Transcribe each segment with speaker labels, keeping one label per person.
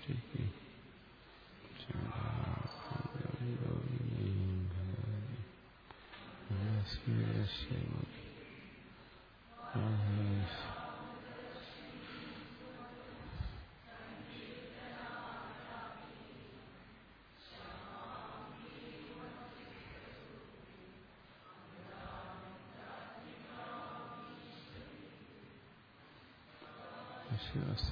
Speaker 1: സൃഷ്ടിക്ക് ശിവസ്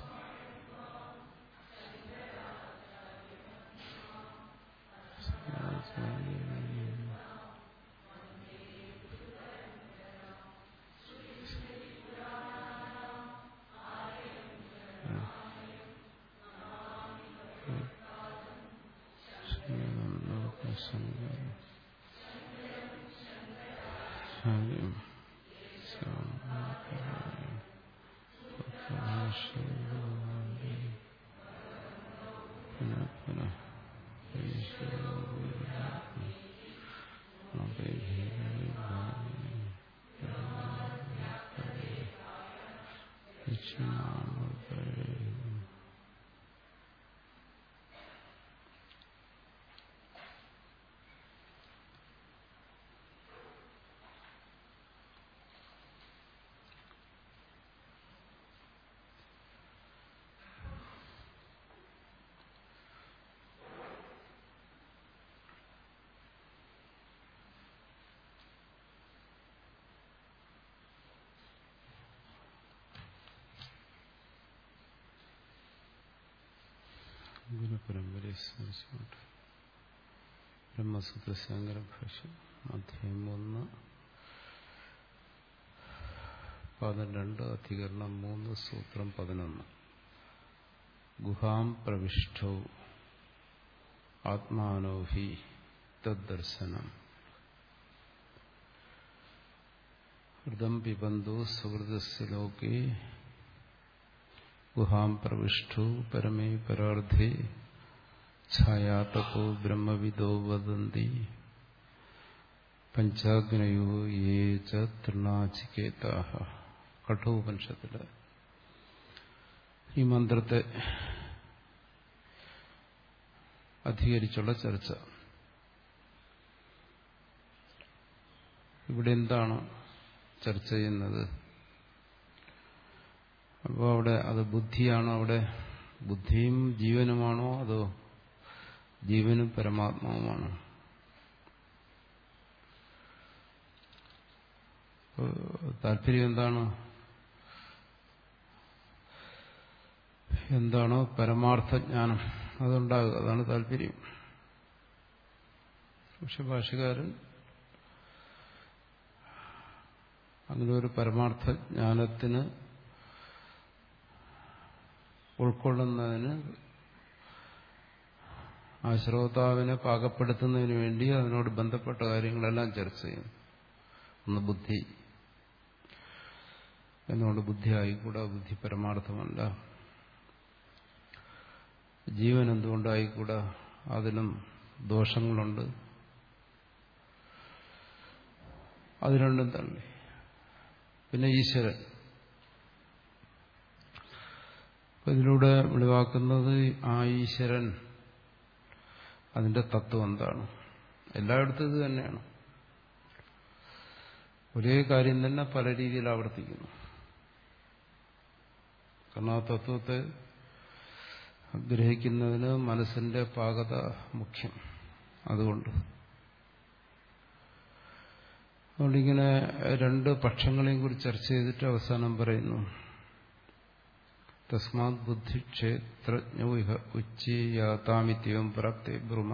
Speaker 1: ഗുരുപരമ്പരയെ സ്മരിച്ചുകൊണ്ട് ബ്രഹ്മസൂത്ര ശങ്കര ഭാഷ്യം അധ്യായം ഒന്ന് പാദം രണ്ട് അധികരണം മൂന്ന് സൂത്രം പതിനൊന്ന് ഗുഹാം പ്രവിഷ്ടൗ ആത്മാനോ ഹി തദ്ദർശനം ഹൃദം പിബന്ധു സുഹൃതസ് ലോകേ ഗുഹാം പ്രവിഷ്ടു പരമേ പരാർദ്ധേ ഛായാതപോ ബ്രഹ്മവിദോ വദന്തി പഞ്ചാഗ്നയോ യേ ച തൃണാചികേതാഹ കഠോപനിഷത്തില് ഈ മന്ത്രത്തെ അധികരിച്ചുള്ള ചർച്ച ഇവിടെ എന്താണ് ചർച്ച ചെയ്യുന്നത് അപ്പോൾ അവിടെ അത് ബുദ്ധിയാണോ അവിടെ ബുദ്ധിയും ജീവനുമാണോ അതോ ജീവനും പരമാത്മാവുമാണോ താല്പര്യം എന്താണ് എന്താണോ പരമാർത്ഥജ്ഞാനം അതുണ്ടാകുക അതാണ് താല്പര്യം പക്ഷെ ഭാഷകാരൻ അങ്ങനെ ഒരു പരമാർത്ഥജ്ഞാനത്തിന് ഉൾക്കൊള്ളുന്നതിന് ആ ശ്രോതാവിനെ പാകപ്പെടുത്തുന്നതിന് വേണ്ടി അതിനോട് ബന്ധപ്പെട്ട കാര്യങ്ങളെല്ലാം ചർച്ച ചെയ്യും ഒന്ന് ബുദ്ധി എന്നുകൊണ്ട് ബുദ്ധി ആയിക്കൂടാ ബുദ്ധി പരമാർത്ഥമല്ല ജീവൻ എന്തുകൊണ്ടായിക്കൂടാ അതിനും ദോഷങ്ങളുണ്ട് അത് രണ്ടും തള്ളി പിന്നെ ഈശ്വരൻ അപ്പൊ ഇതിലൂടെ വെളിവാക്കുന്നത് ആ ഈശ്വരൻ അതിന്റെ തത്വം എന്താണ് എല്ലായിടത്തും ഇത് തന്നെയാണ് ഒരേ കാര്യം തന്നെ പല രീതിയിൽ ആവർത്തിക്കുന്നു കാരണം ആ തത്വത്തെ ഗ്രഹിക്കുന്നതിന് മനസ്സിന്റെ പാകത മുഖ്യം അതുകൊണ്ട് അതുകൊണ്ടിങ്ങനെ രണ്ട് പക്ഷങ്ങളെയും കുറിച്ച് ചർച്ച ചെയ്തിട്ട് അവസാനം പറയുന്നു തസ്മാത് ബുദ്ധിക്ഷേത്രജ്ഞോ ഇഹ ഉച്ചയാതാമിത്യവും പ്രാപ്തി ബ്രഹ്മ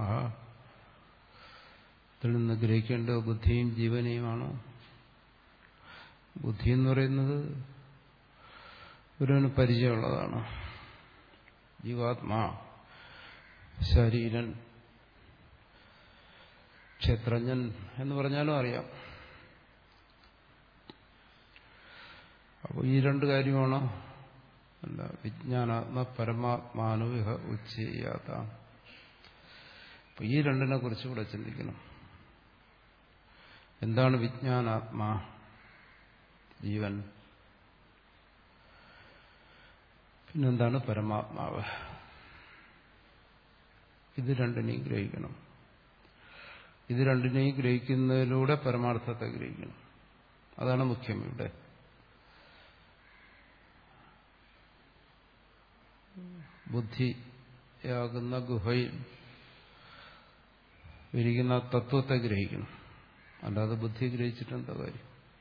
Speaker 1: ഇതിൽ നിന്ന് ഗ്രഹിക്കേണ്ടത് ബുദ്ധിയും ജീവനെയുമാണോ ബുദ്ധി എന്ന് പറയുന്നത് ഒരുവന് പരിചയമുള്ളതാണ് ജീവാത്മാ ശരീരൻ ക്ഷേത്രജ്ഞൻ എന്ന് പറഞ്ഞാലും അറിയാം അപ്പോൾ ഈ രണ്ട് കാര്യമാണോ അല്ല വിജ്ഞാനാത്മ പരമാത്മാനുവിഹ ഉച്ചയാത്ത അപ്പൊ ഈ രണ്ടിനെ കുറിച്ച് ഇവിടെ ചിന്തിക്കണം എന്താണ് വിജ്ഞാനാത്മാ ജീവൻ പിന്നെന്താണ് പരമാത്മാവ് ഇത് രണ്ടിനെയും ഗ്രഹിക്കണം ഇത് രണ്ടിനെയും ഗ്രഹിക്കുന്നതിലൂടെ പരമാർത്ഥത്തെ ഗ്രഹിക്കണം അതാണ് മുഖ്യം ഇവിടെ ബുദ്ധിയാകുന്ന ഗുഹയിൽ ഇരിക്കുന്ന തത്വത്തെ ഗ്രഹിക്കണം അല്ലാതെ ബുദ്ധി ഗ്രഹിച്ചിട്ടെന്താ കാര്യം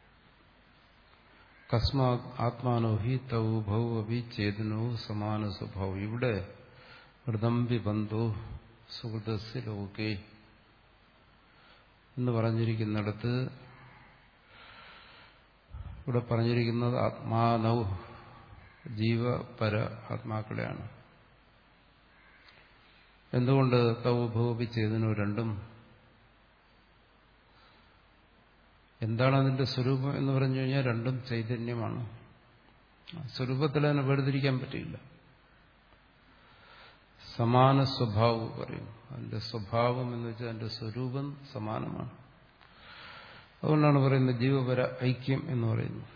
Speaker 1: കസ്മാ ആത്മാനോ ഹി തൗ ഭൗ അഭി ചേതനോ സമാന സ്വഭാവം ഇവിടെ ഹൃദംബി ബന്ധു സുഹൃതസ് ലോകേ എന്ന് പറഞ്ഞിരിക്കുന്നിടത്ത് ഇവിടെ പറഞ്ഞിരിക്കുന്നത് ആത്മാനൗ ജീവപര ആത്മാക്കളെയാണ് എന്തുകൊണ്ട് തൗ ഭൗപി ചേതനോ രണ്ടും എന്താണ് അതിന്റെ സ്വരൂപം എന്ന് പറഞ്ഞു കഴിഞ്ഞാൽ രണ്ടും ചൈതന്യമാണ് സ്വരൂപത്തിൽ അതിനെ വേർതിരിക്കാൻ പറ്റില്ല സമാന സ്വഭാവം പറയും അതിന്റെ സ്വഭാവം എന്ന് വെച്ചാൽ അതിന്റെ സ്വരൂപം സമാനമാണ് അതുകൊണ്ടാണ് പറയുന്നത് ജീവപര ഐക്യം എന്ന് പറയുന്നത്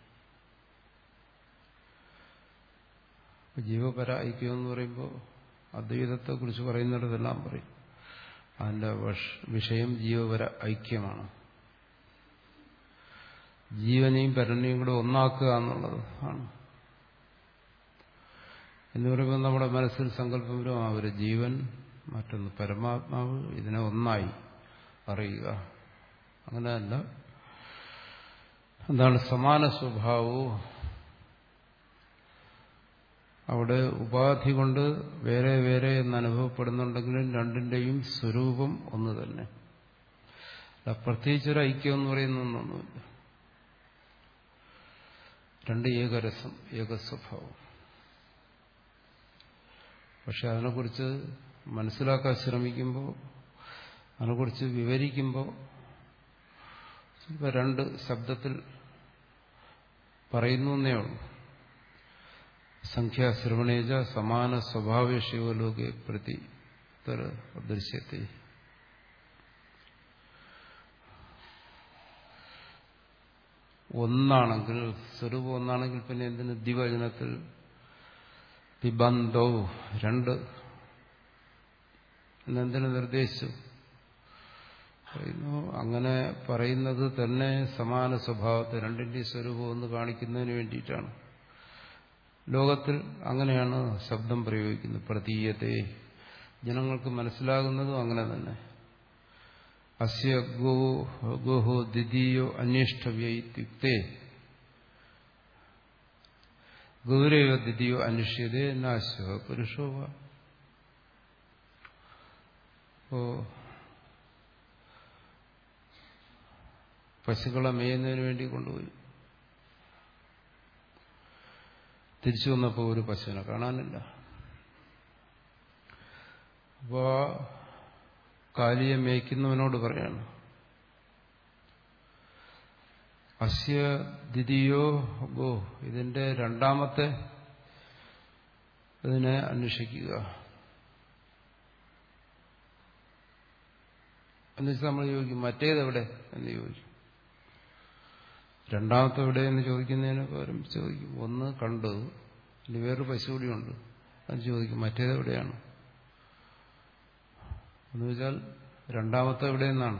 Speaker 1: ജീവപര ഐക്യം എന്ന് പറയുമ്പോൾ അദ്വൈതത്തെക്കുറിച്ച് പറയുന്നിടത്തെല്ലാം പറയും അതിന്റെ വിഷയം ജീവപര ഐക്യമാണ് ജീവനെയും പരനെയും കൂടെ ഒന്നാക്കുക എന്നുള്ളത് ആണ് എന്ന് പറയുമ്പോൾ നമ്മുടെ മനസ്സിൽ സങ്കല്പം വരും ആ ഒരു ജീവൻ മറ്റൊന്ന് പരമാത്മാവ് ഇതിനെ ഒന്നായി അറിയുക അങ്ങനെയല്ല എന്താണ് സമാന സ്വഭാവവും അവിടെ ഉപാധി കൊണ്ട് വേറെ വേറെ എന്ന് അനുഭവപ്പെടുന്നുണ്ടെങ്കിലും രണ്ടിന്റെയും സ്വരൂപം ഒന്ന് തന്നെ പ്രത്യേകിച്ചൊരു ഐക്യം എന്ന് പറയുന്നൊന്നുമില്ല രണ്ട് ഏകരസം ഏകസ്വഭാവം പക്ഷെ അതിനെക്കുറിച്ച് മനസ്സിലാക്കാൻ ശ്രമിക്കുമ്പോൾ അതിനെക്കുറിച്ച് വിവരിക്കുമ്പോൾ ചിലപ്പോൾ രണ്ട് ശബ്ദത്തിൽ പറയുന്നു എന്നേ ഉള്ളൂ സംഖ്യാശ്രവണേജ സമാന സ്വഭാവശിവലോകെ പ്രതി ദൃശ്യത്തെ ഒന്നാണെങ്കിൽ സ്വരൂപം ഒന്നാണെങ്കിൽ പിന്നെ എന്തിന് ദ്വിവചനത്തിൽ പിബന്ധോ രണ്ട് എന്നെന്തിനു നിർദ്ദേശിച്ചു പറയുന്നു അങ്ങനെ പറയുന്നത് തന്നെ സമാന സ്വഭാവത്തെ രണ്ടിന്റെ സ്വരൂപം ഒന്ന് കാണിക്കുന്നതിന് വേണ്ടിയിട്ടാണ് ലോകത്തിൽ അങ്ങനെയാണ് ശബ്ദം പ്രയോഗിക്കുന്നത് പ്രതീയത്തെ ജനങ്ങൾക്ക് മനസ്സിലാകുന്നതും അങ്ങനെ തന്നെ അസ്യ ഗോ ഗോഹോ ദ്വിതീയോ അന്വേഷ്ടവ്യുക്തേ ഗൗരവ ദ്വിതീയോ അന്വേഷ്യതേ നാശോ പുരുഷോ ഓ പശുക്കളെ മേയുന്നതിന് വേണ്ടി കൊണ്ടുപോയി തിരിച്ചു വന്നപ്പോൾ ഒരു പശുവിനെ കാണാനില്ല അപ്പോ കാലിയെ മേയ്ക്കുന്നവനോട് പറയാണ് അസ്യ ദ്വിതീയോ ഗോ ഇതിന്റെ രണ്ടാമത്തെ ഇതിനെ അന്വേഷിക്കുക എന്നുവെച്ചാൽ നമ്മൾ ചോദിക്കും മറ്റേതെവിടെ എന്ന് ചോദിക്കും രണ്ടാമത്തെ എവിടെ എന്ന് ചോദിക്കുന്നതിന് പകരം ചോദിക്കും ഒന്ന് കണ്ടു ഇനി വേറൊരു പശു കൂടിയുണ്ട് അത് ചോദിക്കും മറ്റേതെവിടെയാണ് എന്ന് വെച്ചാൽ രണ്ടാമത്തെ എവിടെയെന്നാണ്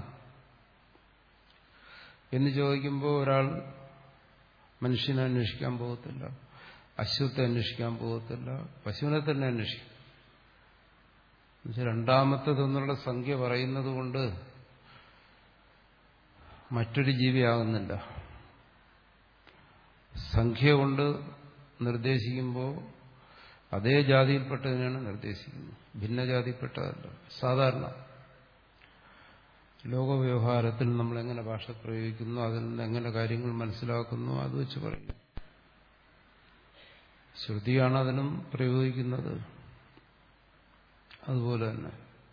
Speaker 1: എന്ന് ചോദിക്കുമ്പോൾ ഒരാൾ മനുഷ്യനെ അന്വേഷിക്കാൻ പോകത്തില്ല അശ്വത്തെ അന്വേഷിക്കാൻ പോകത്തില്ല പശുവിനെ തന്നെ അന്വേഷിക്കും എന്നുവെച്ചാൽ രണ്ടാമത്തേതെന്നുള്ള സംഖ്യ പറയുന്നത് കൊണ്ട് മറ്റൊരു ജീവിയാകുന്നില്ല സംഖ്യ കൊണ്ട് നിർദ്ദേശിക്കുമ്പോൾ അതേ ജാതിയിൽപ്പെട്ടതിനാണ് നിർദ്ദേശിക്കുന്നത് ഭിന്നജാതിപ്പെട്ടതല്ല സാധാരണ ലോകവ്യവഹാരത്തിൽ നമ്മൾ എങ്ങനെ ഭാഷ പ്രയോഗിക്കുന്നു അതിൽ നിന്ന് എങ്ങനെ കാര്യങ്ങൾ മനസ്സിലാക്കുന്നു അത് വെച്ച് പറയും ശ്രുതിയാണ് അതിനും പ്രയോഗിക്കുന്നത് അതുപോലെ തന്നെ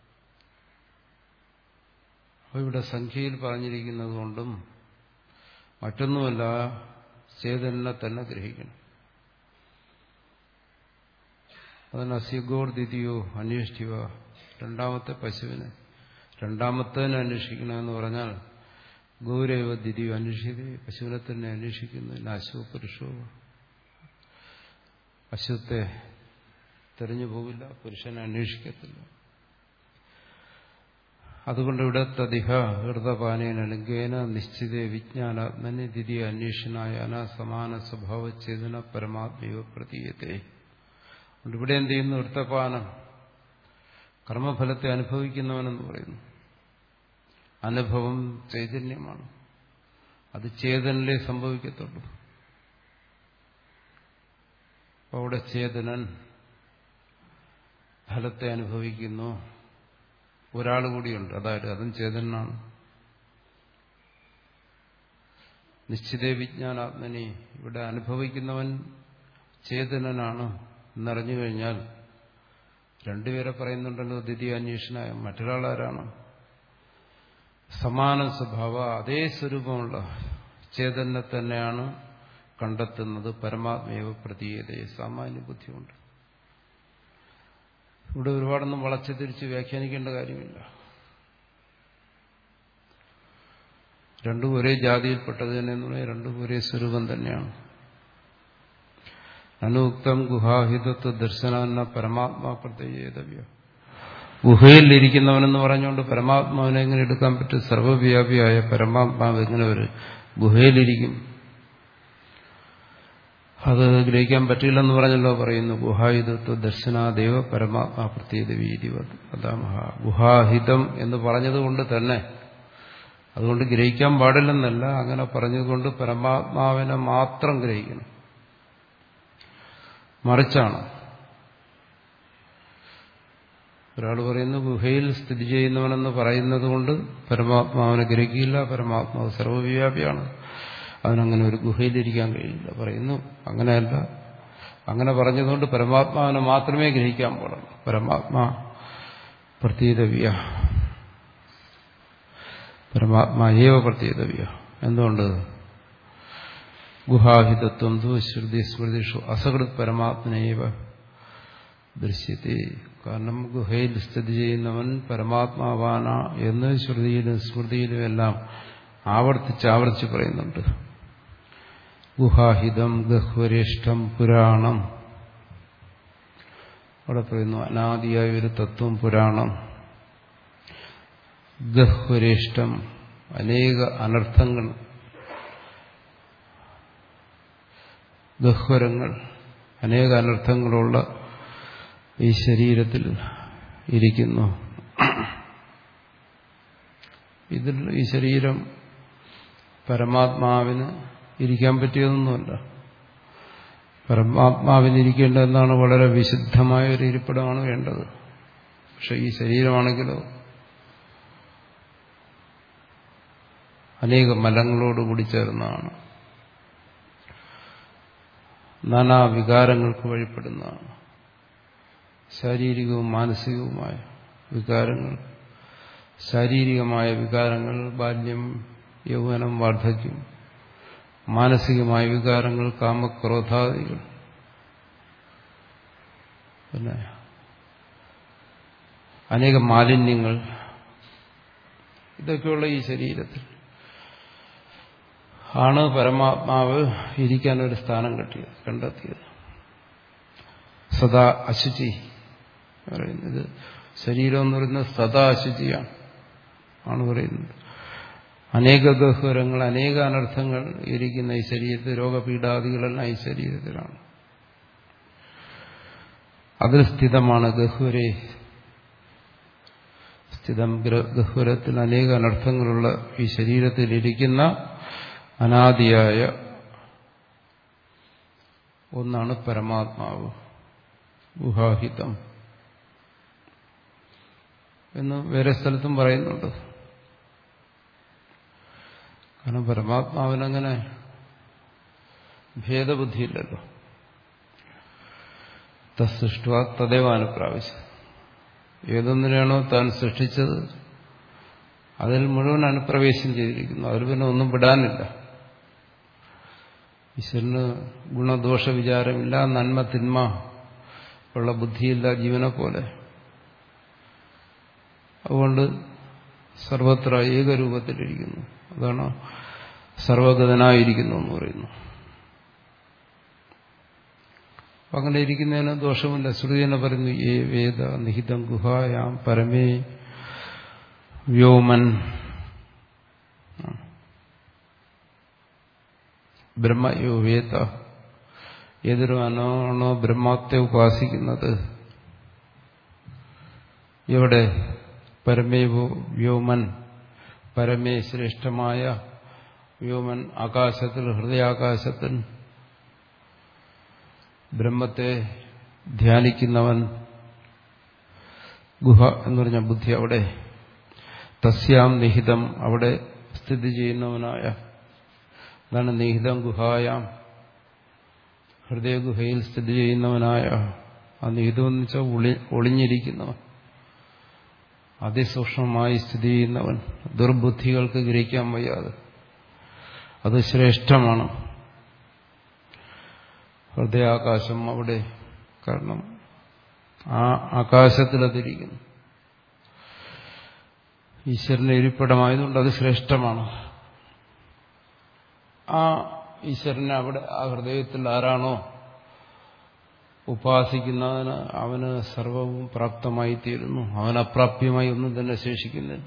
Speaker 1: അപ്പോൾ ഇവിടെ സംഖ്യയിൽ പറഞ്ഞിരിക്കുന്നത് കൊണ്ടും മറ്റൊന്നുമല്ല ചേതനെ തന്നെ ഗ്രഹിക്കണം അതിന് അസ്യഗോർ ദിതിയോ അന്വേഷിക്കുക രണ്ടാമത്തെ പശുവിനെ രണ്ടാമത്തേനെ അന്വേഷിക്കണമെന്ന് പറഞ്ഞാൽ ഗൗരവ ദിതിയോ അന്വേഷിക്കുക പശുവിനെ തന്നെ അന്വേഷിക്കുന്നു അശ്വ പുരുഷോ അശ്വത്തെ തെരഞ്ഞു പോകില്ല പുരുഷനെ അന്വേഷിക്കത്തില്ല അതുകൊണ്ട് ഇവിടെ തതിഹ ഹൃദപാനേന ലിംഗേന നിശ്ചിത വിജ്ഞാനാത്മനെ ദ്വിതീയ അന്വേഷണായന സമാന സ്വഭാവ ചേതന പരമാത്മീവ പ്രതീയത്തെ അതുകൊണ്ട് ഇവിടെ എന്ത് ചെയ്യുന്നു വൃത്തപാനം കർമ്മഫലത്തെ അനുഭവിക്കുന്നവനെന്ന് പറയുന്നു അനുഭവം ചൈതന്യമാണ് അത് ചേതനിലേ സംഭവിക്കത്തുള്ളൂ അപ്പോൾ അവിടെ ചേതനൻ ഫലത്തെ അനുഭവിക്കുന്നു ഒരാൾ കൂടിയുണ്ട് അതായത് അതും ചേതനാണ് നിശ്ചിത വിജ്ഞാനാത്മനെ ഇവിടെ അനുഭവിക്കുന്നവൻ ചേതനനാണ് എന്നറിഞ്ഞു കഴിഞ്ഞാൽ രണ്ടുപേരെ പറയുന്നുണ്ടല്ലോ ദ്വിതീയ അന്വേഷണ മറ്റൊരാൾ ആരാണ് സമാന സ്വഭാവ അതേ സ്വരൂപമുള്ള ചേതനെ തന്നെയാണ് കണ്ടെത്തുന്നത് പരമാത്മേവ പ്രതീയതയെ സാമാന്യ ബുദ്ധിയുണ്ട് ഇവിടെ ഒരുപാടൊന്നും വളച്ചു തിരിച്ച് വ്യാഖ്യാനിക്കേണ്ട കാര്യമില്ല രണ്ടും ഒരേ ജാതിയിൽപ്പെട്ടത് തന്നെ എന്ന് പറയാം രണ്ടും ഒരേ സ്വരൂപം തന്നെയാണ് അനുക്തം ഗുഹാഹിതത്വ ദർശന പരമാത്മാ പ്രത്യേകതവ്യ ഗുഹയിലിരിക്കുന്നവനെന്ന് പറഞ്ഞുകൊണ്ട് പരമാത്മാവിനെ എങ്ങനെ എടുക്കാൻ പറ്റും സർവവ്യാപിയായ പരമാത്മാവ് എങ്ങനെ ഒരു ഗുഹയിലിരിക്കും അത് ഗ്രഹിക്കാൻ പറ്റില്ലെന്ന് പറഞ്ഞല്ലോ പറയുന്നു ഗുഹായുധത്വ ദർശനാദേവ പരമാത്മാ പ്രത്യേക വീതി അതാമഹ ഗുഹാഹിതം എന്ന് പറഞ്ഞതുകൊണ്ട് തന്നെ അതുകൊണ്ട് ഗ്രഹിക്കാൻ പാടില്ലെന്നല്ല അങ്ങനെ പറഞ്ഞതുകൊണ്ട് പരമാത്മാവിനെ മാത്രം ഗ്രഹിക്കണം മറിച്ചാണ് ഒരാൾ പറയുന്നു ഗുഹയിൽ സ്ഥിതി ചെയ്യുന്നവനെന്ന് പറയുന്നത് കൊണ്ട് പരമാത്മാവിനെ ഗ്രഹിക്കില്ല പരമാത്മാവ് സർവവ്യാപിയാണ് അതിനങ്ങനെ ഒരു ഗുഹയിലിരിക്കാൻ കഴിയില്ല പറയുന്നു അങ്ങനെയല്ല അങ്ങനെ പറഞ്ഞതുകൊണ്ട് പരമാത്മാവിനെ മാത്രമേ ഗ്രഹിക്കാൻ പാടുള്ളൂ പരമാത്മാ പ്രതീതവ്യ പരമാത്മാ ഏവ പ്രതീതവ്യ എന്തുകൊണ്ട് ഗുഹാഹിതത്വം തു ശ്രുതി സ്മൃതിഷു അസകൃത് പരമാത്മനേവ ദൃശ്യത്തെ കാരണം ഗുഹയിൽ സ്ഥിതി ചെയ്യുന്നവൻ പരമാത്മാവാന എന്ന് ശ്രുതിയിലും സ്മൃതിയിലും എല്ലാം ആവർത്തിച്ച് ആവർത്തിച്ച് പറയുന്നുണ്ട് ഗുഹാഹിതം ഗഹ്വരേഷ്ഠം പുരാണം അവിടെ പറയുന്നു അനാദിയായ ഒരു തത്വം പുരാണം ഗഹ്വരേഷ്ഠം അനേക അനർത്ഥങ്ങൾ ഗഹ്വരങ്ങൾ അനേക അനർത്ഥങ്ങളുള്ള ഈ ശരീരത്തിൽ ഇരിക്കുന്നു ഇതിൽ ഈ ശരീരം പരമാത്മാവിന് ഇരിക്കാൻ പറ്റിയതൊന്നുമല്ല പരമാത്മാവിന് ഇരിക്കേണ്ടതെന്നാണ് വളരെ വിശുദ്ധമായ ഒരു ഇരിപ്പിടമാണ് വേണ്ടത് പക്ഷെ ഈ ശരീരമാണെങ്കിലോ അനേക മലങ്ങളോടുകൂടി ചേർന്നതാണ് നാനാ വികാരങ്ങൾക്ക് വഴിപ്പെടുന്നതാണ് ശാരീരികവും മാനസികവുമായ വികാരങ്ങൾ ശാരീരികമായ വികാരങ്ങൾ ബാല്യം യൗവനം വാർദ്ധക്യം മാനസികമായ വികാരങ്ങൾ കാമക്രോധാദികൾ പിന്നെ അനേക മാലിന്യങ്ങൾ ഇതൊക്കെയുള്ള ഈ ശരീരത്തിൽ ആണ് പരമാത്മാവ് ഇരിക്കാൻ ഒരു സ്ഥാനം കിട്ടിയത് കണ്ടെത്തിയത് സദാ അശുചി പറയുന്നത് ശരീരം എന്ന് പറയുന്നത് സദാ അശുചിയാണ് ആണ് പറയുന്നത് അനേക ഗഹ്വരങ്ങൾ അനേക അനർത്ഥങ്ങൾ ഇരിക്കുന്ന ഈ ശരീരത്തിൽ രോഗപീഠാദികളെല്ലാം ഈ ശരീരത്തിലാണ് അതിൽ സ്ഥിതമാണ് ഗഹ്വരെ സ്ഥിതം ഗഹ്വരത്തിൽ അനേക അനർത്ഥങ്ങളുള്ള ഈ ശരീരത്തിൽ ഇരിക്കുന്ന അനാദിയായ ഒന്നാണ് പരമാത്മാവ് ഗുഹാഹിതം എന്ന് വേറെ സ്ഥലത്തും പറയുന്നുണ്ട് കാരണം പരമാത്മാവിനങ്ങനെ ഭേദബുദ്ധിയില്ലല്ലോ തസ്സൃഷ്ട തദേവാനുപ്രാവശ്യം ഏതൊന്നിനെയാണോ താൻ സൃഷ്ടിച്ചത് അതിൽ മുഴുവൻ അനുപ്രവേശം ചെയ്തിരിക്കുന്നു അതിൽ പിന്നെ ഒന്നും വിടാനില്ല ഈശ്വരന് ഗുണദോഷ വിചാരമില്ല നന്മ തിന്മ ഉള്ള ബുദ്ധിയില്ല ജീവനെ പോലെ അതുകൊണ്ട് സർവത്ര ഏകരൂപത്തിലിരിക്കുന്നു അതാണ് സർവഗതനായിരിക്കുന്നു എന്ന് പറയുന്നു അപ്പൊ അങ്ങനെ ഇരിക്കുന്നതിന് ദോഷമില്ല ശ്രുതി തന്നെ പറയുന്നു ഏ വേദ നിഹിതം ഗുഹായാം പരമേ വ്യോമൻ ബ്രഹ്മയോവേത ഏതൊരുവനാണോ ബ്രഹ്മത്തെ ഉപാസിക്കുന്നത് ഇവിടെ പരമേ വ്യോമൻ പരമേ ശ്രേഷ്ഠമായ വ്യോമൻ ആകാശത്തിൽ ഹൃദയാകാശത്തിൽ ബ്രഹ്മത്തെ ധ്യാനിക്കുന്നവൻ ഗുഹ എന്ന് പറഞ്ഞ ബുദ്ധി അവിടെ തസ്യാം നിഹിതം അവിടെ സ്ഥിതി ചെയ്യുന്നവനായ അതാണ് നിഹിതം ഗുഹായാം ഹൃദയഗുഹയിൽ സ്ഥിതി ചെയ്യുന്നവനായ ആ നിഹിതം എന്ന് വെച്ചാൽ ഒളി ഒളിഞ്ഞിരിക്കുന്നവൻ അതിസൂക്ഷ്മമായി സ്ഥിതി ചെയ്യുന്നവൻ ദുർബുദ്ധികൾക്ക് ഗ്രഹിക്കാൻ വയ്യാതെ അത് ശ്രേഷ്ഠമാണ് ഹൃദയാകാശം അവിടെ കാരണം ആ ആകാശത്തിലതിരിക്കുന്നു ഈശ്വരന്റെ ഇരിപ്പിടമായതുകൊണ്ട് അത് ശ്രേഷ്ഠമാണ് ആ ഈശ്വരനെ അവിടെ ആ ഹൃദയത്തിൽ ആരാണോ ഉപാസിക്കുന്നതിന് അവന് സർവവും പ്രാപ്തമായി തീരുന്നു അവൻ അപ്രാപ്യമായി ഒന്നും തന്നെ ശേഷിക്കുന്നില്ല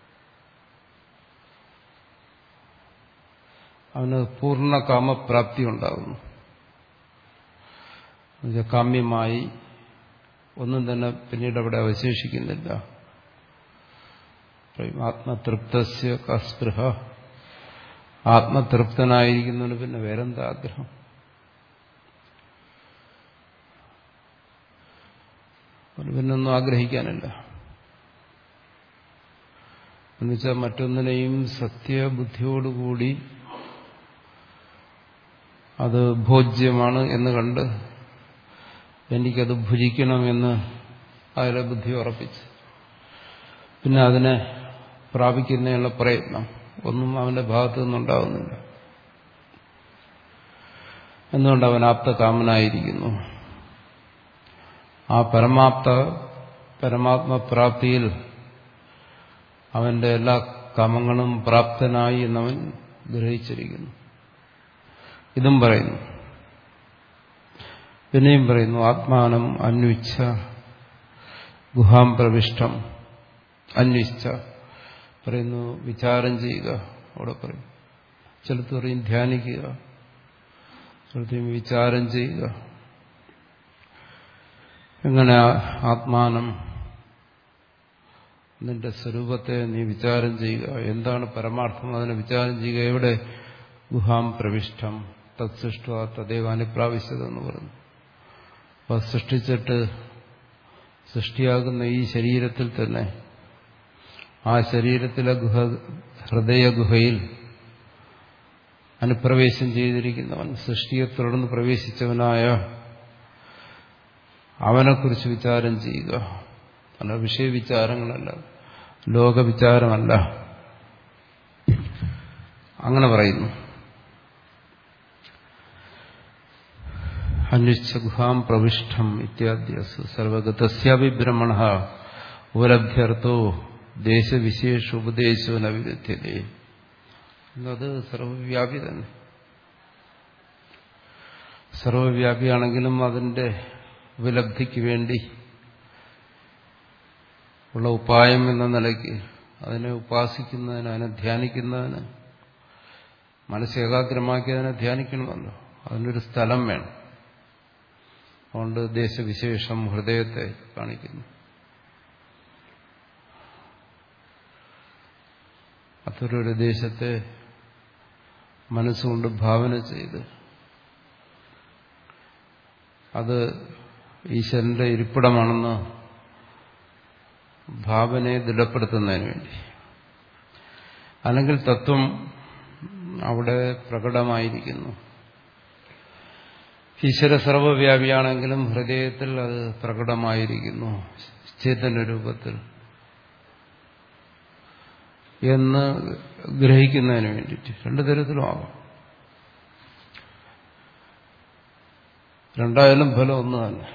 Speaker 1: അവന് പൂർണ്ണ കാമപ്രാപ്തി ഉണ്ടാകുന്നു കാമ്യമായി ഒന്നും തന്നെ പിന്നീട് അവിടെ അവശേഷിക്കുന്നില്ല ആത്മതൃപ്തസ്യ കസ്പൃഹ ആത്മതൃപ്തനായിരിക്കുന്നതിന് പിന്നെ വേറെന്താ ആഗ്രഹം പിന്നൊന്നും ആഗ്രഹിക്കാനില്ല എന്നുവെച്ചാൽ മറ്റൊന്നിനെയും സത്യബുദ്ധിയോടുകൂടി അത് ഭോജ്യമാണ് എന്ന് കണ്ട് എനിക്കത് ഭുജിക്കണമെന്ന് അതിലെ ബുദ്ധി ഉറപ്പിച്ച് പിന്നെ അതിനെ പ്രാപിക്കുന്നതിനുള്ള പ്രയത്നം ഒന്നും അവന്റെ ഭാഗത്തു നിന്നുണ്ടാവുന്നില്ല എന്തുകൊണ്ട് അവൻ ആപ്തകാമനായിരിക്കുന്നു ആ പരമാപ്ത പരമാത്മപ്രാപ്തിയിൽ അവന്റെ എല്ലാ കാമങ്ങളും പ്രാപ്തനായി എന്നവൻ ഗ്രഹിച്ചിരിക്കുന്നു ഇതും പറയുന്നു പിന്നെയും പറയുന്നു ആത്മാനം അന്വിച്ച ഗുഹാം പ്രവിഷ്ടം അന്വിച്ച പറയുന്നു വിചാരം ചെയ്യുക അവിടെ പറയും ചിലത്ത് പറയും ധ്യാനിക്കുക ചിലത്തെയും വിചാരം ചെയ്യുക എങ്ങനെ ആത്മാനം നിന്റെ സ്വരൂപത്തെ നീ വിചാരം ചെയ്യുക എന്താണ് പരമാർത്ഥം അതിനെ വിചാരം ചെയ്യുക എവിടെ ഗുഹാം പ്രവിഷ്ടം തത്സൃഷ്ട തദൈവ അനുപ്രാവശ്യതെന്ന് പറഞ്ഞു അപ്പൊ സൃഷ്ടിച്ചിട്ട് സൃഷ്ടിയാകുന്ന ഈ ശരീരത്തിൽ തന്നെ ആ ശരീരത്തിലെ ഗുഹ ഹൃദയ ഗുഹയിൽ അനുപ്രവേശം ചെയ്തിരിക്കുന്നവൻ സൃഷ്ടിയെ തുടർന്ന് പ്രവേശിച്ചവനായ അവനെക്കുറിച്ച് വിചാരം ചെയ്യുക അല്ല വിഷയവിചാരങ്ങളല്ല ലോകവിചാരമല്ല അങ്ങനെ പറയുന്നു അന്വിച്ച ഗുഹാം പ്രവിഷ്ടം ഇത്യാദ്യസു സർവഗതസ്യാപി ബ്രഹ്മണ ഉപലഭ്യർത്ഥോ ദേശവിശേഷ ഉപദേശോ നവിരുദ്ധ്യതേ എന്നത് സർവവ്യാപി തന്നെ സർവവ്യാപിയാണെങ്കിലും അതിന്റെ ഉപലബ്ധിക്ക് വേണ്ടി ഉള്ള ഉപായം എന്ന നിലയ്ക്ക് അതിനെ ഉപാസിക്കുന്നതിന് അതിനെ ധ്യാനിക്കുന്നതിന് മനസ്സ് ഏകാഗ്രമാക്കി അതിനെ ധ്യാനിക്കണമല്ലോ അതിനൊരു സ്ഥലം വേണം അതുകൊണ്ട് ദേശവിശേഷം ഹൃദയത്തെ കാണിക്കുന്നു അത്തരൊരു ദേശത്തെ മനസ്സുകൊണ്ട് ഭാവന ചെയ്ത് അത് ഈശ്വരന്റെ ഇരിപ്പിടമാണെന്ന് ഭാവനയെ ദൃഢപ്പെടുത്തുന്നതിന് വേണ്ടി അല്ലെങ്കിൽ തത്വം അവിടെ പ്രകടമായിരിക്കുന്നു ഈശ്വര സർവവ്യാപിയാണെങ്കിലും ഹൃദയത്തിൽ അത് പ്രകടമായിരിക്കുന്നു ചേതന രൂപത്തിൽ എന്ന് ഗ്രഹിക്കുന്നതിന് വേണ്ടിയിട്ട് രണ്ടു തരത്തിലും ആവാം രണ്ടായാലും ഫലം ഒന്ന് തന്നെ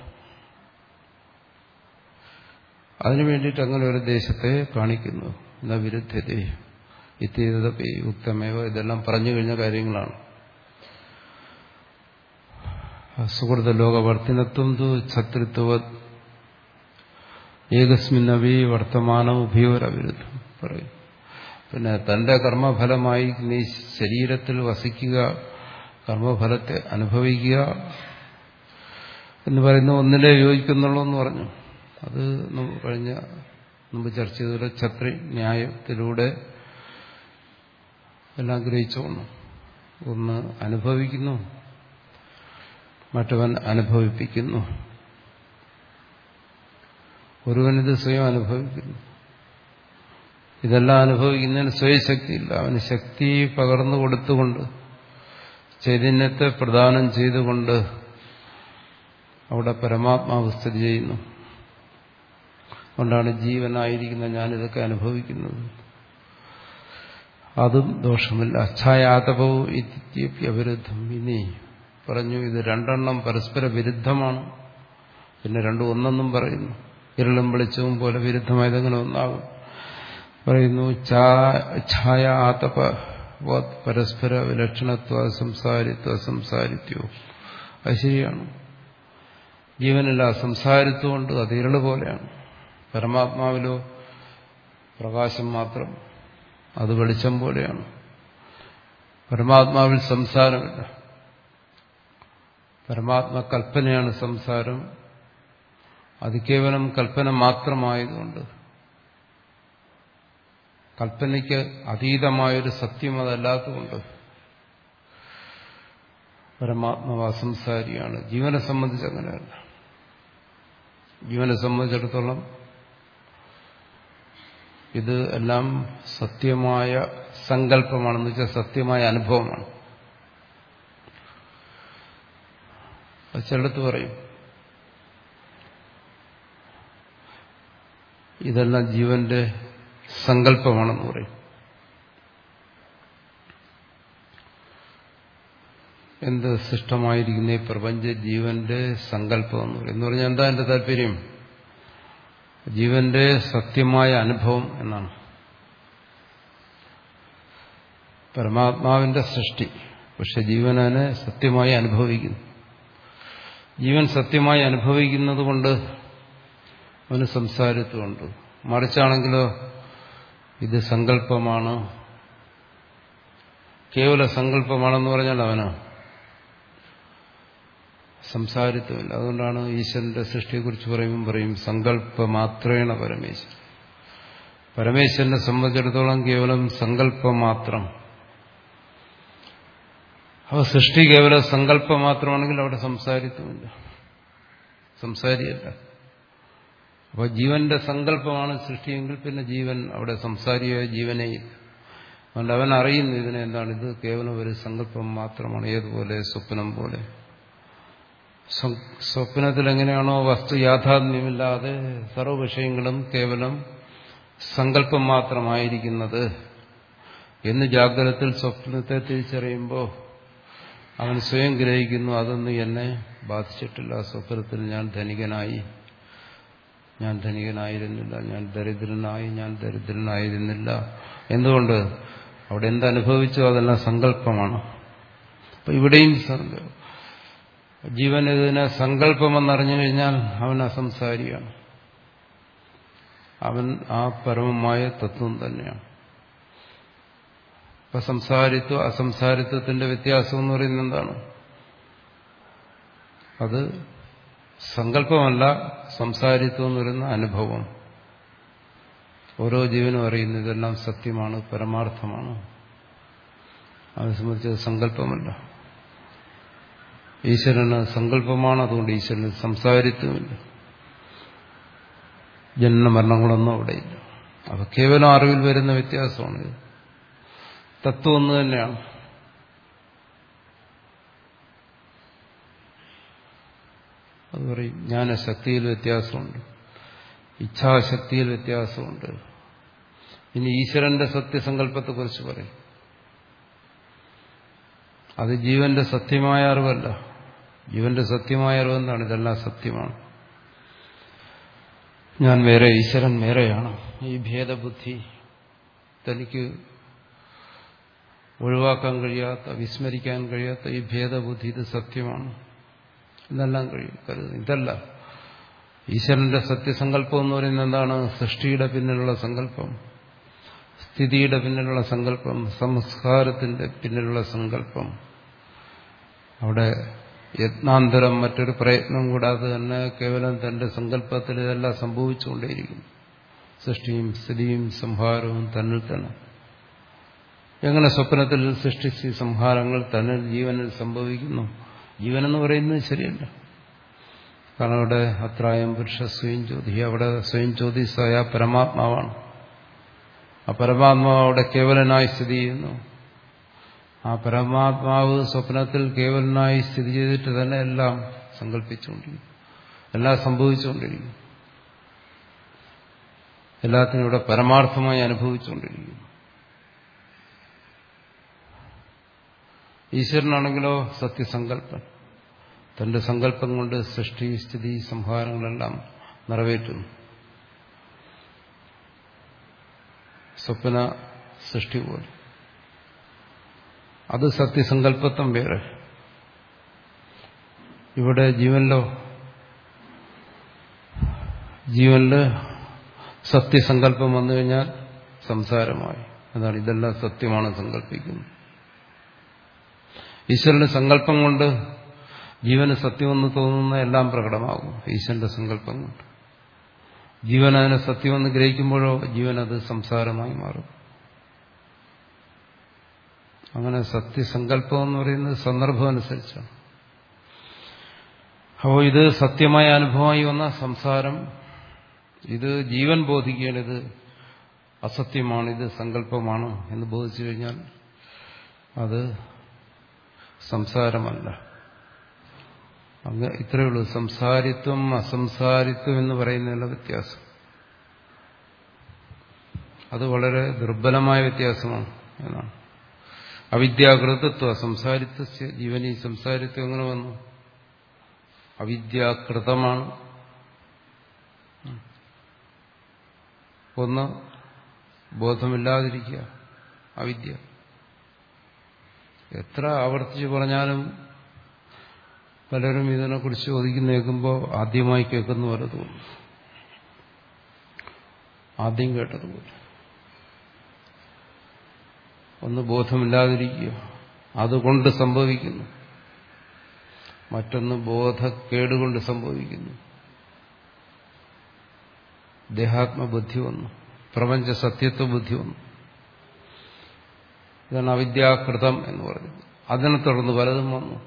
Speaker 1: അതിനു വേണ്ടിയിട്ട് അങ്ങനെ ഒരു ദേശത്തെ കാണിക്കുന്നു എന്ന വിരുദ്ധത ഇത്യതപി ഉത്തമേവ ഇതെല്ലാം പറഞ്ഞു കഴിഞ്ഞ കാര്യങ്ങളാണ് സുഹൃത ലോകവർത്തിനത്വം തു ഛത്രിത്വ ഏകസ്മിന്നവി വർത്തമാനം ഉഭയോരവിരുദ്ധം പറയും പിന്നെ തന്റെ കർമ്മഫലമായി നീ ശരീരത്തിൽ വസിക്കുക കർമ്മഫലത്തെ അനുഭവിക്കുക എന്ന് പറയുന്ന ഒന്നിലേ യോജിക്കുന്നുള്ളൂ എന്ന് പറഞ്ഞു അത് കഴിഞ്ഞ മുമ്പ് ചർച്ച ചെയ്തതുപോലെ ഛത്രി ന്യായത്തിലൂടെ എല്ലാം ഗ്രഹിച്ചോണം ഒന്ന് അനുഭവിക്കുന്നു മറ്റവൻ അനുഭവിപ്പിക്കുന്നു ഒരുവനിത് സ്വയം അനുഭവിക്കുന്നു ഇതെല്ലാം അനുഭവിക്കുന്നതിന് സ്വയം ശക്തിയില്ല അവന് ശക്തി പകർന്നു കൊടുത്തുകൊണ്ട് ചൈതന്യത്തെ പ്രദാനം ചെയ്തുകൊണ്ട് അവിടെ പരമാത്മാവ് സ്ഥിതി ചെയ്യുന്നു അതുകൊണ്ടാണ് ജീവനായിരിക്കുന്ന ഞാനിതൊക്കെ അനുഭവിക്കുന്നത് അതും ദോഷമില്ല അച്ഛായാതപവും ഇത്യവിരുദ്ധം ഇനി പറഞ്ഞു ഇത് രണ്ടെണ്ണം പരസ്പര വിരുദ്ധമാണ് പിന്നെ രണ്ടും ഒന്നെന്നും പറയുന്നു ഇരുളും വെളിച്ചവും പോലെ വിരുദ്ധമായതെങ്ങനെ ഒന്നാകും പറയുന്നു ഛായ ആതപ പരസ്പര വിലക്ഷണത്വ സംസാരിത്വ സംസാരിത്വോ അത് ശരിയാണ് ജീവനില്ല സംസാരിത്വമുണ്ട് അത് ഇരുള് പോലെയാണ് പരമാത്മാവിലോ പ്രകാശം മാത്രം അത് വെളിച്ചം പോലെയാണ് പരമാത്മാവിൽ സംസാരമില്ല പരമാത്മ കൽപ്പനയാണ് സംസാരം അത് കേവലം കൽപ്പന മാത്രമായതുകൊണ്ട് കൽപ്പനയ്ക്ക് അതീതമായൊരു സത്യം അതല്ലാത്തതുകൊണ്ട് പരമാത്മാവ് അസംസാരിയാണ് ജീവനെ സംബന്ധിച്ച് അങ്ങനെയല്ല ജീവനെ സംബന്ധിച്ചിടത്തോളം ഇത് എല്ലാം സത്യമായ സങ്കല്പമാണെന്ന് വെച്ചാൽ സത്യമായ അനുഭവമാണ് ചിലടത്ത് പറയും ഇതെല്ലാം ജീവന്റെ സങ്കല്പമാണെന്ന് പറയും എന്ത് സൃഷ്ടമായിരിക്കുന്ന ഈ പ്രപഞ്ച ജീവന്റെ സങ്കല്പം എന്ന് പറയും എന്ന് പറഞ്ഞാൽ എന്താ എന്റെ താല്പര്യം ജീവന്റെ സത്യമായ അനുഭവം എന്നാണ് പരമാത്മാവിന്റെ സൃഷ്ടി പക്ഷെ ജീവനെ സത്യമായി അനുഭവിക്കുന്നു ജീവൻ സത്യമായി അനുഭവിക്കുന്നത് കൊണ്ട് അവന് സംസാരത്തുമുണ്ട് മറിച്ചാണെങ്കിലോ ഇത് സങ്കല്പമാണ് കേവല സങ്കല്പമാണെന്ന് പറഞ്ഞാൽ അവന് സംസാരിത്വമില്ല അതുകൊണ്ടാണ് ഈശ്വരന്റെ സൃഷ്ടിയെക്കുറിച്ച് പറയുമ്പോൾ പറയും സങ്കല്പ മാത്രേണ പരമേശ്വരൻ പരമേശ്വരനെ സംബന്ധിച്ചിടത്തോളം കേവലം സങ്കല്പം മാത്രം അവ സൃഷ്ടി കേവലം സങ്കല്പം മാത്രമാണെങ്കിൽ അവിടെ സംസാരിത്വമില്ല സംസാരിയല്ല അപ്പോൾ ജീവന്റെ സങ്കല്പമാണ് സൃഷ്ടിയെങ്കിൽ പിന്നെ ജീവൻ അവിടെ സംസാരിയായ ജീവനെ അതുകൊണ്ട് അവൻ അറിയുന്നു ഇതിനെ എന്താണ് ഇത് കേവലം ഒരു സങ്കല്പം മാത്രമാണ് ഏതുപോലെ സ്വപ്നം പോലെ സ്വപ്നത്തിൽ എങ്ങനെയാണോ വസ്തു യാഥാത്മ്യമില്ലാതെ സർവ്വ വിഷയങ്ങളും കേവലം സങ്കല്പം മാത്രമായിരിക്കുന്നത് എന്ന് ജാഗ്രതത്തിൽ സ്വപ്നത്തെ തിരിച്ചറിയുമ്പോൾ അവൻ സ്വയം ഗ്രഹിക്കുന്നു അതൊന്നും എന്നെ ബാധിച്ചിട്ടില്ല സ്വപ്നത്തിൽ ഞാൻ ധനികനായി ഞാൻ ധനികനായിരുന്നില്ല ഞാൻ ദരിദ്രനായി ഞാൻ ദരിദ്രനായിരുന്നില്ല എന്തുകൊണ്ട് അവിടെ എന്തനുഭവിച്ചോ അതെല്ലാം സങ്കല്പമാണ് അപ്പൊ ഇവിടെയും ജീവൻ ഇതിനെ സങ്കല്പമെന്നറിഞ്ഞു കഴിഞ്ഞാൽ അവൻ അസംസാരിയാണ് അവൻ ആ പരമമായ തത്വം തന്നെയാണ് ഇപ്പൊ സംസാരിത്വ അസംസാരിത്വത്തിന്റെ വ്യത്യാസം എന്ന് പറയുന്നത് എന്താണ് അത് സങ്കല്പമല്ല സംസാരിത്വം എന്ന് പറയുന്ന അനുഭവം ഓരോ ജീവനും അറിയുന്നു ഇതെല്ലാം സത്യമാണ് പരമാർത്ഥമാണ് അതിനെ സംബന്ധിച്ച് സങ്കല്പമല്ല ഈശ്വരന് സങ്കല്പമാണ് അതുകൊണ്ട് ഈശ്വരന് സംസാരിത്വമില്ല ജനന മരണങ്ങളൊന്നും അവിടെയില്ല അപ്പൊ കേവലം അറിവിൽ വരുന്ന വ്യത്യാസമാണ് ഇത് തത്വം ഒന്ന് തന്നെയാണ് അത് പറയും ജ്ഞാനശക്തിയിൽ വ്യത്യാസമുണ്ട് ഇച്ഛാശക്തിയിൽ വ്യത്യാസമുണ്ട് ഇനി ഈശ്വരന്റെ സത്യസങ്കല്പത്തെക്കുറിച്ച് പറയും അത് ജീവന്റെ സത്യമായ അറിവല്ല ജീവന്റെ സത്യമായ അറിവ് എന്താണ് ഇതെല്ലാം സത്യമാണ് ഞാൻ വേറെ ഈശ്വരൻ വേറെയാണ് ഈ ഭേദബുദ്ധി തനിക്ക് ഒഴിവാക്കാൻ കഴിയാത്ത വിസ്മരിക്കാൻ കഴിയാത്ത ഈ ഭേദബുദ്ധി ഇത് സത്യമാണ് ഇതെല്ലാം കഴിയും കരുത് ഇതല്ല ഈശ്വരന്റെ സത്യസങ്കല്പം എന്ന് പറയുന്നത് എന്താണ് സൃഷ്ടിയുടെ പിന്നിലുള്ള സങ്കല്പം സ്ഥിതിയുടെ പിന്നിലുള്ള സങ്കല്പം സംസ്കാരത്തിന്റെ പിന്നിലുള്ള സങ്കല്പം അവിടെ യത്നാന്തരം മറ്റൊരു പ്രയത്നം കൂടാതെ തന്നെ കേവലം തന്റെ സങ്കല്പത്തിൽ ഇതെല്ലാം സംഭവിച്ചുകൊണ്ടേയിരിക്കുന്നു സൃഷ്ടിയും സ്ഥിതിയും സംഹാരവും തന്നിൽ തന്നെ എങ്ങനെ സ്വപ്നത്തിൽ സൃഷ്ടിച്ച് സംഹാരങ്ങൾ തന്നിൽ ജീവനിൽ സംഭവിക്കുന്നു ജീവനെന്ന് പറയുന്നത് ശരിയല്ല കാരണം അവിടെ അത്രായം പുരുഷ സ്വയം ജ്യോതി അവിടെ സ്വയം ജ്യോതിസായ പരമാത്മാവാണ് ആ പരമാത്മാവ് അവിടെ കേവലനായി സ്ഥിതി ചെയ്യുന്നു ആ പരമാത്മാവ് സ്വപ്നത്തിൽ കേവലനായി സ്ഥിതി ചെയ്തിട്ട് തന്നെ എല്ലാം സങ്കല്പിച്ചുകൊണ്ടിരിക്കും എല്ലാം സംഭവിച്ചുകൊണ്ടിരിക്കും എല്ലാത്തിനും ഇവിടെ പരമാർത്ഥമായി അനുഭവിച്ചുകൊണ്ടിരിക്കുന്നു ഈശ്വരനാണെങ്കിലോ സത്യസങ്കല്പൻ തന്റെ സങ്കല്പം കൊണ്ട് സൃഷ്ടി സ്ഥിതി സംഹാരങ്ങളെല്ലാം നിറവേറ്റുന്നു സ്വപ്ന സൃഷ്ടി പോലെ അത് സത്യസങ്കല്പത്വം വേറെ ഇവിടെ ജീവനിലോ ജീവനില് സത്യസങ്കല്പം വന്നു കഴിഞ്ഞാൽ സംസാരമായി അതാണ് ഇതെല്ലാം സത്യമാണ് സങ്കല്പിക്കുന്നത് ഈശ്വരന്റെ സങ്കല്പം കൊണ്ട് ജീവന് സത്യമെന്ന് തോന്നുന്ന എല്ലാം പ്രകടമാകും ഈശ്വരന്റെ സങ്കല്പം കൊണ്ട് ജീവൻ അതിനെ സത്യമെന്ന് ഗ്രഹിക്കുമ്പോഴോ ജീവൻ അത് സംസാരമായി മാറും അങ്ങനെ സത്യസങ്കല്പം എന്ന് പറയുന്നത് സന്ദർഭം അനുസരിച്ചാണ് അപ്പോൾ ഇത് സത്യമായ അനുഭവമായി വന്ന സംസാരം ഇത് ജീവൻ ബോധിക്കുകയാണ് ഇത് അസത്യമാണ് ഇത് സങ്കല്പമാണ് എന്ന് ബോധിച്ചു കഴിഞ്ഞാൽ അത് സംസാരമല്ല അങ്ങ് ഇത്രയേ ഉള്ളൂ സംസാരിത്വം അസംസാരിത്വം എന്ന് പറയുന്നതിനുള്ള വ്യത്യാസം അത് വളരെ ദുർബലമായ വ്യത്യാസമാണ് എന്നാണ് അവിദ്യാകൃതത്വ സംസാരിത്വ ജീവനി സംസാരിത്വം എങ്ങനെ വന്നു അവിദ്യാകൃതമാണ് ഒന്ന് ബോധമില്ലാതിരിക്കുക അവിദ്യ എത്ര ആവർത്തിച്ച് പറഞ്ഞാലും പലരും ഇതിനെക്കുറിച്ച് ചോദിക്കുന്ന കേൾക്കുമ്പോൾ ആദ്യമായി കേൾക്കുന്ന പോലെ തോന്നും ആദ്യം കേട്ടതുപോലെ ഒന്ന് ബോധമില്ലാതിരിക്കുക അതുകൊണ്ട് സംഭവിക്കുന്നു മറ്റൊന്ന് ബോധക്കേടുകൊണ്ട് സംഭവിക്കുന്നു ദേഹാത്മബുദ്ധി വന്നു പ്രപഞ്ച സത്യത്വ ബുദ്ധി വന്നു ഇതാണ് അവിദ്യാകൃതം എന്ന് പറയുന്നത് അതിനെ തുടർന്ന് പലതും വന്നു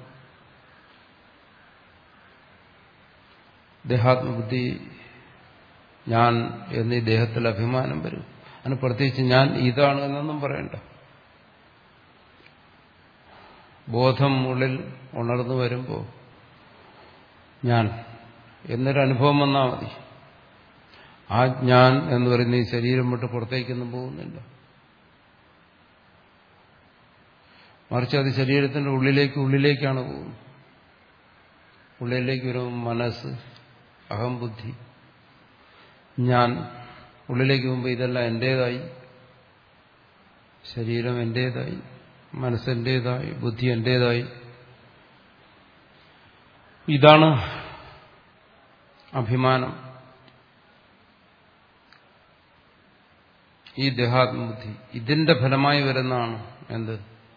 Speaker 1: ദേഹാത്മബുദ്ധി ഞാൻ എന്നീ ദേഹത്തിൽ അഭിമാനം വരും അതിന് പ്രത്യേകിച്ച് ഞാൻ ഇതാണ് എന്നൊന്നും പറയണ്ട ബോധം ഉള്ളിൽ ഉണർന്നു വരുമ്പോൾ ഞാൻ എന്നൊരു അനുഭവം വന്നാൽ മതി ആ ഞാൻ എന്ന് പറയുന്ന ഈ ശരീരം വിട്ട് പുറത്തേക്കൊന്നും പോകുന്നില്ല മറിച്ച് അത് ശരീരത്തിന്റെ ഉള്ളിലേക്ക് ഉള്ളിലേക്കാണ് പോകുന്നത് ഉള്ളിലേക്ക് ഒരു മനസ്സ് അഹംബുദ്ധി ഞാൻ ഉള്ളിലേക്ക് പോകുമ്പോൾ ഇതെല്ലാം എന്റേതായി ശരീരം എന്റേതായി മനസ്സെന്റേതായി ബുദ്ധി എന്റേതായി ഇതാണ് അഭിമാനം ഈ ദേഹാത്മബുദ്ധി ഇതിന്റെ ഫലമായി വരുന്നതാണ് എന്ത്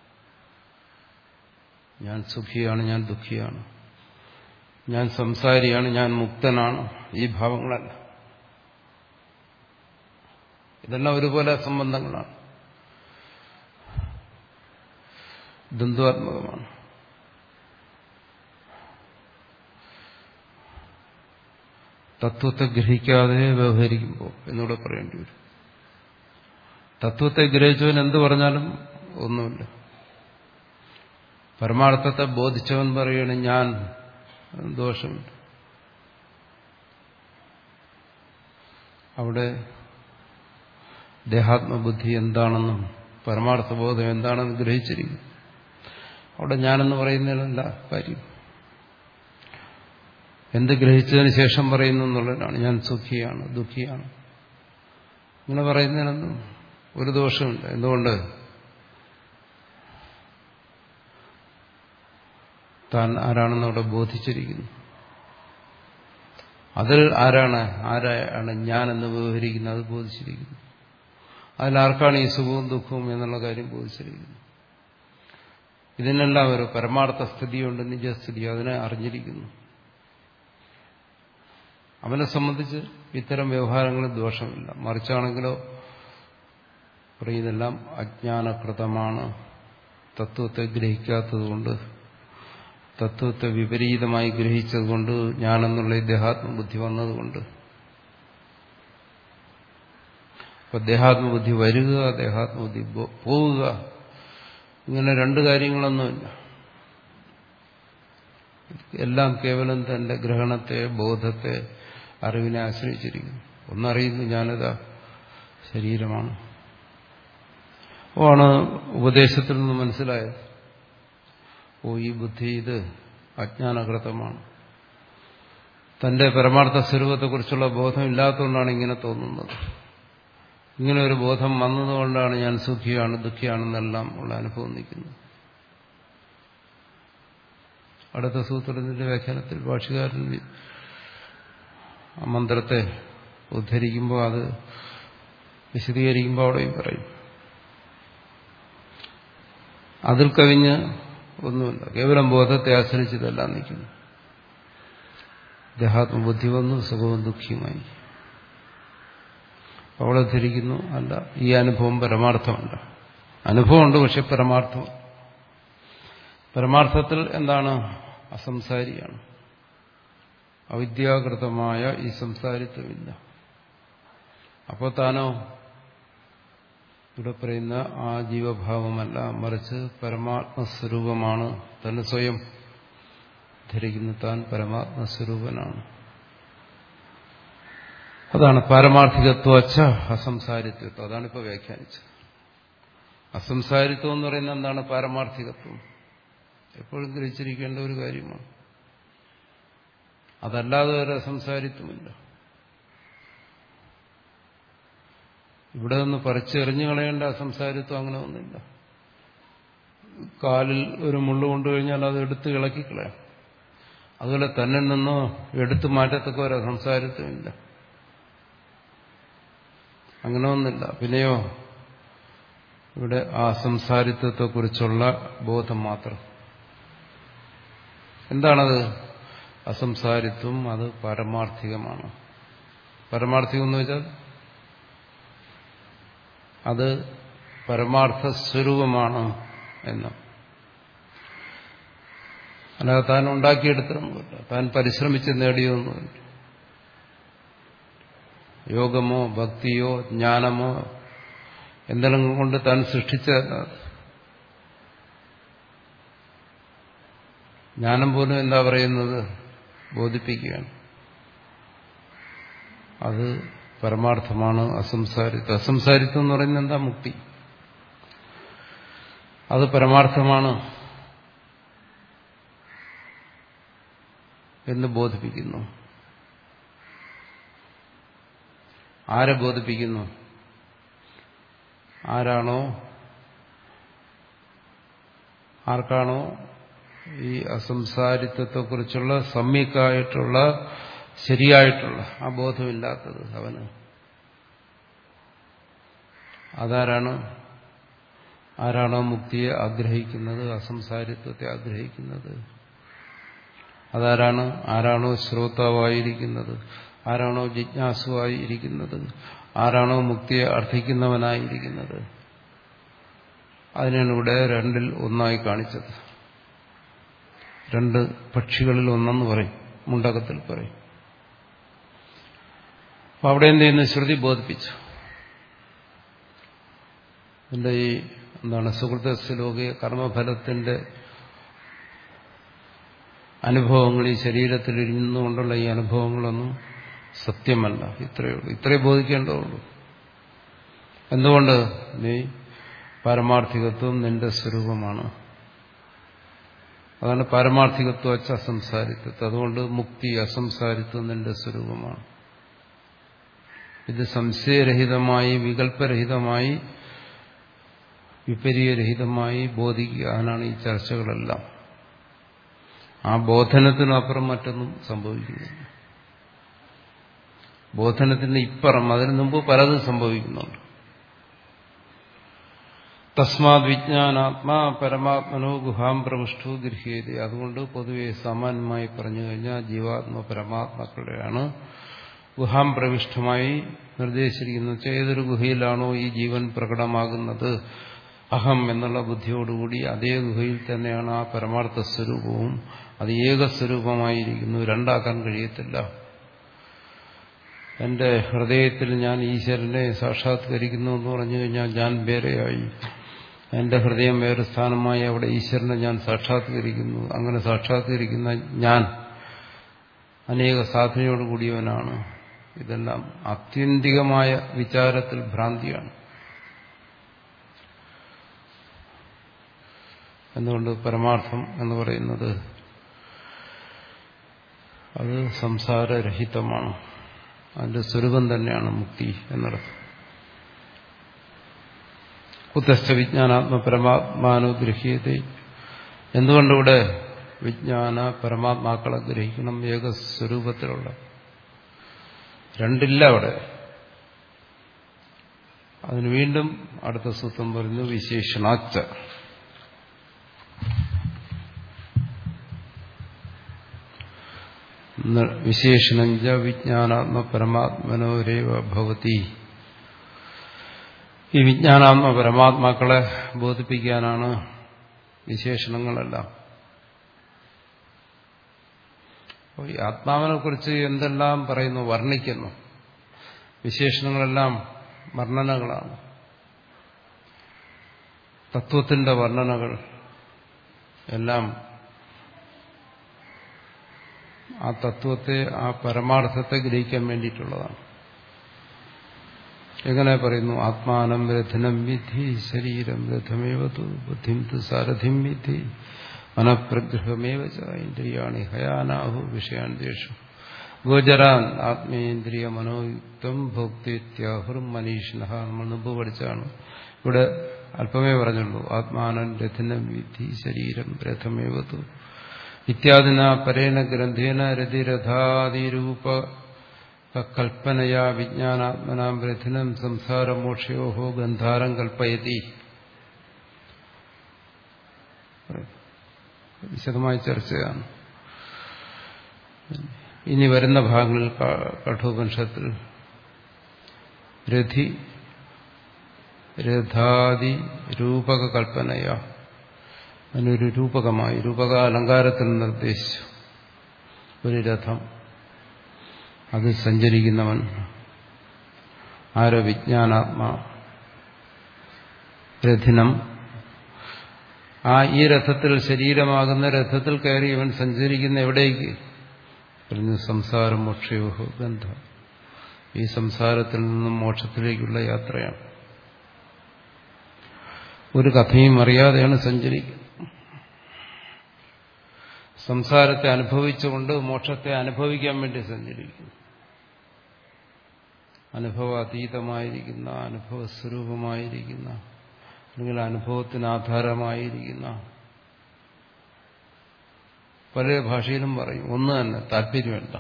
Speaker 1: ഞാൻ സുഖിയാണ് ഞാൻ ദുഃഖിയാണ് ഞാൻ സംസാരിയാണ് ഞാൻ മുക്തനാണ് ഈ ഭാവങ്ങളല്ല ഇതെല്ലാം ഒരുപോലെ സംബന്ധങ്ങളാണ് ദ്വന്ദ്വാത്മകമാണ് തത്വത്തെ ഗ്രഹിക്കാതെ വ്യവഹരിക്കുമ്പോൾ എന്നൂടെ പറയേണ്ടി വരും തത്വത്തെ ഗ്രഹിച്ചവൻ എന്ത് പറഞ്ഞാലും ഒന്നുമില്ല പരമാർത്ഥത്തെ ബോധിച്ചവൻ പറയണ ഞാൻ ദോഷമുണ്ട് അവിടെ ദേഹാത്മബുദ്ധി എന്താണെന്നും പരമാർത്ഥബോധം എന്താണെന്ന് ഗ്രഹിച്ചിരിക്കും അവിടെ ഞാനെന്ന് പറയുന്നതിലല്ല കാര്യം എന്ത് ഗ്രഹിച്ചതിന് ശേഷം പറയുന്നു എന്നുള്ളതാണ് ഞാൻ സുഖിയാണ് ദുഃഖിയാണ് ഇങ്ങനെ പറയുന്നതിനൊന്നും ഒരു ദോഷമില്ല എന്തുകൊണ്ട് താൻ ആരാണെന്ന് അവിടെ ബോധിച്ചിരിക്കുന്നു അതിൽ ആരാണ് ആരാണ് ഞാനെന്ന് വ്യവഹരിക്കുന്നത് അത് ബോധിച്ചിരിക്കുന്നു അതിലാർക്കാണ് ഈ സുഖവും ദുഃഖവും എന്നുള്ള കാര്യം ബോധിച്ചിരിക്കുന്നത് ഇതിനെല്ലാം ഒരു പരമാർത്ഥ സ്ഥിതിയുണ്ട് നിജസ്ഥിതി അതിനെ അറിഞ്ഞിരിക്കുന്നു അവനെ സംബന്ധിച്ച് ഇത്തരം വ്യവഹാരങ്ങളിൽ ദോഷമില്ല മറിച്ചാണെങ്കിലോ പറയുന്നതെല്ലാം അജ്ഞാനകൃതമാണ് തത്വത്തെ ഗ്രഹിക്കാത്തതുകൊണ്ട് തത്വത്തെ വിപരീതമായി ഗ്രഹിച്ചതുകൊണ്ട് ഞാനെന്നുള്ള ഈ ദേഹാത്മബുദ്ധി വന്നതുകൊണ്ട് അപ്പൊ ദേഹാത്മബുദ്ധി വരിക ദേഹാത്മബുദ്ധി പോവുക ഇങ്ങനെ രണ്ട് കാര്യങ്ങളൊന്നുമില്ല എല്ലാം കേവലം തന്റെ ഗ്രഹണത്തെ ബോധത്തെ അറിവിനെ ആശ്രയിച്ചിരിക്കുന്നു ഒന്നറിയുന്നു ഞാനിതാ ശരീരമാണ് ആണ് ഉപദേശത്തിൽ നിന്ന് മനസ്സിലായത് ഓ ഈ ബുദ്ധി ഇത് അജ്ഞാനകൃതമാണ് തന്റെ പരമാർത്ഥ സ്വരൂപത്തെക്കുറിച്ചുള്ള ബോധം ഇല്ലാത്തതുകൊണ്ടാണ് ഇങ്ങനെ തോന്നുന്നത് ഇങ്ങനെ ഒരു ബോധം വന്നതുകൊണ്ടാണ് ഞാൻ സുഖിയാണ് ദുഃഖിയാണെന്നെല്ലാം ഉള്ള അനുഭവം നിൽക്കുന്നത് അടുത്ത സൂത്രത്തിന്റെ വ്യാഖ്യാനത്തിൽ ഭാഷകാരൻ ആ മന്ത്രത്തെ ഉദ്ധരിക്കുമ്പോൾ അത് വിശദീകരിക്കുമ്പോൾ അവിടെയും പറയും അതിൽ കവിഞ്ഞ് ഒന്നുമില്ല കേവലം ബോധത്തെ ആശ്രയിച്ചതെല്ലാം നിൽക്കുന്നു ദേഹാത്മബുദ്ധി വന്നു സുഖവും ദുഃഖിയുമായി അവിടെ ധരിക്കുന്നു അല്ല ഈ അനുഭവം പരമാർത്ഥമല്ല അനുഭവമുണ്ട് പക്ഷെ പരമാർത്ഥം പരമാർത്ഥത്തിൽ എന്താണ് അസംസാരിയാണ് അവിദ്യാകൃതമായ ഈ സംസാരിത്വമില്ല അപ്പോൾ താനോ ഇവിടെ പറയുന്ന ആ ജീവഭാവമല്ല മറിച്ച് പരമാത്മസ്വരൂപമാണ് തന്നെ സ്വയം ധരിക്കുന്ന താൻ പരമാത്മസ്വരൂപനാണ് അതാണ് പാരമാർത്ഥികത്വച്ച അസംസാരിത്വം അതാണ് ഇപ്പോൾ വ്യാഖ്യാനിച്ചത് അസംസാരിത്വം എന്ന് പറയുന്നത് എന്താണ് പാരമാർത്ഥികത്വം എപ്പോഴും ഗ്രഹിച്ചിരിക്കേണ്ട ഒരു കാര്യമാണ് അതല്ലാതെ ഒരു അസംസാരിത്വമില്ല ഇവിടെ നിന്ന് പറിച്ചെറിഞ്ഞു കളയേണ്ട അസംസാരിത്വം അങ്ങനെ ഒന്നുമില്ല കാലിൽ ഒരു മുള്ളു കൊണ്ടു കഴിഞ്ഞാൽ അത് എടുത്ത് ഇളക്കിക്കളയാം അതുപോലെ തന്നെ നിന്നോ എടുത്തു മാറ്റത്തക്ക ഒരു അസംസാരിത്വമില്ല അങ്ങനെ ഒന്നില്ല പിന്നെയോ ഇവിടെ ആ സംസാരിത്വത്തെക്കുറിച്ചുള്ള ബോധം മാത്രം എന്താണത് അസംസാരിത്വം അത് പാരമാർത്ഥികമാണ് പരമാർത്ഥികം എന്ന് വെച്ചാൽ അത് പരമാർത്ഥ സ്വരൂപമാണ് എന്ന് അല്ലാതെ താൻ ഉണ്ടാക്കിയെടുത്തൊന്നുമില്ല താൻ പരിശ്രമിച്ച് നേടിയൊന്നുമില്ല യോഗമോ ഭക്തിയോ ജ്ഞാനമോ എന്തെങ്കിലും കൊണ്ട് താൻ സൃഷ്ടിച്ച ജ്ഞാനം പോലും എന്താ പറയുന്നത് ബോധിപ്പിക്കുകയാണ് അത് പരമാർത്ഥമാണ് അസംസാരിത്വം അസംസാരിത്വം എന്ന് പറയുന്നത് എന്താ മുക്തി അത് പരമാർത്ഥമാണ് എന്ന് ബോധിപ്പിക്കുന്നു ആരെ ബോധിപ്പിക്കുന്നു ആരാണോ ആർക്കാണോ ഈ അസംസാരിത്വത്തെക്കുറിച്ചുള്ള സമ്യക്കായിട്ടുള്ള ശരിയായിട്ടുള്ള ആ ബോധമില്ലാത്തത് അവന് അതാരാണ് ആരാണോ മുക്തിയെ ആഗ്രഹിക്കുന്നത് അസംസാരിത്വത്തെ ആഗ്രഹിക്കുന്നത് അതാരാണ് ആരാണോ ശ്രോതാവായിരിക്കുന്നത് ആരാണോ ജിജ്ഞാസുവായി ഇരിക്കുന്നത് ആരാണോ മുക്തിയെ അർത്ഥിക്കുന്നവനായിരിക്കുന്നത് അതിനാണ് ഇവിടെ രണ്ടിൽ ഒന്നായി കാണിച്ചത് രണ്ട് പക്ഷികളിൽ ഒന്നെന്ന് പറയും മുണ്ടകത്തിൽ പറയും അപ്പൊ അവിടെ എന്ത് ചെയ്യുന്നു ശ്രുതി ബോധിപ്പിച്ചു എന്റെ ഈ എന്താണ് സുഹൃത്ത ശ്ലോകിയ കർമ്മഫലത്തിന്റെ അനുഭവങ്ങൾ ഈ ശരീരത്തിൽ ഇരുന്നുകൊണ്ടുള്ള ഈ അനുഭവങ്ങളൊന്നും സത്യമല്ല ഇത്രയേ ഉള്ളൂ ഇത്രയേ ബോധിക്കേണ്ടതുള്ളൂ എന്തുകൊണ്ട് നീ പാരമാർത്ഥികത്വം നിന്റെ സ്വരൂപമാണ് അതാണ് പാരമാർത്ഥികത്വം വച്ച അസംസാരിത്വം അതുകൊണ്ട് മുക്തി അസംസാരിത്വം നിന്റെ സ്വരൂപമാണ് ഇത് സംശയരഹിതമായി വികല്പരഹിതമായി വിപരീയരഹിതമായി ബോധിക്കുക അതിനാണ് ഈ ചർച്ചകളെല്ലാം ആ ബോധനത്തിനപ്പുറം മറ്റൊന്നും സംഭവിക്കുന്നില്ല ബോധനത്തിന് ഇപ്പുറം അതിനു മുമ്പ് പലതും സംഭവിക്കുന്നുണ്ട് തസ്മാത് വിജ്ഞാനാത്മാ പരമാത്മനോ ഗുഹാം പ്രവിഷ്ടു ഗൃഹ്യത അതുകൊണ്ട് പൊതുവെ സാമാന്യമായി പറഞ്ഞു കഴിഞ്ഞാൽ ജീവാത്മ പരമാത്മാക്കളുടെയാണ് ഗുഹാം പ്രവിഷ്ടമായി നിർദ്ദേശിച്ചിരിക്കുന്നത് ഏതൊരു ഗുഹയിലാണോ ഈ ജീവൻ പ്രകടമാകുന്നത് അഹം എന്നുള്ള ബുദ്ധിയോടുകൂടി അതേ ഗുഹയിൽ തന്നെയാണ് ആ പരമാർത്ഥ സ്വരൂപവും അത് ഏകസ്വരൂപമായിരിക്കുന്നു രണ്ടാക്കാൻ കഴിയത്തില്ല എന്റെ ഹൃദയത്തിൽ ഞാൻ ഈശ്വരനെ സാക്ഷാത്കരിക്കുന്നു എന്ന് പറഞ്ഞു കഴിഞ്ഞാൽ ഞാൻ വേറെയായി എന്റെ ഹൃദയം വേറെ സ്ഥാനമായി അവിടെ ഈശ്വരനെ ഞാൻ സാക്ഷാത്കരിക്കുന്നു അങ്ങനെ സാക്ഷാത്കരിക്കുന്ന ഞാൻ അനേക സാധനയോടുകൂടിയവനാണ് ഇതെല്ലാം ആത്യന്തികമായ വിചാരത്തിൽ ഭ്രാന്തിയാണ് എന്തുകൊണ്ട് പരമാർത്ഥം എന്ന് പറയുന്നത് അത് സംസാരരഹിതമാണ് അതിന്റെ സ്വരൂപം തന്നെയാണ് മുക്തി എന്നർത്ഥം കുത്തസ്ഥ വിജ്ഞാനാത്മ പരമാത്മാനുഗ്രഹീയത എന്തുകൊണ്ടിവിടെ വിജ്ഞാന പരമാത്മാക്കളെ ഗ്രഹിക്കണം ഏകസ്വരൂപത്തിലുള്ള രണ്ടില്ല അവിടെ അതിന് വീണ്ടും അടുത്ത സൂത്രം പറയുന്നു വിശേഷണാച്ച വിശേഷണഞ്ച വിജ്ഞാനാത്മ പരമാത്മനോരേവ ഭവതി ഈ വിജ്ഞാനാത്മ പരമാത്മാക്കളെ ബോധിപ്പിക്കാനാണ് വിശേഷണങ്ങളെല്ലാം അപ്പോൾ ഈ ആത്മാവിനെ കുറിച്ച് എന്തെല്ലാം പറയുന്നു വർണ്ണിക്കുന്നു വിശേഷണങ്ങളെല്ലാം വർണ്ണനകളാണ് തത്വത്തിന്റെ വർണ്ണനകൾ എല്ലാം ആ തത്വത്തെ ആ പരമാർത്ഥത്തെ ഗ്രഹിക്കാൻ വേണ്ടിയിട്ടുള്ളതാണ് എങ്ങനെ പറയുന്നു ആത്മാനം രഥനം വിധി ശരീരം രഥമേവതു ബുദ്ധിം തു സാരഥിം വിധി മനഃപ്രഗ്രഹമേവ ഇന്ദ്രിയാണി ഹയാനാഹു വിഷയാന്തേഷു ഗോചരാൻ ആത്മേന്ദ്രിയ മനോയുക്തം ഭോക്തിത്യാഹുർ മനീഷിന നമ്മൾ മുമ്പ് പഠിച്ചാണ് ഇവിടെ അല്പമേ പറഞ്ഞുള്ളൂ ആത്മാനം രഥനം വിധി ശരീരം രഥമേവതു ഇത്യാദിന പരേണ ഗ്രന്ഥേന രതിരഥാതിരൂപ കൽപ്പനയാ വിജ്ഞാനാത്മനാം രഥിനം സംസാരമോക്ഷയോഹോ ഗന്ധാരം കൽപ്പയതി വിശദമായി ചർച്ചയാണ് ഇനി വരുന്ന ഭാഗങ്ങളിൽ കഠോപനിഷത്തിൽ രഥി രഥാദി രൂപക കൽപ്പനയാ അതിനൊരു രൂപകമായി രൂപക അലങ്കാരത്തിൽ നിർദ്ദേശിച്ചു ഒരു രഥം അത് സഞ്ചരിക്കുന്നവൻ ആരോ വിജ്ഞാനാത്മാ രഥിനം ആ ഈ രഥത്തിൽ ശരീരമാകുന്ന രഥത്തിൽ കയറി ഇവൻ സഞ്ചരിക്കുന്ന എവിടേക്ക് പറഞ്ഞു സംസാരം മോക്ഷയോഹോ ബന്ധം ഈ സംസാരത്തിൽ നിന്നും മോക്ഷത്തിലേക്കുള്ള യാത്രയാണ് ഒരു കഥയും അറിയാതെയാണ് സഞ്ചരിക്കുന്നത് സംസാരത്തെ അനുഭവിച്ചുകൊണ്ട് മോക്ഷത്തെ അനുഭവിക്കാൻ വേണ്ടി സഞ്ചരിക്കുന്നു അനുഭവാതീതമായിരിക്കുന്ന അനുഭവസ്വരൂപമായിരിക്കുന്ന അല്ലെങ്കിൽ അനുഭവത്തിന് ആധാരമായിരിക്കുന്ന പല ഭാഷയിലും പറയും ഒന്ന് തന്നെ താല്പര്യമല്ല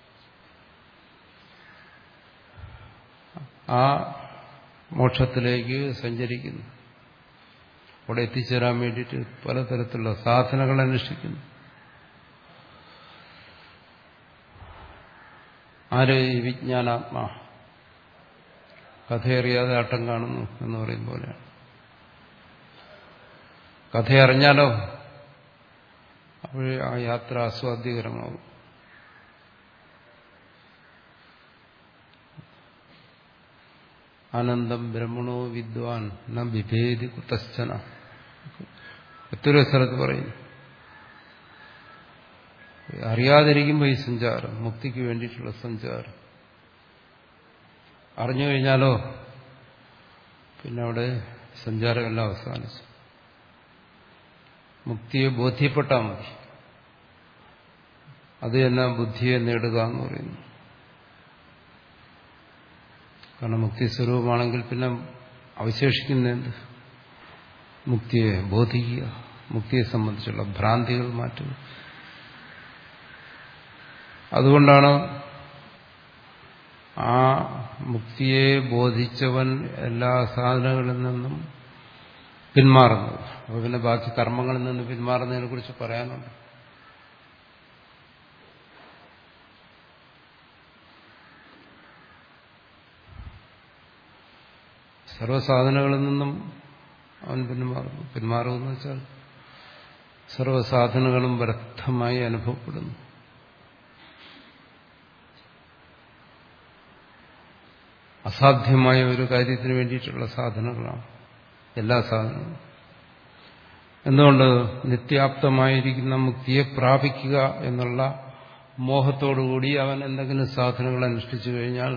Speaker 1: ആ മോക്ഷത്തിലേക്ക് സഞ്ചരിക്കുന്നു അവിടെ എത്തിച്ചേരാൻ വേണ്ടിയിട്ട് പലതരത്തിലുള്ള സാധനകൾ അനുഷ്ഠിക്കുന്നു ആര് ഈ വിജ്ഞാനാത്മാ കഥയറിയാതെ ആട്ടം കാണുന്നു എന്ന് പറയും പോലെയാണ് കഥയറിഞ്ഞാലോ അപ്പോഴേ ആ യാത്ര ആസ്വാദ്യകരമാകും ആനന്ദം ബ്രഹ്മണോ വിദ്വാൻ ന വിഭേദി കുതശ്ചന എത്രയോ സ്ഥലത്ത് പറയുന്നു അറിയാതിരിക്കുമ്പോൾ ഈ സഞ്ചാരം മുക്തിക്ക് വേണ്ടിയിട്ടുള്ള സഞ്ചാരം അറിഞ്ഞു കഴിഞ്ഞാലോ പിന്നെ അവിടെ സഞ്ചാരമെല്ലാം അവസാനിച്ചു മുക്തിയെ ബോധ്യപ്പെട്ടാൽ മതി അത് തന്നെ ബുദ്ധിയെ നേടുക എന്ന് പറയുന്നു കാരണം മുക്തി സ്വരൂപമാണെങ്കിൽ പിന്നെ അവശേഷിക്കുന്ന എന്ത് മുക്തിയെ ബോധിക്കുക മുക്തിയെ സംബന്ധിച്ചുള്ള ഭ്രാന്തികൾ മാറ്റുക അതുകൊണ്ടാണ് ആ മുക്തിയെ ബോധിച്ചവൻ എല്ലാ സാധനങ്ങളിൽ നിന്നും പിന്മാറുന്നത് അപ്പോൾ പിന്നെ ബാക്കി കർമ്മങ്ങളിൽ നിന്ന് പിന്മാറുന്നതിനെ കുറിച്ച് പറയാനുണ്ട് സർവ്വസാധനങ്ങളിൽ നിന്നും അവൻ പിന്മാറുന്നു പിന്മാറുമെന്ന് വെച്ചാൽ സർവ്വസാധനങ്ങളും വ്യർത്ഥമായി അനുഭവപ്പെടുന്നു അസാധ്യമായ ഒരു കാര്യത്തിന് വേണ്ടിയിട്ടുള്ള സാധനങ്ങളാണ് എല്ലാ സാധനങ്ങളും എന്തുകൊണ്ട് നിത്യാപ്തമായിരിക്കുന്ന മുക്തിയെ പ്രാപിക്കുക എന്നുള്ള മോഹത്തോടുകൂടി അവൻ എന്തെങ്കിലും സാധനങ്ങൾ അനുഷ്ഠിച്ചു കഴിഞ്ഞാൽ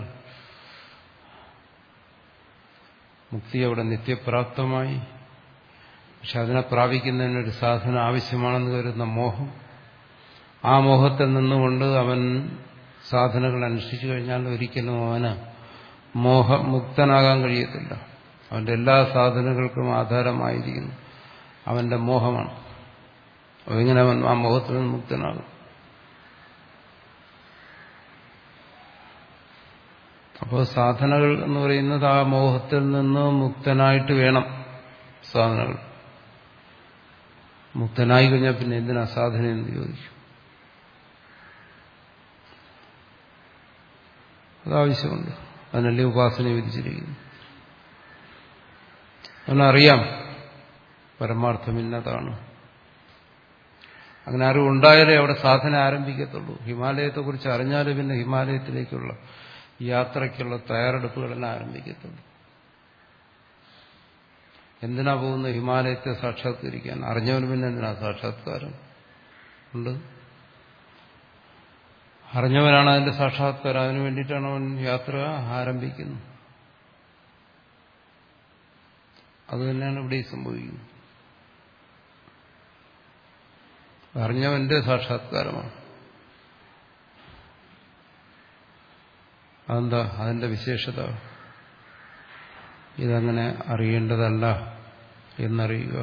Speaker 1: മുക്തി അവിടെ നിത്യപ്രാപ്തമായി പക്ഷെ അതിനെ പ്രാപിക്കുന്നതിനൊരു സാധന ആവശ്യമാണെന്ന് കരുതുന്ന മോഹം ആ മോഹത്തിൽ നിന്നുകൊണ്ട് അവൻ സാധനങ്ങൾ അനുഷ്ഠിച്ചു കഴിഞ്ഞാൽ ഒരിക്കലും അവന് മോഹമുക്തനാകാൻ കഴിയത്തില്ല അവന്റെ എല്ലാ സാധനങ്ങൾക്കും ആധാരമായിരിക്കുന്നു അവന്റെ മോഹമാണ് അതെങ്ങനെ അവൻ ആ മോഹത്തിൽ നിന്ന് മുക്തനാകും അപ്പോൾ സാധനകൾ എന്ന് പറയുന്നത് ആ മോഹത്തിൽ നിന്ന് മുക്തനായിട്ട് വേണം സാധനകൾ മുക്തനായി കഴിഞ്ഞാൽ പിന്നെ എന്തിനാ സാധന എന്ന് ചോദിക്കും അതാവശ്യമുണ്ട് അതിനല്ലേ ഉപാസന വിധിച്ചിരിക്കുന്നു അവനറിയാം പരമാർത്ഥമിന്നതാണ് അങ്ങനെ അറിവ് ഉണ്ടായാലേ അവിടെ സാധന ആരംഭിക്കത്തുള്ളൂ ഹിമാലയത്തെക്കുറിച്ച് അറിഞ്ഞാലേ പിന്നെ ഹിമാലയത്തിലേക്കുള്ള യാത്രയ്ക്കുള്ള തയ്യാറെടുപ്പുകളെല്ലാം ആരംഭിക്കത്തുള്ളൂ എന്തിനാ പോകുന്നത് ഹിമാലയത്തെ സാക്ഷാത്കരിക്കാൻ അറിഞ്ഞവന് പിന്നെ എന്തിനാ സാക്ഷാത്കാരം ഉണ്ട് അറിഞ്ഞവനാണ് അതിന്റെ സാക്ഷാത്കാരം അതിനു വേണ്ടിയിട്ടാണ് അവൻ യാത്ര ആരംഭിക്കുന്നത് അത് തന്നെയാണ് ഇവിടെ സംഭവിക്കുന്നത് അറിഞ്ഞവന്റെ സാക്ഷാത്കാരമാണ് അതെന്താ അതിന്റെ വിശേഷത ഇതങ്ങനെ അറിയേണ്ടതല്ല എന്നറിയുക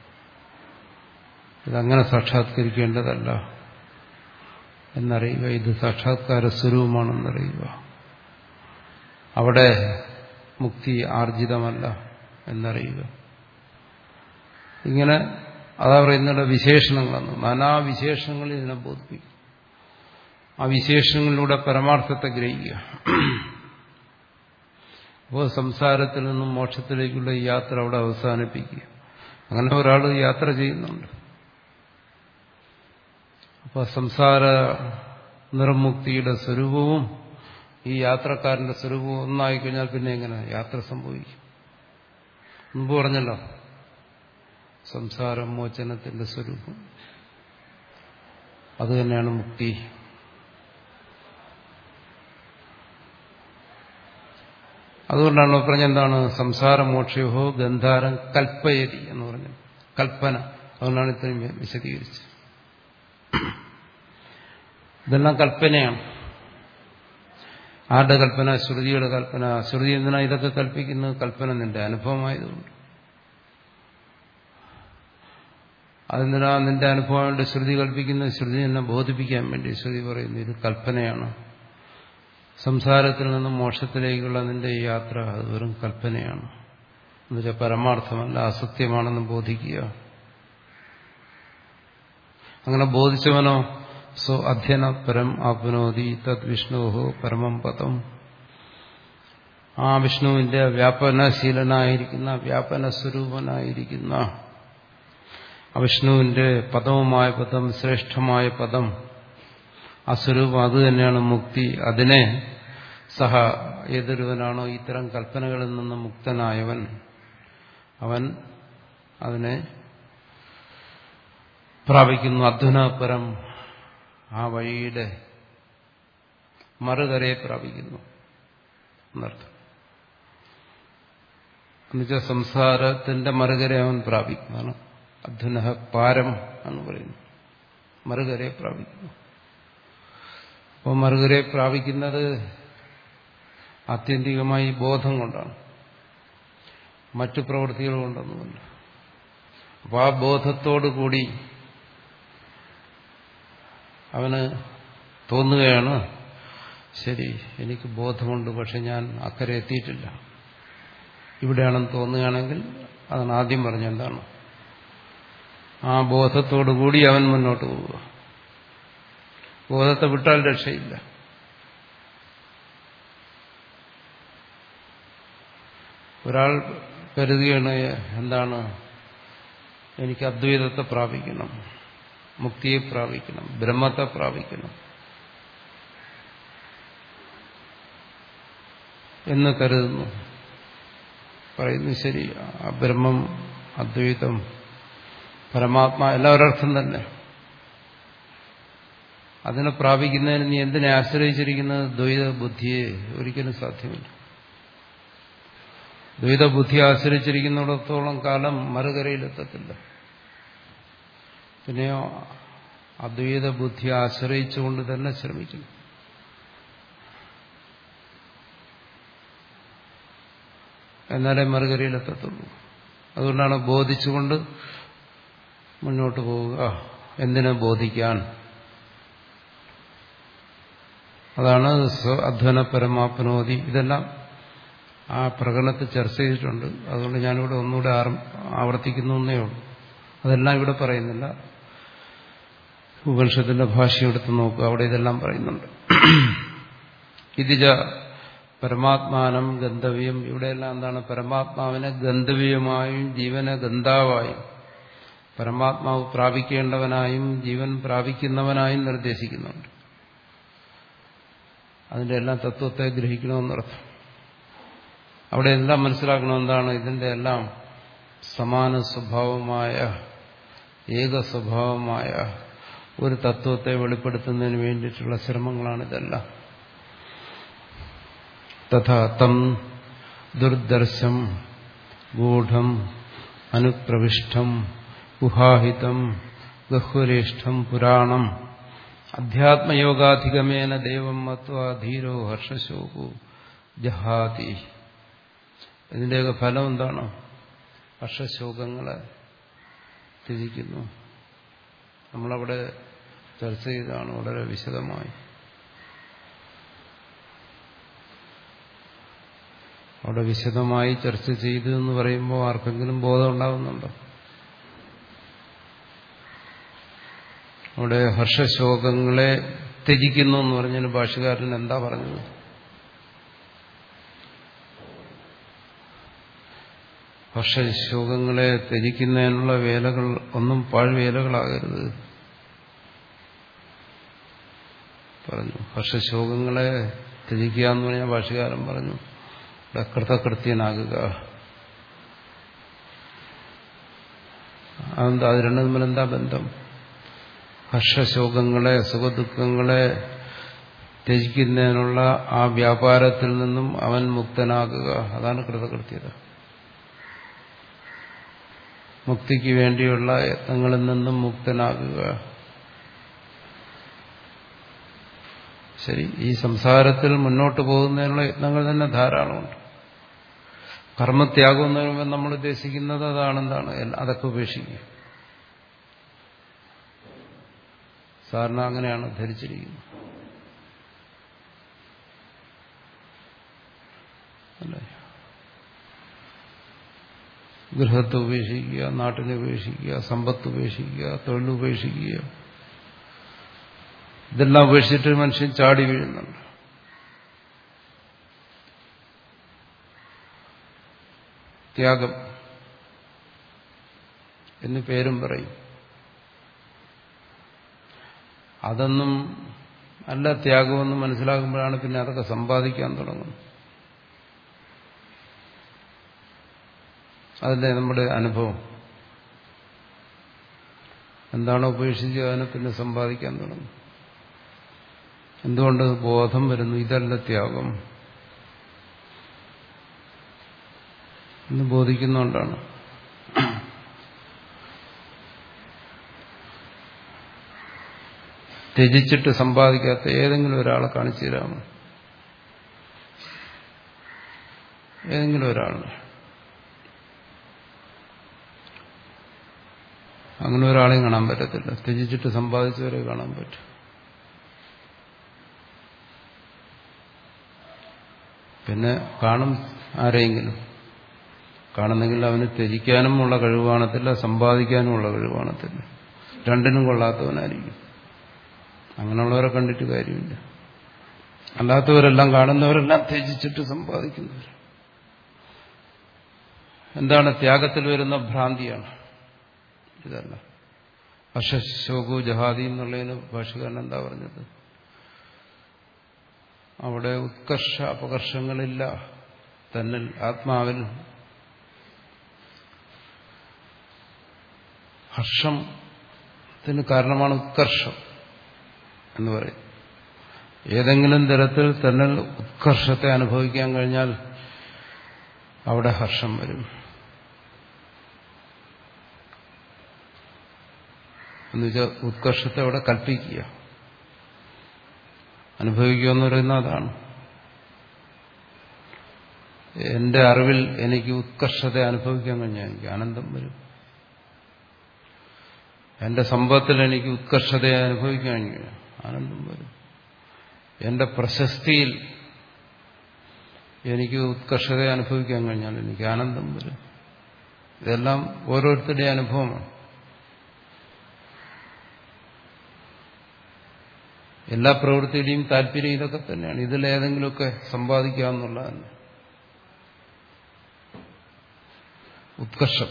Speaker 1: ഇതങ്ങനെ സാക്ഷാത്കരിക്കേണ്ടതല്ല എന്നറിയുക ഇത് സാക്ഷാത്കാര സ്വരൂപമാണെന്നറിയുക അവിടെ മുക്തി ആർജിതമല്ല എന്നറിയുക ഇങ്ങനെ അതാ പറയുന്ന വിശേഷണങ്ങളെന്ന് നാനാവിശേഷങ്ങളിൽ ഇതിനെ ബോധിപ്പിക്കും ആ വിശേഷങ്ങളിലൂടെ പരമാർത്ഥത്തെ ഗ്രഹിക്കുക അപ്പോൾ സംസാരത്തിൽ നിന്നും മോക്ഷത്തിലേക്കുള്ള ഈ യാത്ര അവിടെ അവസാനിപ്പിക്കുക അങ്ങനെ ഒരാൾ യാത്ര ചെയ്യുന്നുണ്ട് അപ്പോൾ സംസാര നിർമുക്തിയുടെ സ്വരൂപവും ഈ യാത്രക്കാരന്റെ സ്വരൂപവും ഒന്നായിക്കഴിഞ്ഞാൽ പിന്നെ എങ്ങനെ യാത്ര സംഭവിക്കും മുമ്പ് പറഞ്ഞല്ലോ സംസാരം മോചനത്തിന്റെ സ്വരൂപം അത് തന്നെയാണ് മുക്തി അതുകൊണ്ടാണ് പറഞ്ഞെന്താണ് സംസാര മോക്ഷയോ ഗന്ധാരം കൽപ്പയതി എന്ന് പറഞ്ഞത് കൽപ്പന അതുകൊണ്ടാണ് ഇത്രയും വിശദീകരിച്ചത് ഇതെല്ലാം കൽപ്പനയാണ് ആരുടെ കൽപ്പന ശ്രുതിയുടെ കൽപ്പന ശ്രുതി എന്തിനാ ഇതൊക്കെ കൽപ്പിക്കുന്നത് കൽപ്പന നിന്റെ അനുഭവമായതുകൊണ്ട് അതെന്തിനാ നിന്റെ അനുഭവമായിട്ട് ശ്രുതി കൽപ്പിക്കുന്നത് ശ്രുതി എന്നെ ബോധിപ്പിക്കാൻ വേണ്ടി ശ്രുതി പറയുന്നു ഇത് കൽപ്പനയാണ് സംസാരത്തിൽ നിന്നും മോക്ഷത്തിലേക്കുള്ള നിന്റെ ഈ യാത്ര അത് വെറും കൽപ്പനയാണ് എന്നുവെച്ചാൽ പരമാർത്ഥമല്ല അസത്യമാണെന്ന് ബോധിക്കുക അങ്ങനെ ബോധിച്ചവനോ സോ അധ്യന പരം ആപ്നോതി തത് വിഷ്ണുഹോ പരമം പദം ആ വിഷ്ണുവിന്റെ വ്യാപനശീലനായിരിക്കുന്ന വ്യാപന സ്വരൂപനായിരിക്കുന്ന ആ വിഷ്ണുവിന്റെ പദവുമായ പദം ശ്രേഷ്ഠമായ പദം ആ സ്വരൂപം അത് തന്നെയാണ് മുക്തി അതിനെ സഹ ഏതൊരുവനാണോ ഇത്തരം കൽപ്പനകളിൽ നിന്ന് മുക്തനായവൻ അവൻ അതിനെ പ്രാപിക്കുന്നു അധ്വനപരം ആ വഴിയുടെ മറുകരയെ പ്രാപിക്കുന്നു എന്നർത്ഥം എന്നുവെച്ചാൽ സംസാരത്തിന്റെ മറുകര അവൻ പ്രാപിക്കുന്നതാണ് അധ്വന പാരം എന്ന് പറയുന്നു മറുകരയെ പ്രാപിക്കുന്നു അപ്പോൾ മറുകരയെ പ്രാപിക്കുന്നത് ആത്യന്തികമായി ബോധം കൊണ്ടാണ് മറ്റു പ്രവൃത്തികൾ കൊണ്ടൊന്നുമല്ല അപ്പോൾ ആ ബോധത്തോടുകൂടി അവന് തോന്നുകയാണ് ശരി എനിക്ക് ബോധമുണ്ട് പക്ഷെ ഞാൻ അക്കരെ എത്തിയിട്ടില്ല ഇവിടെയാണെന്ന് തോന്നുകയാണെങ്കിൽ അതാണ് ആദ്യം പറഞ്ഞ എന്താണ് ആ ബോധത്തോടുകൂടി അവൻ മുന്നോട്ട് പോവുക ബോധത്തെ വിട്ടാൽ രക്ഷയില്ല ഒരാൾ കരുതുകയാണ് എന്താണ് എനിക്ക് അദ്വൈതത്തെ പ്രാപിക്കണം മുക്തിയെ പ്രാപിക്കണം ബ്രഹ്മത്തെ പ്രാപിക്കണം എന്ന് കരുതുന്നു പറയുന്നു ശരി ആ ബ്രഹ്മം അദ്വൈതം പരമാത്മാ എല്ലാവരർത്ഥം തന്നെ അതിനെ പ്രാപിക്കുന്നതിന് നീ എന്തിനെ ആശ്രയിച്ചിരിക്കുന്നത് ദ്വൈത ബുദ്ധിയെ ഒരിക്കലും സാധ്യമല്ല ദ്വൈത ബുദ്ധി ആശ്രയിച്ചിരിക്കുന്നിടത്തോളം കാലം മറുകരയിലെത്തത്തില്ല പിന്നെയോ അദ്വൈത ബുദ്ധി ആശ്രയിച്ചുകൊണ്ട് തന്നെ ശ്രമിക്കുന്നു എന്നാലേ മറുകരയിലെത്തത്തുള്ളൂ അതുകൊണ്ടാണ് ബോധിച്ചുകൊണ്ട് മുന്നോട്ട് പോവുക എന്തിനെ ബോധിക്കാൻ അതാണ് അധ്വന പരമാപ്നോതി ഇതെല്ലാം ആ പ്രകടനത്തിൽ ചർച്ച ചെയ്തിട്ടുണ്ട് അതുകൊണ്ട് ഞാനിവിടെ ഒന്നുകൂടെ ആവർത്തിക്കുന്നു എന്നേ ഉള്ളൂ അതെല്ലാം ഇവിടെ പറയുന്നില്ല ഉപനിഷത്തിന്റെ ഭാഷ എടുത്ത് നോക്കുക അവിടെ ഇതെല്ലാം പറയുന്നുണ്ട് ഇതിജ പരമാത്മാനം ഗന്ധവ്യം ഇവിടെയെല്ലാം എന്താണ് പരമാത്മാവിനെ ഗന്ധവ്യമായും ജീവനെ ഗന്ധാവായും പരമാത്മാവ് പ്രാപിക്കേണ്ടവനായും ജീവൻ പ്രാപിക്കുന്നവനായും നിർദ്ദേശിക്കുന്നുണ്ട് അതിന്റെ എല്ലാം തത്വത്തെ ഗ്രഹിക്കണമെന്നർത്ഥം അവിടെ എല്ലാം മനസ്സിലാക്കണം എന്താണ് ഇതിന്റെ എല്ലാം സമാന സ്വഭാവമായ ഏക സ്വഭാവമായ ഒരു തത്വത്തെ വെളിപ്പെടുത്തുന്നതിന് വേണ്ടിയിട്ടുള്ള ശ്രമങ്ങളാണ് ഇതെല്ലാം തഥാ തം ദുർദർശം ഗൂഢം അനുപ്രവിഷ്ടം ഗുഹാഹിതം ഗഹ്വരേഷ്ഠം പുരാണം അധ്യാത്മയോഗാധിഗമേന ദൈവം മത്വ ധീരോ ഹർഷശോകു ജഹാതി ഇതിന്റെയൊക്കെ ഫലം എന്താണ് ഹർഷശോകങ്ങളെ ത്യജിക്കുന്നു നമ്മളവിടെ ചർച്ച ചെയ്തതാണ് വളരെ വിശദമായി അവിടെ വിശദമായി ചർച്ച ചെയ്തു എന്ന് പറയുമ്പോൾ ആർക്കെങ്കിലും ബോധം ഉണ്ടാകുന്നുണ്ടോ അവിടെ ഹർഷശോകങ്ങളെ ത്യജിക്കുന്നു എന്ന് പറഞ്ഞതിന് ഭാഷകാരൻ എന്താ പറഞ്ഞത് ഹർഷശോകങ്ങളെ ത്യജിക്കുന്നതിനുള്ള വേലകൾ ഒന്നും പാഴ്വേലകളാകരുത് പറഞ്ഞു ഹർഷശോകങ്ങളെ ത്യജിക്കുക എന്ന് പറഞ്ഞ ഭാഷകാരൻ പറഞ്ഞു ഇവിടെ കൃതകൃത്യനാകുക അതെന്താ അത് രണ്ടും തമ്മിൽ എന്താ ബന്ധം ഹർഷശോകങ്ങളെ സുഖദുഃഖങ്ങളെ ത്യജിക്കുന്നതിനുള്ള ആ വ്യാപാരത്തിൽ നിന്നും അവൻ മുക്തനാകുക അതാണ് കൃതകൃത്യത മുക്തിക്ക് വേണ്ടിയുള്ള യത്നങ്ങളിൽ നിന്നും മുക്തനാകുക ശരി ഈ സംസാരത്തിൽ മുന്നോട്ട് പോകുന്നതിനുള്ള യത്നങ്ങൾ തന്നെ ധാരാളമുണ്ട് കർമ്മത്യാഗം എന്ന് പറയുമ്പോൾ നമ്മൾ ഉദ്ദേശിക്കുന്നത് അതാണെന്താണ് അതൊക്കെ ഉപേക്ഷിക്കുക സാധാരണ അങ്ങനെയാണ് ധരിച്ചിരിക്കുന്നത് അല്ലേ ഗൃഹത്തെ ഉപേക്ഷിക്കുക നാട്ടിനെ ഉപേക്ഷിക്കുക സമ്പത്ത് ഉപേക്ഷിക്കുക തൊഴിൽ ഉപേക്ഷിക്കുക ഇതെല്ലാം ഉപേക്ഷിച്ചിട്ട് മനുഷ്യൻ ചാടി വീഴുന്നുണ്ട് ത്യാഗം എന്ന് പേരും പറയും അതൊന്നും അല്ല ത്യാഗമെന്ന് മനസ്സിലാകുമ്പോഴാണ് പിന്നെ അതൊക്കെ സമ്പാദിക്കാൻ തുടങ്ങുന്നത് അതല്ലേ നമ്മുടെ അനുഭവം എന്താണോ ഉപേക്ഷിച്ച് അതിനെ പിന്നെ സമ്പാദിക്കാൻ തുടങ്ങും എന്തുകൊണ്ട് ബോധം വരുന്നു ഇതല്ല ത്യാഗം എന്ന് ബോധിക്കുന്നുകൊണ്ടാണ് ത്യജിച്ചിട്ട് സമ്പാദിക്കാത്ത ഏതെങ്കിലും ഒരാളെ കാണിച്ചു തരാമോ ഏതെങ്കിലും ഒരാളിനെ അങ്ങനെ ഒരാളെയും കാണാൻ പറ്റത്തില്ല ത്യജിച്ചിട്ട് സമ്പാദിച്ചവരെ കാണാൻ പറ്റും പിന്നെ കാണും ആരെയെങ്കിലും കാണുന്നെങ്കിൽ അവന് ത്യജിക്കാനും ഉള്ള കഴിവ് കാണത്തില്ല സമ്പാദിക്കാനും ഉള്ള കഴിവ് കാണത്തില്ല രണ്ടിനും കൊള്ളാത്തവനായിരിക്കും അങ്ങനെയുള്ളവരെ കണ്ടിട്ട് കാര്യമില്ല അല്ലാത്തവരെല്ലാം കാണുന്നവരെല്ലാം ത്യജിച്ചിട്ട് സമ്പാദിക്കുന്നവർ എന്താണ് ത്യാഗത്തിൽ വരുന്ന ഭ്രാന്തിയാണ് ഇതല്ല അശോകു ജഹാദി എന്നുള്ളതിന് ഭാഷകാരൻ എന്താ പറഞ്ഞത് അവിടെ ഉത്കർഷ അപകർഷങ്ങളില്ല തന്നിൽ ആത്മാവിൽ ഹർഷത്തിന് കാരണമാണ് ഉത്കർഷം എന്ന് പറയും ഏതെങ്കിലും തരത്തിൽ തന്നെ ഉത്കർഷത്തെ അനുഭവിക്കാൻ കഴിഞ്ഞാൽ അവിടെ ഹർഷം വരും എന്നുവെച്ചാൽ ഉത്കർഷത്തെ അവിടെ കൽപ്പിക്കുക അനുഭവിക്കുക എന്ന് പറയുന്നത് അതാണ് എന്റെ അറിവിൽ എനിക്ക് ഉത്കർഷത്തെ അനുഭവിക്കാൻ കഴിഞ്ഞാൽ എനിക്ക് ആനന്ദം വരും എന്റെ സമ്പത്തിൽ എനിക്ക് ഉത്കർഷതയെ അനുഭവിക്കാൻ കഴിയും ആനന്ദം വരും എന്റെ പ്രശസ്തിയിൽ എനിക്ക് ഉത്കർഷതയെ അനുഭവിക്കാൻ കഴിഞ്ഞാൽ എനിക്ക് ആനന്ദം വരും ഇതെല്ലാം ഓരോരുത്തരുടെ അനുഭവമാണ് എല്ലാ പ്രവൃത്തിയുടെയും താല്പര്യം ഇതൊക്കെ തന്നെയാണ് ഇതിലേതെങ്കിലുമൊക്കെ സമ്പാദിക്കാമെന്നുള്ളതന്നെ ഉത്കർഷം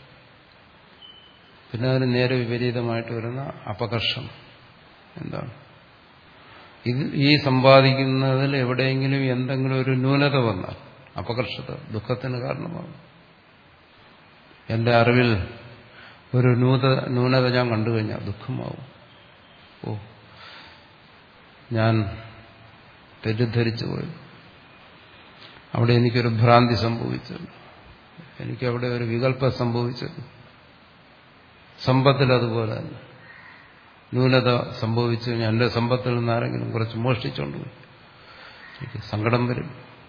Speaker 1: പിന്നെ അതിന് നേരെ വിപരീതമായിട്ട് വരുന്ന അപകർഷം എന്താണ് ഇത് ഈ സമ്പാദിക്കുന്നതിൽ എവിടെയെങ്കിലും എന്തെങ്കിലും ഒരു ന്യൂനത വന്നാൽ അപകർഷത ദുഃഖത്തിന് കാരണമാകും എന്റെ അറിവിൽ ഒരു ന്യൂത ന്യൂനത ഞാൻ കണ്ടു കഴിഞ്ഞാൽ ദുഃഖമാവും ഓ ഞാൻ തെറ്റിദ്ധരിച്ചു പോയി അവിടെ എനിക്കൊരു ഭ്രാന്തി സംഭവിച്ചത് എനിക്കവിടെ ഒരു വികല്പം സംഭവിച്ചത് സമ്പത്തിൽ അതുപോലെ തന്നെ ന്യൂനത സംഭവിച്ചു കഴിഞ്ഞാൽ എൻ്റെ സമ്പത്തിൽ നിന്ന് ആരെങ്കിലും കുറച്ച് മോഷ്ടിച്ചുകൊണ്ട് പോയി എനിക്ക് സങ്കടം വരും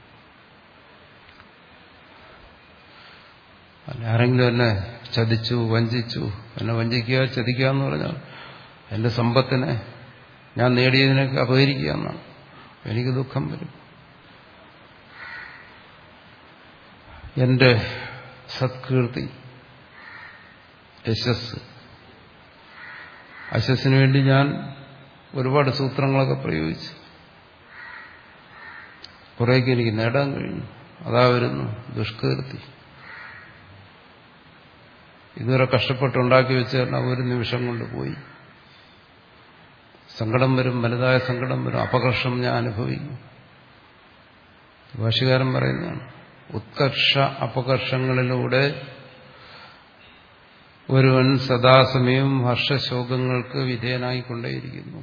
Speaker 1: അല്ല ആരെങ്കിലും എന്നെ ചതിച്ചു വഞ്ചിച്ചു എന്നെ വഞ്ചിക്കുക ചതിക്കുക എന്ന് പറഞ്ഞാൽ എൻ്റെ സമ്പത്തിനെ ഞാൻ നേടിയതിനൊക്കെ അപഹരിക്കുക എന്നാണ് എനിക്ക് ദുഃഖം വരും എന്റെ സത്കീർത്തി യശസ് അശസ്സിന് വേണ്ടി ഞാൻ ഒരുപാട് സൂത്രങ്ങളൊക്കെ പ്രയോഗിച്ചു കുറേയൊക്കെ എനിക്ക് നേടാൻ കഴിഞ്ഞു അതാ വരുന്നു ദുഷ്കീർത്തി ഇതുവരെ കഷ്ടപ്പെട്ടുണ്ടാക്കി വെച്ചാൽ ഒരു നിമിഷം കൊണ്ട് പോയി സങ്കടം വരും വലുതായ സങ്കടം വരും അപകർഷം ഞാൻ അനുഭവിക്കും ഭാഷകാരൻ പറയുന്നതാണ് ഉത്കർഷ അപകർഷങ്ങളിലൂടെ ഒരുവൻ സദാസമയം ഹർഷശോകങ്ങൾക്ക് വിധേയനായിക്കൊണ്ടേയിരിക്കുന്നു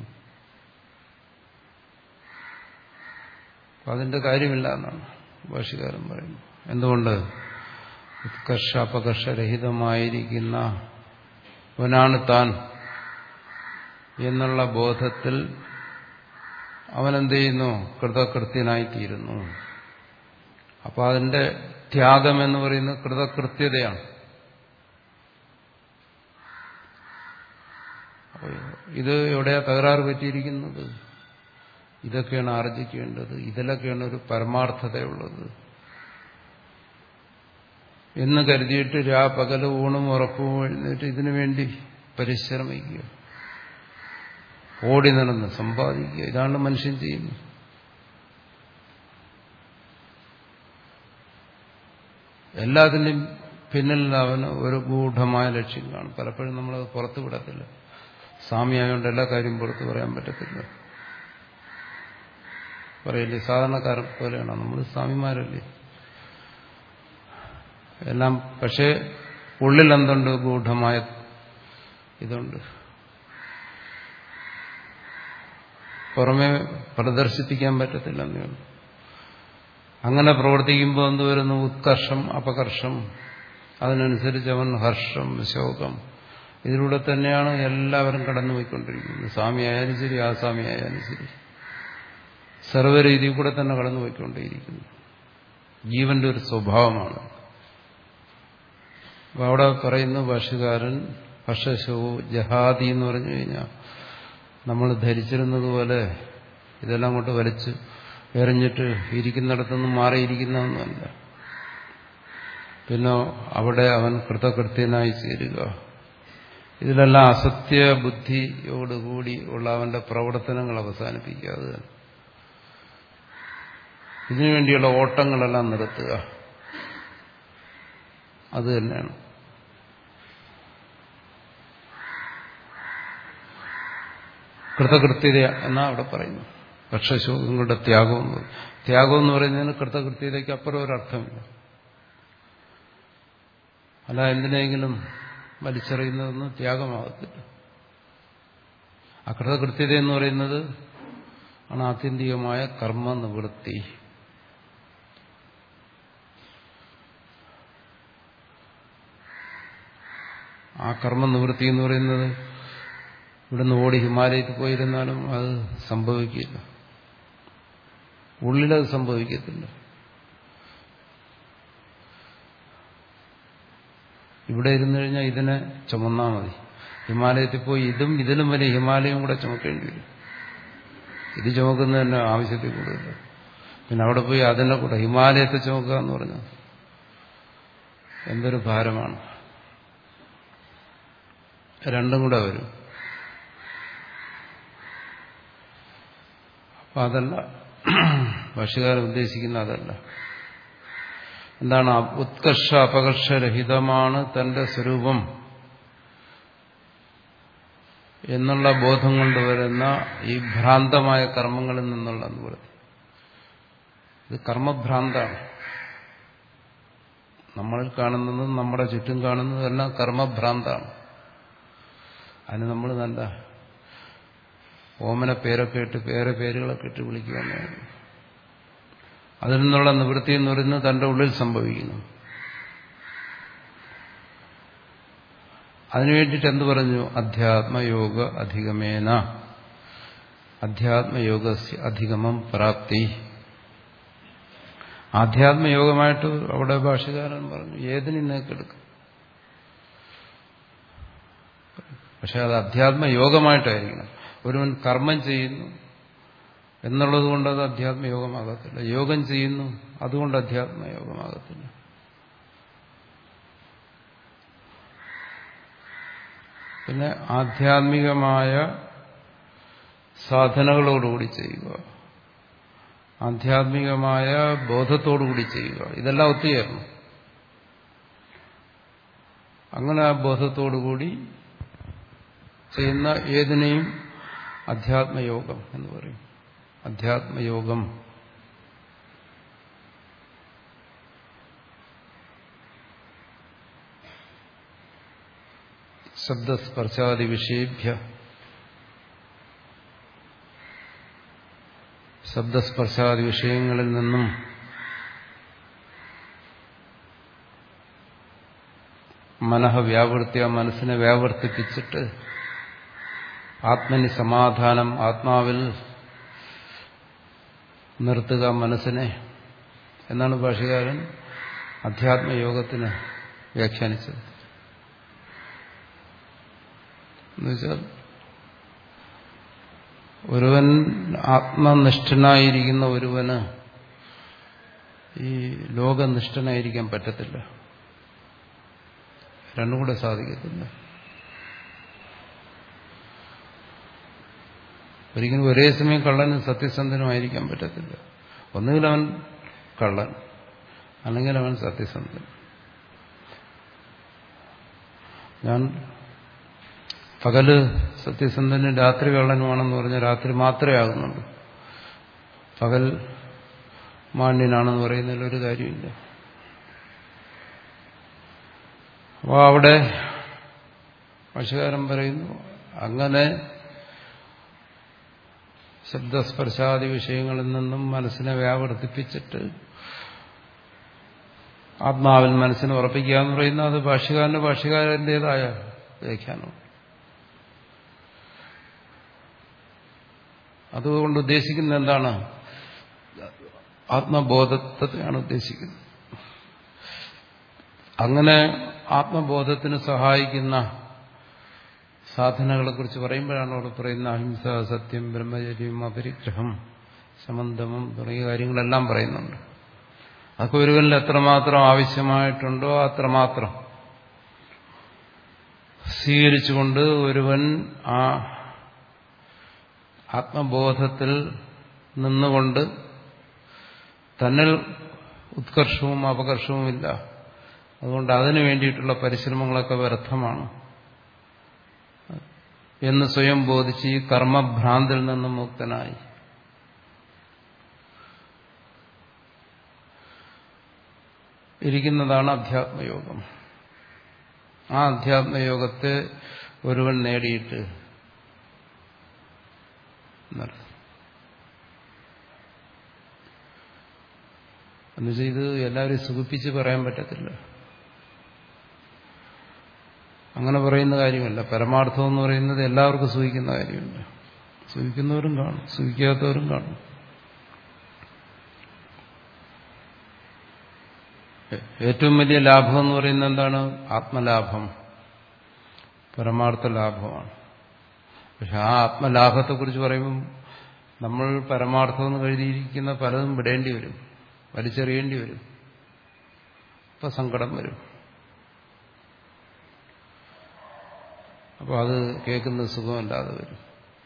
Speaker 1: അതിന്റെ കാര്യമില്ല എന്നാണ് ഭാഷകാരൻ പറയുന്നത് എന്തുകൊണ്ട് ഉത്കർഷ അപകർഷരഹിതമായിരിക്കുന്ന അവനാണ് താൻ എന്നുള്ള ബോധത്തിൽ അവനെന്ത് ചെയ്യുന്നു കൃതകൃത്യനായിത്തീരുന്നു അപ്പൊ അതിന്റെ ത്യാഗം എന്ന് പറയുന്നത് കൃതകൃത്യതയാണ് ഇത് എവിടെയാ തകരാറ് പറ്റിയിരിക്കുന്നത് ഇതൊക്കെയാണ് ആർജിക്കേണ്ടത് ഇതിലൊക്കെയാണ് ഒരു പരമാർത്ഥതയുള്ളത് എന്ന് കരുതിയിട്ട് രാ പകല് ഊണും ഉറക്കവും എഴുന്നേറ്റ് ഇതിനു വേണ്ടി പരിശ്രമിക്കുക ഓടി നടന്ന് സമ്പാദിക്കുക ഇതാണ് മനുഷ്യൻ ചെയ്യുന്നത് എല്ലാത്തിൻ്റെയും പിന്നിൽ അവന് ഒരു ഗൂഢമായ ലക്ഷ്യം കാണും പലപ്പോഴും നമ്മളത് പുറത്തു വിടത്തില്ല സ്വാമിയായതുകൊണ്ട് എല്ലാ കാര്യം പുറത്തു പറയാൻ പറ്റത്തില്ല പറയില്ലേ സാധാരണക്കാരൻ പോലെയാണോ നമ്മൾ സ്വാമിമാരല്ലേ എല്ലാം പക്ഷേ ഉള്ളിൽ എന്തുണ്ട് ഗൂഢമായ ഇതുണ്ട് പുറമെ പ്രദർശിപ്പിക്കാൻ പറ്റത്തില്ലെന്നേ ഉള്ളൂ അങ്ങനെ പ്രവർത്തിക്കുമ്പോൾ എന്ത് വരുന്നു ഉത്കർഷം അപകർഷം അതിനനുസരിച്ച് അവൻ ഹർഷം ശോകം ഇതിലൂടെ തന്നെയാണ് എല്ലാവരും കടന്നുപോയിക്കൊണ്ടിരിക്കുന്നത് സ്വാമി ആയാലും ശരി ആ സ്വാമി ആയാലും ശരി സർവ്വരീതിയിൽ കൂടെ തന്നെ കടന്നുപോയിക്കൊണ്ടേയിരിക്കുന്നു ജീവന്റെ ഒരു സ്വഭാവമാണ് അപ്പൊ അവിടെ പറയുന്ന ഭാഷകാരൻ ഹർഷശോ ജഹാദി എന്ന് പറഞ്ഞു കഴിഞ്ഞാൽ നമ്മൾ ധരിച്ചിരുന്നത് പോലെ ഇതെല്ലാം കൊണ്ട് വലിച്ച് എറിഞ്ഞിട്ട് ഇരിക്കുന്നിടത്തുനിന്ന് മാറിയിരിക്കുന്നതൊന്നുമല്ല പിന്നെ അവിടെ അവൻ കൃതകൃത്യനായി ചേരുക ഇതിലെല്ലാം അസത്യ ബുദ്ധിയോടുകൂടി ഉള്ള അവന്റെ പ്രവർത്തനങ്ങൾ അവസാനിപ്പിക്കുക അത് തന്നെ ഇതിനുവേണ്ടിയുള്ള ഓട്ടങ്ങളെല്ലാം നിർത്തുക അത് തന്നെയാണ് കൃതകൃത്യത എന്നാ അവിടെ പറയുന്നു പക്ഷശോകങ്ങളുടെ ത്യാഗം എന്ന് പറയും ത്യാഗം എന്ന് പറയുന്നതിന് കൃതകൃത്യതയ്ക്ക് അപ്പുറം ഒരർത്ഥമില്ല അല്ല എന്തിനെങ്കിലും വലിച്ചെറിയുന്നതൊന്നും ത്യാഗമാകത്തില്ല അകൃതകൃത്യത എന്ന് പറയുന്നത് ആണ് ആത്യന്തികമായ കർമ്മ നിവൃത്തി ആ കർമ്മ നിവൃത്തി എന്ന് പറയുന്നത് ഇവിടുന്ന് ഓടി ഹിമാലയത്തിൽ പോയിരുന്നാലും അത് സംഭവിക്കില്ല ഉള്ളിലത് സംഭവിക്കത്തില്ല ഇവിടെ ഇരുന്നു കഴിഞ്ഞാൽ ഇതിനെ ചുമന്നാൽ മതി ഹിമാലയത്തിൽ പോയി ഇതും ഇതിലും വലിയ ഹിമാലയം കൂടെ ചുമക്കേണ്ടി വരും ഇത് ചുമക്കുന്നതന്നെ ആവശ്യത്തിൽ കൂടുതൽ പിന്നെ അവിടെ പോയി അതിനെ കൂടെ ഹിമാലയത്തെ ചുമക്കുക എന്ന് പറഞ്ഞാൽ എന്തൊരു ഭാരമാണ് രണ്ടും കൂടെ വരും അപ്പൊ അതല്ല ഭാഷകാരൻ ഉദ്ദേശിക്കുന്ന അതല്ല എന്താണ് ഉത്കർഷ അപകർഷരഹിതമാണ് തന്റെ സ്വരൂപം എന്നുള്ള ബോധം കൊണ്ടുവരുന്ന ഈ ഭ്രാന്തമായ കർമ്മങ്ങളിൽ നിന്നുള്ള നിവൃത്തി ഇത് കർമ്മഭ്രാന്താണ് നമ്മളിൽ കാണുന്നതും നമ്മുടെ ചുറ്റും കാണുന്നതും എല്ലാം കർമ്മഭ്രാന്താണ് അതിന് നമ്മൾ നല്ല ഓമന പേരൊക്കെ ഇട്ട് പേരെ പേരുകളൊക്കെ ഇട്ട് വിളിക്കുകയാണ് അതിൽ നിന്നുള്ള നിവൃത്തി എന്ന് പറയുന്നത് തന്റെ ഉള്ളിൽ സംഭവിക്കുന്നു അതിനുവേണ്ടിയിട്ട് എന്ത് പറഞ്ഞു അധ്യാത്മയോഗ അധികമേന അധ്യാത്മയോഗ അധിഗമം പ്രാപ്തി ആധ്യാത്മയോഗമായിട്ട് അവിടെ ഭാഷകാരൻ പറഞ്ഞു ഏതിനും നിനക്കെടുക്കും പക്ഷെ അത് അധ്യാത്മയോഗമായിട്ടായിരിക്കണം ഒരുവൻ കർമ്മം ചെയ്യുന്നു എന്നുള്ളത് കൊണ്ട് അത് അധ്യാത്മയോഗമാകത്തില്ല യോഗം ചെയ്യുന്നു അതുകൊണ്ട് അധ്യാത്മയോഗമാകത്തില്ല പിന്നെ ആധ്യാത്മികമായ സാധനകളോടുകൂടി ചെയ്യുക ആധ്യാത്മികമായ ബോധത്തോടുകൂടി ചെയ്യുക ഇതെല്ലാം ഒത്തുചേർന്നു അങ്ങനെ ആ ബോധത്തോടുകൂടി ചെയ്യുന്ന ഏതിനെയും അധ്യാത്മയോഗം എന്ന് പറയും അധ്യാത്മയോഗം ശബ്ദസ്പർശാദി വിഷയേഭ്യ ശബ്ദസ്പർശാദി വിഷയങ്ങളിൽ നിന്നും മനഃ വ്യാവൃത്തിയ മനസ്സിനെ വ്യാവർത്തിപ്പിച്ചിട്ട് ആത്മനി സമാധാനം ആത്മാവിൽ നിർത്തുക മനസ്സിനെ എന്നാണ് ഭാഷകാരൻ അധ്യാത്മയോഗത്തിന് വ്യാഖ്യാനിച്ചത് എന്നുവെച്ചാൽ ഒരുവൻ ആത്മനിഷ്ഠനായിരിക്കുന്ന ഒരുവന് ഈ ലോകനിഷ്ഠനായിരിക്കാൻ പറ്റത്തില്ല രണ്ടും കൂടെ സാധിക്കത്തില്ല ഒരിക്കലും ഒരേ സമയം കള്ളനും സത്യസന്ധനുമായിരിക്കാൻ പറ്റത്തില്ല ഒന്നുകിൽ അവൻ കള്ളൻ അല്ലെങ്കിൽ അവൻ സത്യസന്ധൻ ഞാൻ പകല് സത്യസന്ധനും രാത്രി കള്ളനുമാണെന്ന് പറഞ്ഞാൽ രാത്രി മാത്രമേ ആകുന്നുള്ളൂ പകൽ മാന്യനാണെന്ന് പറയുന്നതിൽ ഒരു കാര്യമില്ല അപ്പോൾ അവിടെ ഭാഷകാരൻ പറയുന്നു അങ്ങനെ ശബ്ദസ്പർശാദി വിഷയങ്ങളിൽ നിന്നും മനസ്സിനെ വ്യാവർത്തിപ്പിച്ചിട്ട് ആത്മാവിൽ മനസ്സിനെ ഉറപ്പിക്കുക എന്ന് പറയുന്നത് അത് ഭാഷകാരന്റെ ഭാഷകാരൻ്റെതായ വ്യാഖ്യാനമാണ് അതുകൊണ്ട് ഉദ്ദേശിക്കുന്നത് എന്താണ് ആത്മബോധത്തെയാണ് ഉദ്ദേശിക്കുന്നത് അങ്ങനെ ആത്മബോധത്തിന് സഹായിക്കുന്ന സാധനങ്ങളെ കുറിച്ച് പറയുമ്പോഴാണ് അവിടെ പറയുന്ന അഹിംസ സത്യം ബ്രഹ്മചര്യം അപരിഗ്രഹം സമന്തമം തുടങ്ങിയ കാര്യങ്ങളെല്ലാം പറയുന്നുണ്ട് അതൊക്കെ ഒരുവനിൽ എത്രമാത്രം ആവശ്യമായിട്ടുണ്ടോ അത്രമാത്രം സ്വീകരിച്ചുകൊണ്ട് ഒരുവൻ ആ ആത്മബോധത്തിൽ നിന്നുകൊണ്ട് തന്നിൽ ഉത്കർഷവും അപകർഷവും ഇല്ല അതുകൊണ്ട് അതിനു വേണ്ടിയിട്ടുള്ള പരിശ്രമങ്ങളൊക്കെ വ്യർത്ഥമാണ് എന്ന് സ്വയം ബോധിച്ച് ഈ കർമ്മഭ്രാന്തിൽ നിന്നും മുക്തനായി ഇരിക്കുന്നതാണ് അധ്യാത്മയോഗം ആ അധ്യാത്മയോഗത്തെ ഒരുവൻ നേടിയിട്ട് എന്നർത്ഥം എന്നുവെച്ചാൽ ഇത് എല്ലാവരും സുഖിപ്പിച്ച് പറയാൻ പറ്റത്തില്ല അങ്ങനെ പറയുന്ന കാര്യമല്ല പരമാർത്ഥം എന്ന് പറയുന്നത് എല്ലാവർക്കും സൂഹിക്കുന്ന കാര്യമല്ല സൂഹിക്കുന്നവരും കാണും സൂഹിക്കാത്തവരും കാണും ഏറ്റവും വലിയ ലാഭം എന്ന് പറയുന്നത് എന്താണ് ആത്മലാഭം പരമാർത്ഥ ലാഭമാണ് പക്ഷെ ആ ആത്മലാഭത്തെക്കുറിച്ച് പറയുമ്പം നമ്മൾ പരമാർത്ഥം എന്ന് കരുതിയിരിക്കുന്ന പലതും വിടേണ്ടി വരും വലിച്ചെറിയേണ്ടി വരും ഇപ്പൊ സങ്കടം വരും അപ്പോൾ അത് കേൾക്കുന്ന സുഖമല്ലാതെ വരും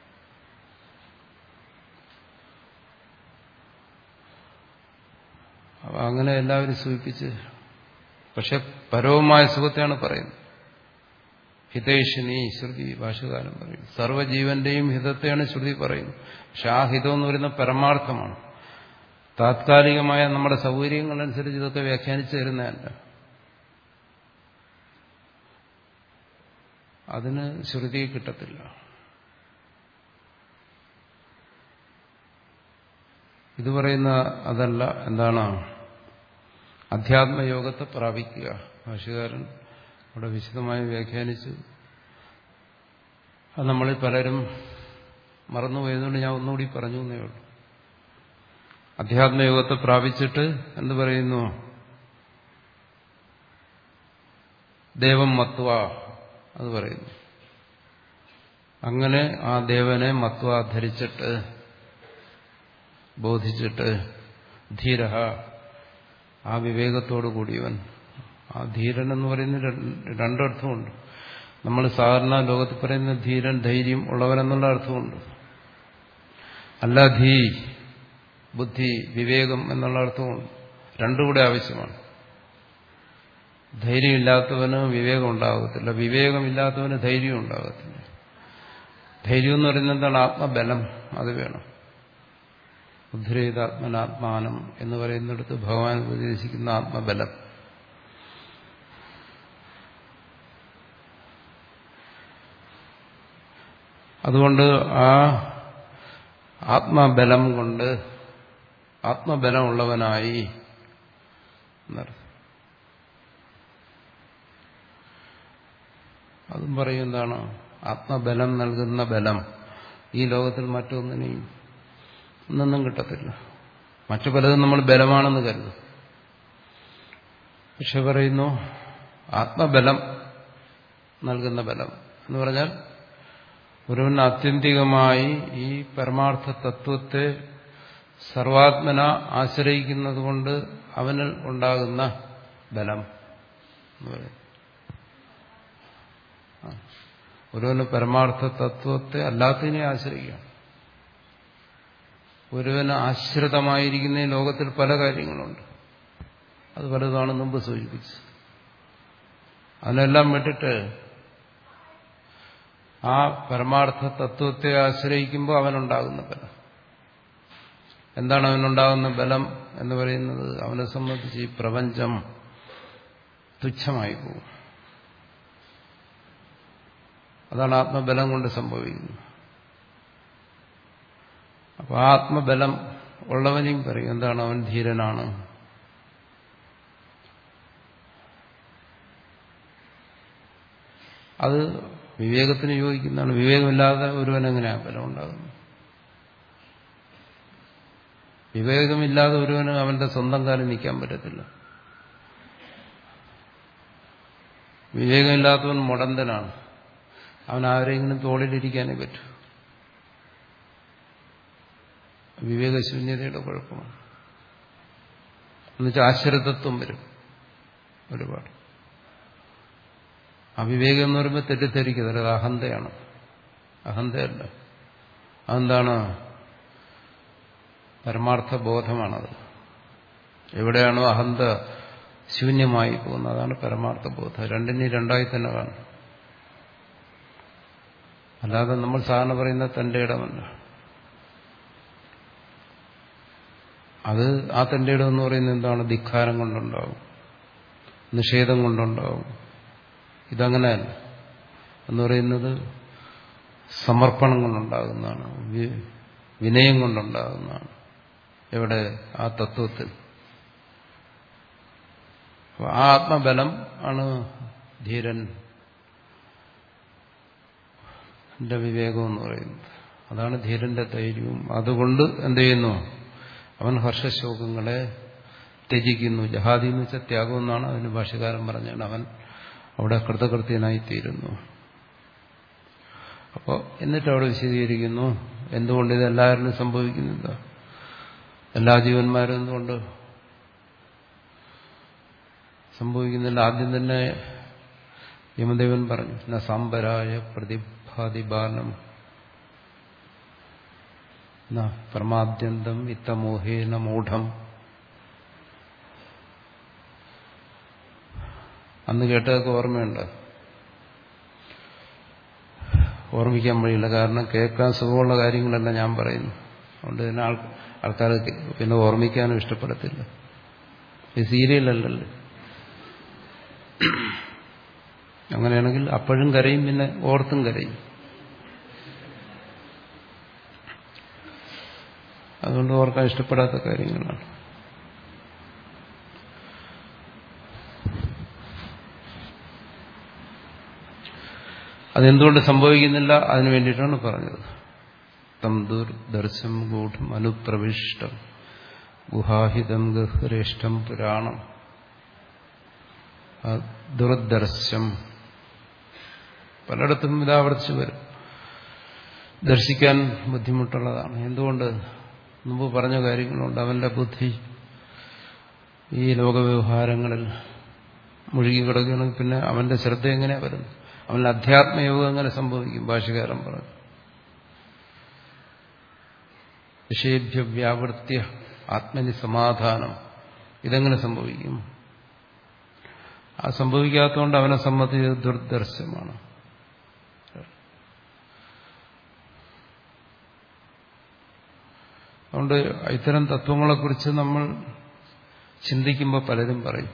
Speaker 1: അപ്പൊ അങ്ങനെ എല്ലാവരും സൂചിപ്പിച്ച് പക്ഷെ പരവുമായ സുഖത്തെയാണ് പറയുന്നത് ഹിതേഷിനി ശ്രുതി ഭാഷകാലം പറയും സർവ്വജീവന്റെയും ഹിതത്തെയാണ് ശ്രുതി പറയുന്നത് പക്ഷെ ആ ഹിതം എന്ന് പറയുന്ന പരമാർത്ഥമാണ് താത്കാലികമായ നമ്മുടെ സൗകര്യങ്ങളനുസരിച്ച് ഇതൊക്കെ വ്യാഖ്യാനിച്ചു തരുന്നതല്ല അതിന് ശ്രുതി കിട്ടത്തില്ല ഇത് പറയുന്ന അതല്ല എന്താണ് അധ്യാത്മയോഗത്തെ പ്രാപിക്കുക ഭാഷകാരൻ അവിടെ വിശദമായി വ്യാഖ്യാനിച്ചു അത് നമ്മളിൽ പലരും മറന്നുപോയതുകൊണ്ട് ഞാൻ ഒന്നുകൂടി പറഞ്ഞു എന്നേ ഉള്ളൂ അധ്യാത്മയോഗത്തെ പ്രാപിച്ചിട്ട് എന്ത് പറയുന്നു ദേവം മത്വ അത് പറയുന്നു അങ്ങനെ ആ ദേവനെ മത്വ ധരിച്ചിട്ട് ബോധിച്ചിട്ട് ധീര ആ വിവേകത്തോടു കൂടിയവൻ ആ ധീരൻ എന്ന് പറയുന്ന രണ്ടർത്ഥമുണ്ട് നമ്മൾ സാധാരണ ലോകത്തിൽ പറയുന്ന ധീരൻ ധൈര്യം ഉള്ളവനെന്നുള്ള അർത്ഥമുണ്ട് അല്ല ധീ ബുദ്ധി വിവേകം എന്നുള്ള അർത്ഥമുണ്ട് രണ്ടും കൂടെ ആവശ്യമാണ് ധൈര്യമില്ലാത്തവന് വിവേകം ഉണ്ടാകത്തില്ല വിവേകമില്ലാത്തവന് ധൈര്യം ഉണ്ടാകത്തില്ല ധൈര്യം എന്ന് പറയുന്നത് എന്താണ് ആത്മബലം അത് വേണം ഉദ്ധരേതാത്മനാത്മാനം എന്ന് പറയുന്നിടത്ത് ഭഗവാൻ ഉപദേശിക്കുന്ന ആത്മബലം അതുകൊണ്ട് ആ ആത്മബലം കൊണ്ട് ആത്മബലമുള്ളവനായി എന്നർത്ഥം അതും പറയും എന്താണ് ആത്മബലം നൽകുന്ന ബലം ഈ ലോകത്തിൽ മറ്റൊന്നിനെയും ഒന്നൊന്നും കിട്ടത്തില്ല മറ്റു പലതും നമ്മൾ ബലമാണെന്ന് കരുതും പക്ഷെ പറയുന്നു ആത്മബലം നൽകുന്ന ബലം എന്ന് പറഞ്ഞാൽ ഒരുവൻ ആത്യന്തികമായി ഈ പരമാർത്ഥ തത്വത്തെ സർവാത്മന ആശ്രയിക്കുന്നത് കൊണ്ട് അവനിൽ ഉണ്ടാകുന്ന ബലം എന്ന് പറയും ഒരുവന് പരമാർത്ഥ തത്വത്തെ അല്ലാത്തതിനെ ആശ്രയിക്കാം ഒരുവന് ആശ്രിതമായിരിക്കുന്ന ഈ ലോകത്തിൽ പല കാര്യങ്ങളുണ്ട് അത് പലതാണ് മുമ്പ് സൂചിപ്പിച്ചത് അതിനെല്ലാം വിട്ടിട്ട് ആ പരമാർത്ഥ തത്വത്തെ ആശ്രയിക്കുമ്പോൾ അവനുണ്ടാകുന്ന ബലം എന്താണ് അവനുണ്ടാകുന്ന ബലം എന്ന് പറയുന്നത് അവനെ സംബന്ധിച്ച് ഈ പ്രപഞ്ചം തുച്ഛമായി പോകും അതാണ് ആത്മബലം കൊണ്ട് സംഭവിക്കുന്നത് അപ്പൊ ആത്മബലം ഉള്ളവനെയും പറയും എന്താണ് അവൻ ധീരനാണ് അത് വിവേകത്തിന് യോജിക്കുന്നതാണ് വിവേകമില്ലാതെ ഒരുവൻ എങ്ങനെയാണ് ബലം ഉണ്ടാകുന്നത് വിവേകമില്ലാതെ ഒരുവന് അവന്റെ സ്വന്തം കാലം നിൽക്കാൻ പറ്റത്തില്ല വിവേകമില്ലാത്തവൻ മുടന്തനാണ് അവൻ ആരെങ്കിലും തോളിലിരിക്കാനേ പറ്റൂ വിവേകശൂന്യതയുടെ കുഴപ്പമാണ് എന്നുവെച്ചാൽ ആശ്ചര്യതത്വം വരും ഒരുപാട് അവിവേകം എന്ന് പറയുമ്പോൾ തെറ്റിദ്ധരിക്കുന്നത് അത് അഹന്തയാണ് അഹന്തയല്ല അതെന്താണ് പരമാർത്ഥ ബോധമാണത് എവിടെയാണോ അഹന്ത ശൂന്യമായി പോകുന്നത് അതാണ് പരമാർത്ഥ ബോധം രണ്ടിനെയും രണ്ടായി തന്നെ കാണും അല്ലാതെ നമ്മൾ സാധാരണ പറയുന്ന തന്റെ ഇടമല്ല അത് ആ തന്റെ ഇടം എന്ന് പറയുന്നത് എന്താണ് ധിക്കാരം കൊണ്ടുണ്ടാവും നിഷേധം കൊണ്ടുണ്ടാവും ഇതങ്ങനെയല്ല എന്ന് പറയുന്നത് സമർപ്പണം കൊണ്ടുണ്ടാകുന്നതാണ് വിനയം കൊണ്ടുണ്ടാകുന്നതാണ് എവിടെ ആ തത്വത്തിൽ ആ ആത്മബലം ആണ് ധീരൻ വിവേകം എന്ന് പറയുന്നത് അതാണ് ധീരന്റെ ധൈര്യവും അതുകൊണ്ട് എന്ത് ചെയ്യുന്നു അവൻ ഹർഷശോകങ്ങളെ ത്യജിക്കുന്നു ജഹാദി എന്ന് വെച്ചാൽ ത്യാഗം എന്നാണ് അതിന് ഭാഷകാരൻ പറഞ്ഞാണ് അവൻ അവിടെ കൃതകൃത്യനായി തീരുന്നു അപ്പോൾ എന്നിട്ട് അവിടെ വിശദീകരിക്കുന്നു എന്തുകൊണ്ട് ഇത് എല്ലാവരിലും സംഭവിക്കുന്നില്ല എല്ലാ ജീവന്മാരും എന്തുകൊണ്ട് സംഭവിക്കുന്നില്ല ആദ്യം തന്നെ യമദേവൻ പറഞ്ഞു ന സാമ്പരായ പ്രതിഭാതിബാലം ന പരമാദ്യന്തം ഇത്തമോഹേന മൂഢം അന്ന് കേട്ടതൊക്കെ ഓർമ്മയുണ്ട് ഓർമ്മിക്കാൻ വഴിയില്ല കാരണം കേൾക്കാൻ സുഖമുള്ള കാര്യങ്ങളല്ല ഞാൻ പറയുന്നു അതുകൊണ്ട് തന്നെ ആൾ ആൾക്കാർ പിന്നെ ഓർമ്മിക്കാനും ഇഷ്ടപ്പെടത്തില്ല ഇത് സീരിയലല്ലല്ലോ അങ്ങനെയാണെങ്കിൽ അപ്പോഴും കരയും പിന്നെ ഓർത്തും കരയും അതുകൊണ്ട് ഓർക്കാൻ ഇഷ്ടപ്പെടാത്ത കാര്യങ്ങളാണ് അതെന്തുകൊണ്ട് സംഭവിക്കുന്നില്ല അതിനു വേണ്ടിയിട്ടാണ് പറഞ്ഞത് തം ദുർദർശം ഗൂഢം അനുപ്രവിഷ്ടം ഗുഹാഹിതം ഗഹ്രേഷ്ഠം പുരാണം ദുർദർശം പലയിടത്തും ഇതാവർത്തിച്ചു വരും ദർശിക്കാൻ ബുദ്ധിമുട്ടുള്ളതാണ് എന്തുകൊണ്ട് മുമ്പ് പറഞ്ഞ കാര്യങ്ങളുണ്ട് അവന്റെ ബുദ്ധി ഈ ലോകവ്യവഹാരങ്ങളിൽ മുഴുകി കിടക്കുകയാണെങ്കിൽ പിന്നെ അവന്റെ ശ്രദ്ധ എങ്ങനെയാ വരുന്നത് അവന്റെ അധ്യാത്മയോഗം എങ്ങനെ സംഭവിക്കും ഭാഷകാരൻ പറഞ്ഞു വിഷയേഭ്യ വ്യാവൃത്യ ആത്മനി സമാധാനം ഇതെങ്ങനെ സംഭവിക്കും ആ സംഭവിക്കാത്തതുകൊണ്ട് അവനെ സംബന്ധിച്ച് ദുർദർശമാണ് അതുകൊണ്ട് ഇത്തരം തത്വങ്ങളെക്കുറിച്ച് നമ്മൾ ചിന്തിക്കുമ്പോൾ പലരും പറയും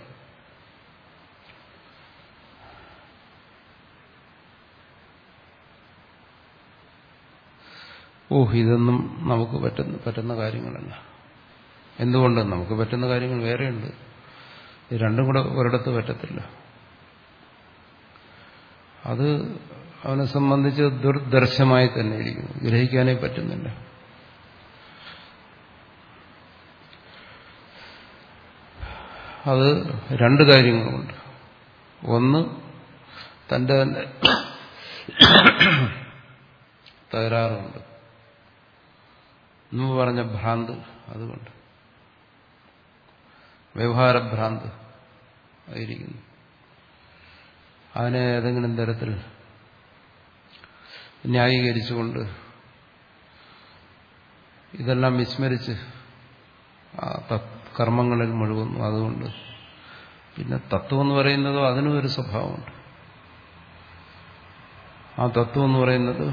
Speaker 1: ഓ ഇതൊന്നും നമുക്ക് പറ്റുന്ന പറ്റുന്ന കാര്യങ്ങളല്ല എന്തുകൊണ്ട് നമുക്ക് പറ്റുന്ന കാര്യങ്ങൾ വേറെയുണ്ട് ഇത് രണ്ടും കൂടെ ഒരിടത്ത് പറ്റത്തില്ല അത് അവനെ സംബന്ധിച്ച് ദുർദർശമായി തന്നെ ഇരിക്കുന്നു ഗ്രഹിക്കാനേ പറ്റുന്നില്ല അത് രണ്ട് കാര്യങ്ങളുമുണ്ട് ഒന്ന് തന്റെ തന്നെ തകരാറുണ്ട് മുമ്പ് പറഞ്ഞ ഭ്രാന്ത് അതുകൊണ്ട് വ്യവഹാരഭ്രാന്ത് ആയിരിക്കുന്നു അതിനെ ഏതെങ്കിലും തരത്തിൽ ന്യായീകരിച്ചുകൊണ്ട് ഇതെല്ലാം വിസ്മരിച്ച് കർമ്മങ്ങളിൽ മുഴുകുന്നു അതുകൊണ്ട് പിന്നെ തത്വം എന്ന് പറയുന്നതോ അതിനും ഒരു സ്വഭാവമുണ്ട് ആ തത്വം എന്ന് പറയുന്നത്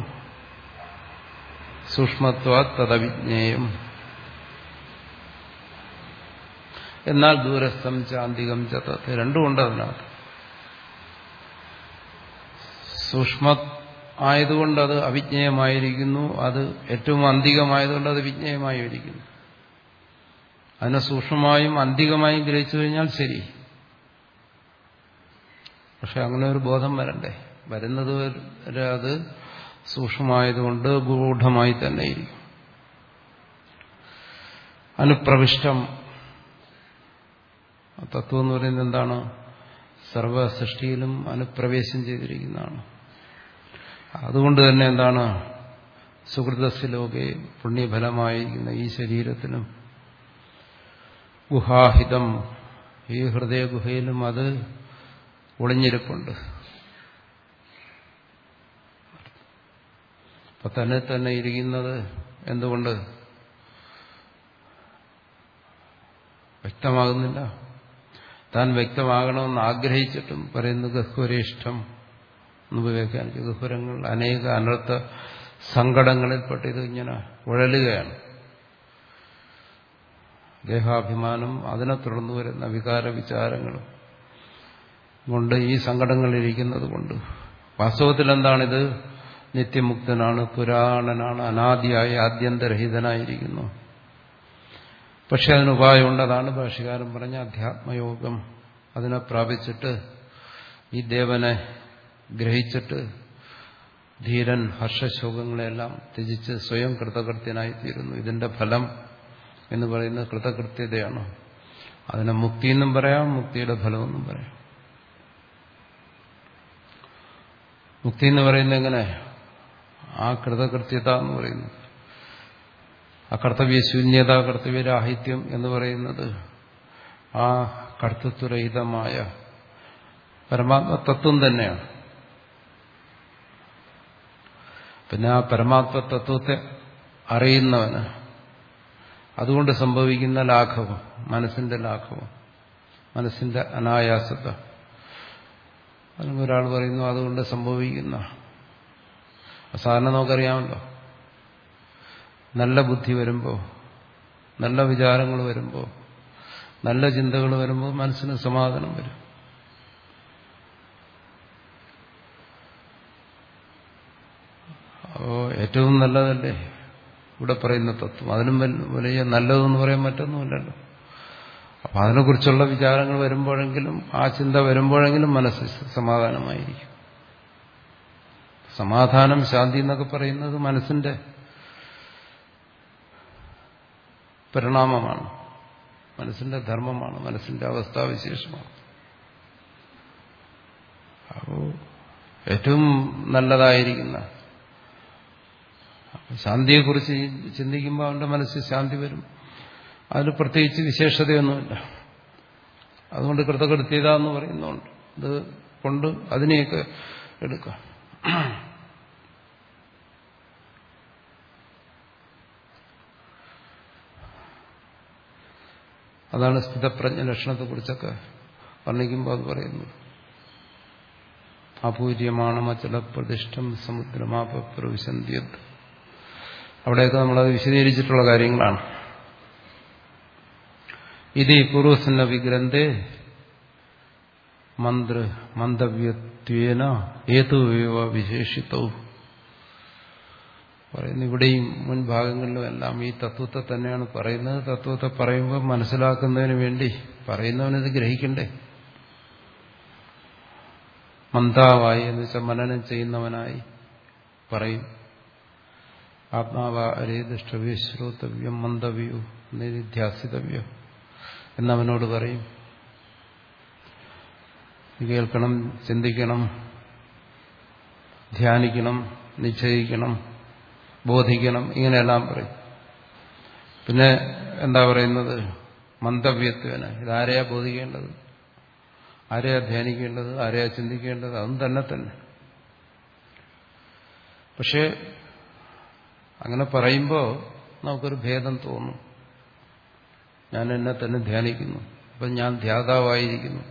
Speaker 1: സൂക്ഷ്മത്വ തദവിജ്ഞേയം എന്നാൽ ദൂരസ്ഥം ചാന്തികം ചത്ത രണ്ടുമുണ്ട് അതിനകത്ത് സൂക്ഷ്മ ആയതുകൊണ്ട് അത് അവിജ്ഞേയമായിരിക്കുന്നു അത് ഏറ്റവും അന്തികമായതുകൊണ്ട് അത് വിജ്ഞേയമായിരിക്കുന്നു അതിനെ സൂക്ഷ്മമായും അന്തികമായും ഗ്രഹിച്ചു കഴിഞ്ഞാൽ ശരി പക്ഷെ അങ്ങനെ ഒരു ബോധം വരണ്ടേ വരുന്നത് വരെ അത് സൂക്ഷ്മമായതുകൊണ്ട് ഗൂഢമായി തന്നെ ഇരിക്കും അനുപ്രവിഷ്ടം തത്വം എന്ന് പറയുന്നത് എന്താണ് സർവ സൃഷ്ടിയിലും അനുപ്രവേശം ചെയ്തിരിക്കുന്നതാണ് അതുകൊണ്ട് തന്നെ എന്താണ് സുഹൃതസ്യ ലോകെ പുണ്യഫലമായിരിക്കുന്ന ഈ ശരീരത്തിനും ഗുഹാഹിതം ഈ ഹൃദയ ഗുഹയിലും അത് ഒളിഞ്ഞിരിപ്പുണ്ട് അപ്പൊ തന്നെ തന്നെ ഇരിക്കുന്നത് എന്തുകൊണ്ട് വ്യക്തമാകുന്നില്ല താൻ വ്യക്തമാകണമെന്ന് ആഗ്രഹിച്ചിട്ടും പറയുന്നു ഗഹ്വരേഷ്ടം എന്ന് വിവേകാനിച്ചു ഗഹ്വരങ്ങൾ അനേക അനർത്ഥ സങ്കടങ്ങളിൽപ്പെട്ട് ഇത് ഇങ്ങനെ ഉഴലുകയാണ് ദേഹാഭിമാനം അതിനെ തുടർന്നു വരുന്ന വികാര വിചാരങ്ങളും കൊണ്ട് ഈ സങ്കടങ്ങളിരിക്കുന്നത് കൊണ്ട് വാസ്തവത്തിൽ എന്താണിത് നിത്യമുക്തനാണ് പുരാണനാണ് അനാദിയായി ആദ്യന്തരഹിതനായിരിക്കുന്നു പക്ഷെ അതിന് ഉപായമുണ്ട് അതാണ് ഭാഷകാരൻ പറഞ്ഞ അധ്യാത്മയോഗം അതിനെ പ്രാപിച്ചിട്ട് ഈ ദേവനെ ഗ്രഹിച്ചിട്ട് ധീരൻ ഹർഷശോകങ്ങളെല്ലാം ത്യജിച്ച് സ്വയം കൃതകൃത്യനായി തീരുന്നു ഇതിന്റെ ഫലം എന്ന് പറയുന്നത് കൃതകൃത്യതയാണ് അതിനെ മുക്തി എന്നും പറയാം മുക്തിയുടെ ഫലമെന്നും പറയാം മുക്തി എന്ന് പറയുന്നത് എങ്ങനെ ആ കൃതകൃത്യത എന്ന് പറയുന്നത് ആ കർത്തവ്യശൂന്യത കർത്തവ്യരാഹിത്യം എന്ന് പറയുന്നത് ആ കർത്തൃത്വരഹിതമായ പരമാത്മ തത്വം തന്നെയാണ് പിന്നെ ആ പരമാത്മ തത്വത്തെ അറിയുന്നവന് അതുകൊണ്ട് സംഭവിക്കുന്ന ലാഘവം മനസ്സിന്റെ ലാഘവം മനസ്സിന്റെ അനായാസത അല്ലെങ്കിൽ ഒരാൾ പറയുന്നു അതുകൊണ്ട് സംഭവിക്കുന്ന സാധാരണ നമുക്കറിയാമല്ലോ നല്ല ബുദ്ധി വരുമ്പോൾ നല്ല വിചാരങ്ങൾ വരുമ്പോൾ നല്ല ചിന്തകൾ വരുമ്പോൾ മനസ്സിന് സമാധാനം വരും അപ്പോ ഏറ്റവും നല്ലതല്ലേ ഇവിടെ പറയുന്ന തത്വം അതിനും വലിയ നല്ലതെന്ന് പറയാൻ മറ്റൊന്നുമില്ലല്ലോ അപ്പൊ അതിനെക്കുറിച്ചുള്ള വിചാരങ്ങൾ വരുമ്പോഴെങ്കിലും ആ ചിന്ത വരുമ്പോഴെങ്കിലും മനസ്സ് സമാധാനമായിരിക്കും സമാധാനം ശാന്തി എന്നൊക്കെ പറയുന്നത് മനസ്സിന്റെ പരിണാമമാണ് മനസ്സിന്റെ ധർമ്മമാണ് മനസ്സിന്റെ അവസ്ഥാവിശേഷമാണ് അപ്പോൾ ഏറ്റവും നല്ലതായിരിക്കുന്ന ശാന്തിയെക്കുറിച്ച് ചിന്തിക്കുമ്പോൾ അവന്റെ മനസ്സിൽ ശാന്തി വരും അതിന് പ്രത്യേകിച്ച് വിശേഷതയൊന്നുമില്ല അതുകൊണ്ട് കൃതകൃത്യത എന്ന് പറയുന്നുണ്ട് ഇത് കൊണ്ട് അതിനെയൊക്കെ എടുക്കാം അതാണ് സ്ഥിതപ്രജ്ഞ ലക്ഷണത്തെക്കുറിച്ചൊക്കെ വർണ്ണിക്കുമ്പോൾ അത് പറയുന്നു അപൂര്യമാണ് മച്ചല പ്രതിഷ്ഠം സമുദ്രമാപപ്രവിശന്തിയത് അവിടെയൊക്കെ നമ്മളത് വിശദീകരിച്ചിട്ടുള്ള കാര്യങ്ങളാണ് ഇത് പൂർവസന്ന വിഗ്രന്ഥേ മന്ത്ര മന്ദവ്യത്വേന ഏതുവ വിശേഷിത്തവും പറയുന്നു ഇവിടെയും മുൻഭാഗങ്ങളിലും എല്ലാം ഈ തത്വത്തെ തന്നെയാണ് പറയുന്നത് തത്വത്തെ പറയുമ്പോൾ മനസ്സിലാക്കുന്നതിന് വേണ്ടി പറയുന്നവനിത് ഗ്രഹിക്കണ്ടേ മന്ദാവായി എന്ന് വെച്ചാൽ മനനം ചെയ്യുന്നവനായി പറയും ആത്മാവാരേ ദുഷ്ടവ്യ ശ്രോതവ്യം മന്ദവ്യോ നിധ്യാസിതവ്യോ എന്നവനോട് പറയും കേൾക്കണം ചിന്തിക്കണം ധ്യാനിക്കണം നിശ്ചയിക്കണം ബോധിക്കണം ഇങ്ങനെയെല്ലാം പറയും പിന്നെ എന്താ പറയുന്നത് മന്ദവ്യത്വന ഇതാരെയാ ബോധിക്കേണ്ടത് ആരെയാ ധ്യാനിക്കേണ്ടത് ആരെയാ ചിന്തിക്കേണ്ടത് അതും തന്നെ തന്നെ പക്ഷെ അങ്ങനെ പറയുമ്പോൾ നമുക്കൊരു ഭേദം തോന്നും ഞാൻ എന്നെ തന്നെ ധ്യാനിക്കുന്നു അപ്പം ഞാൻ ധ്യാതാവായിരിക്കുന്നു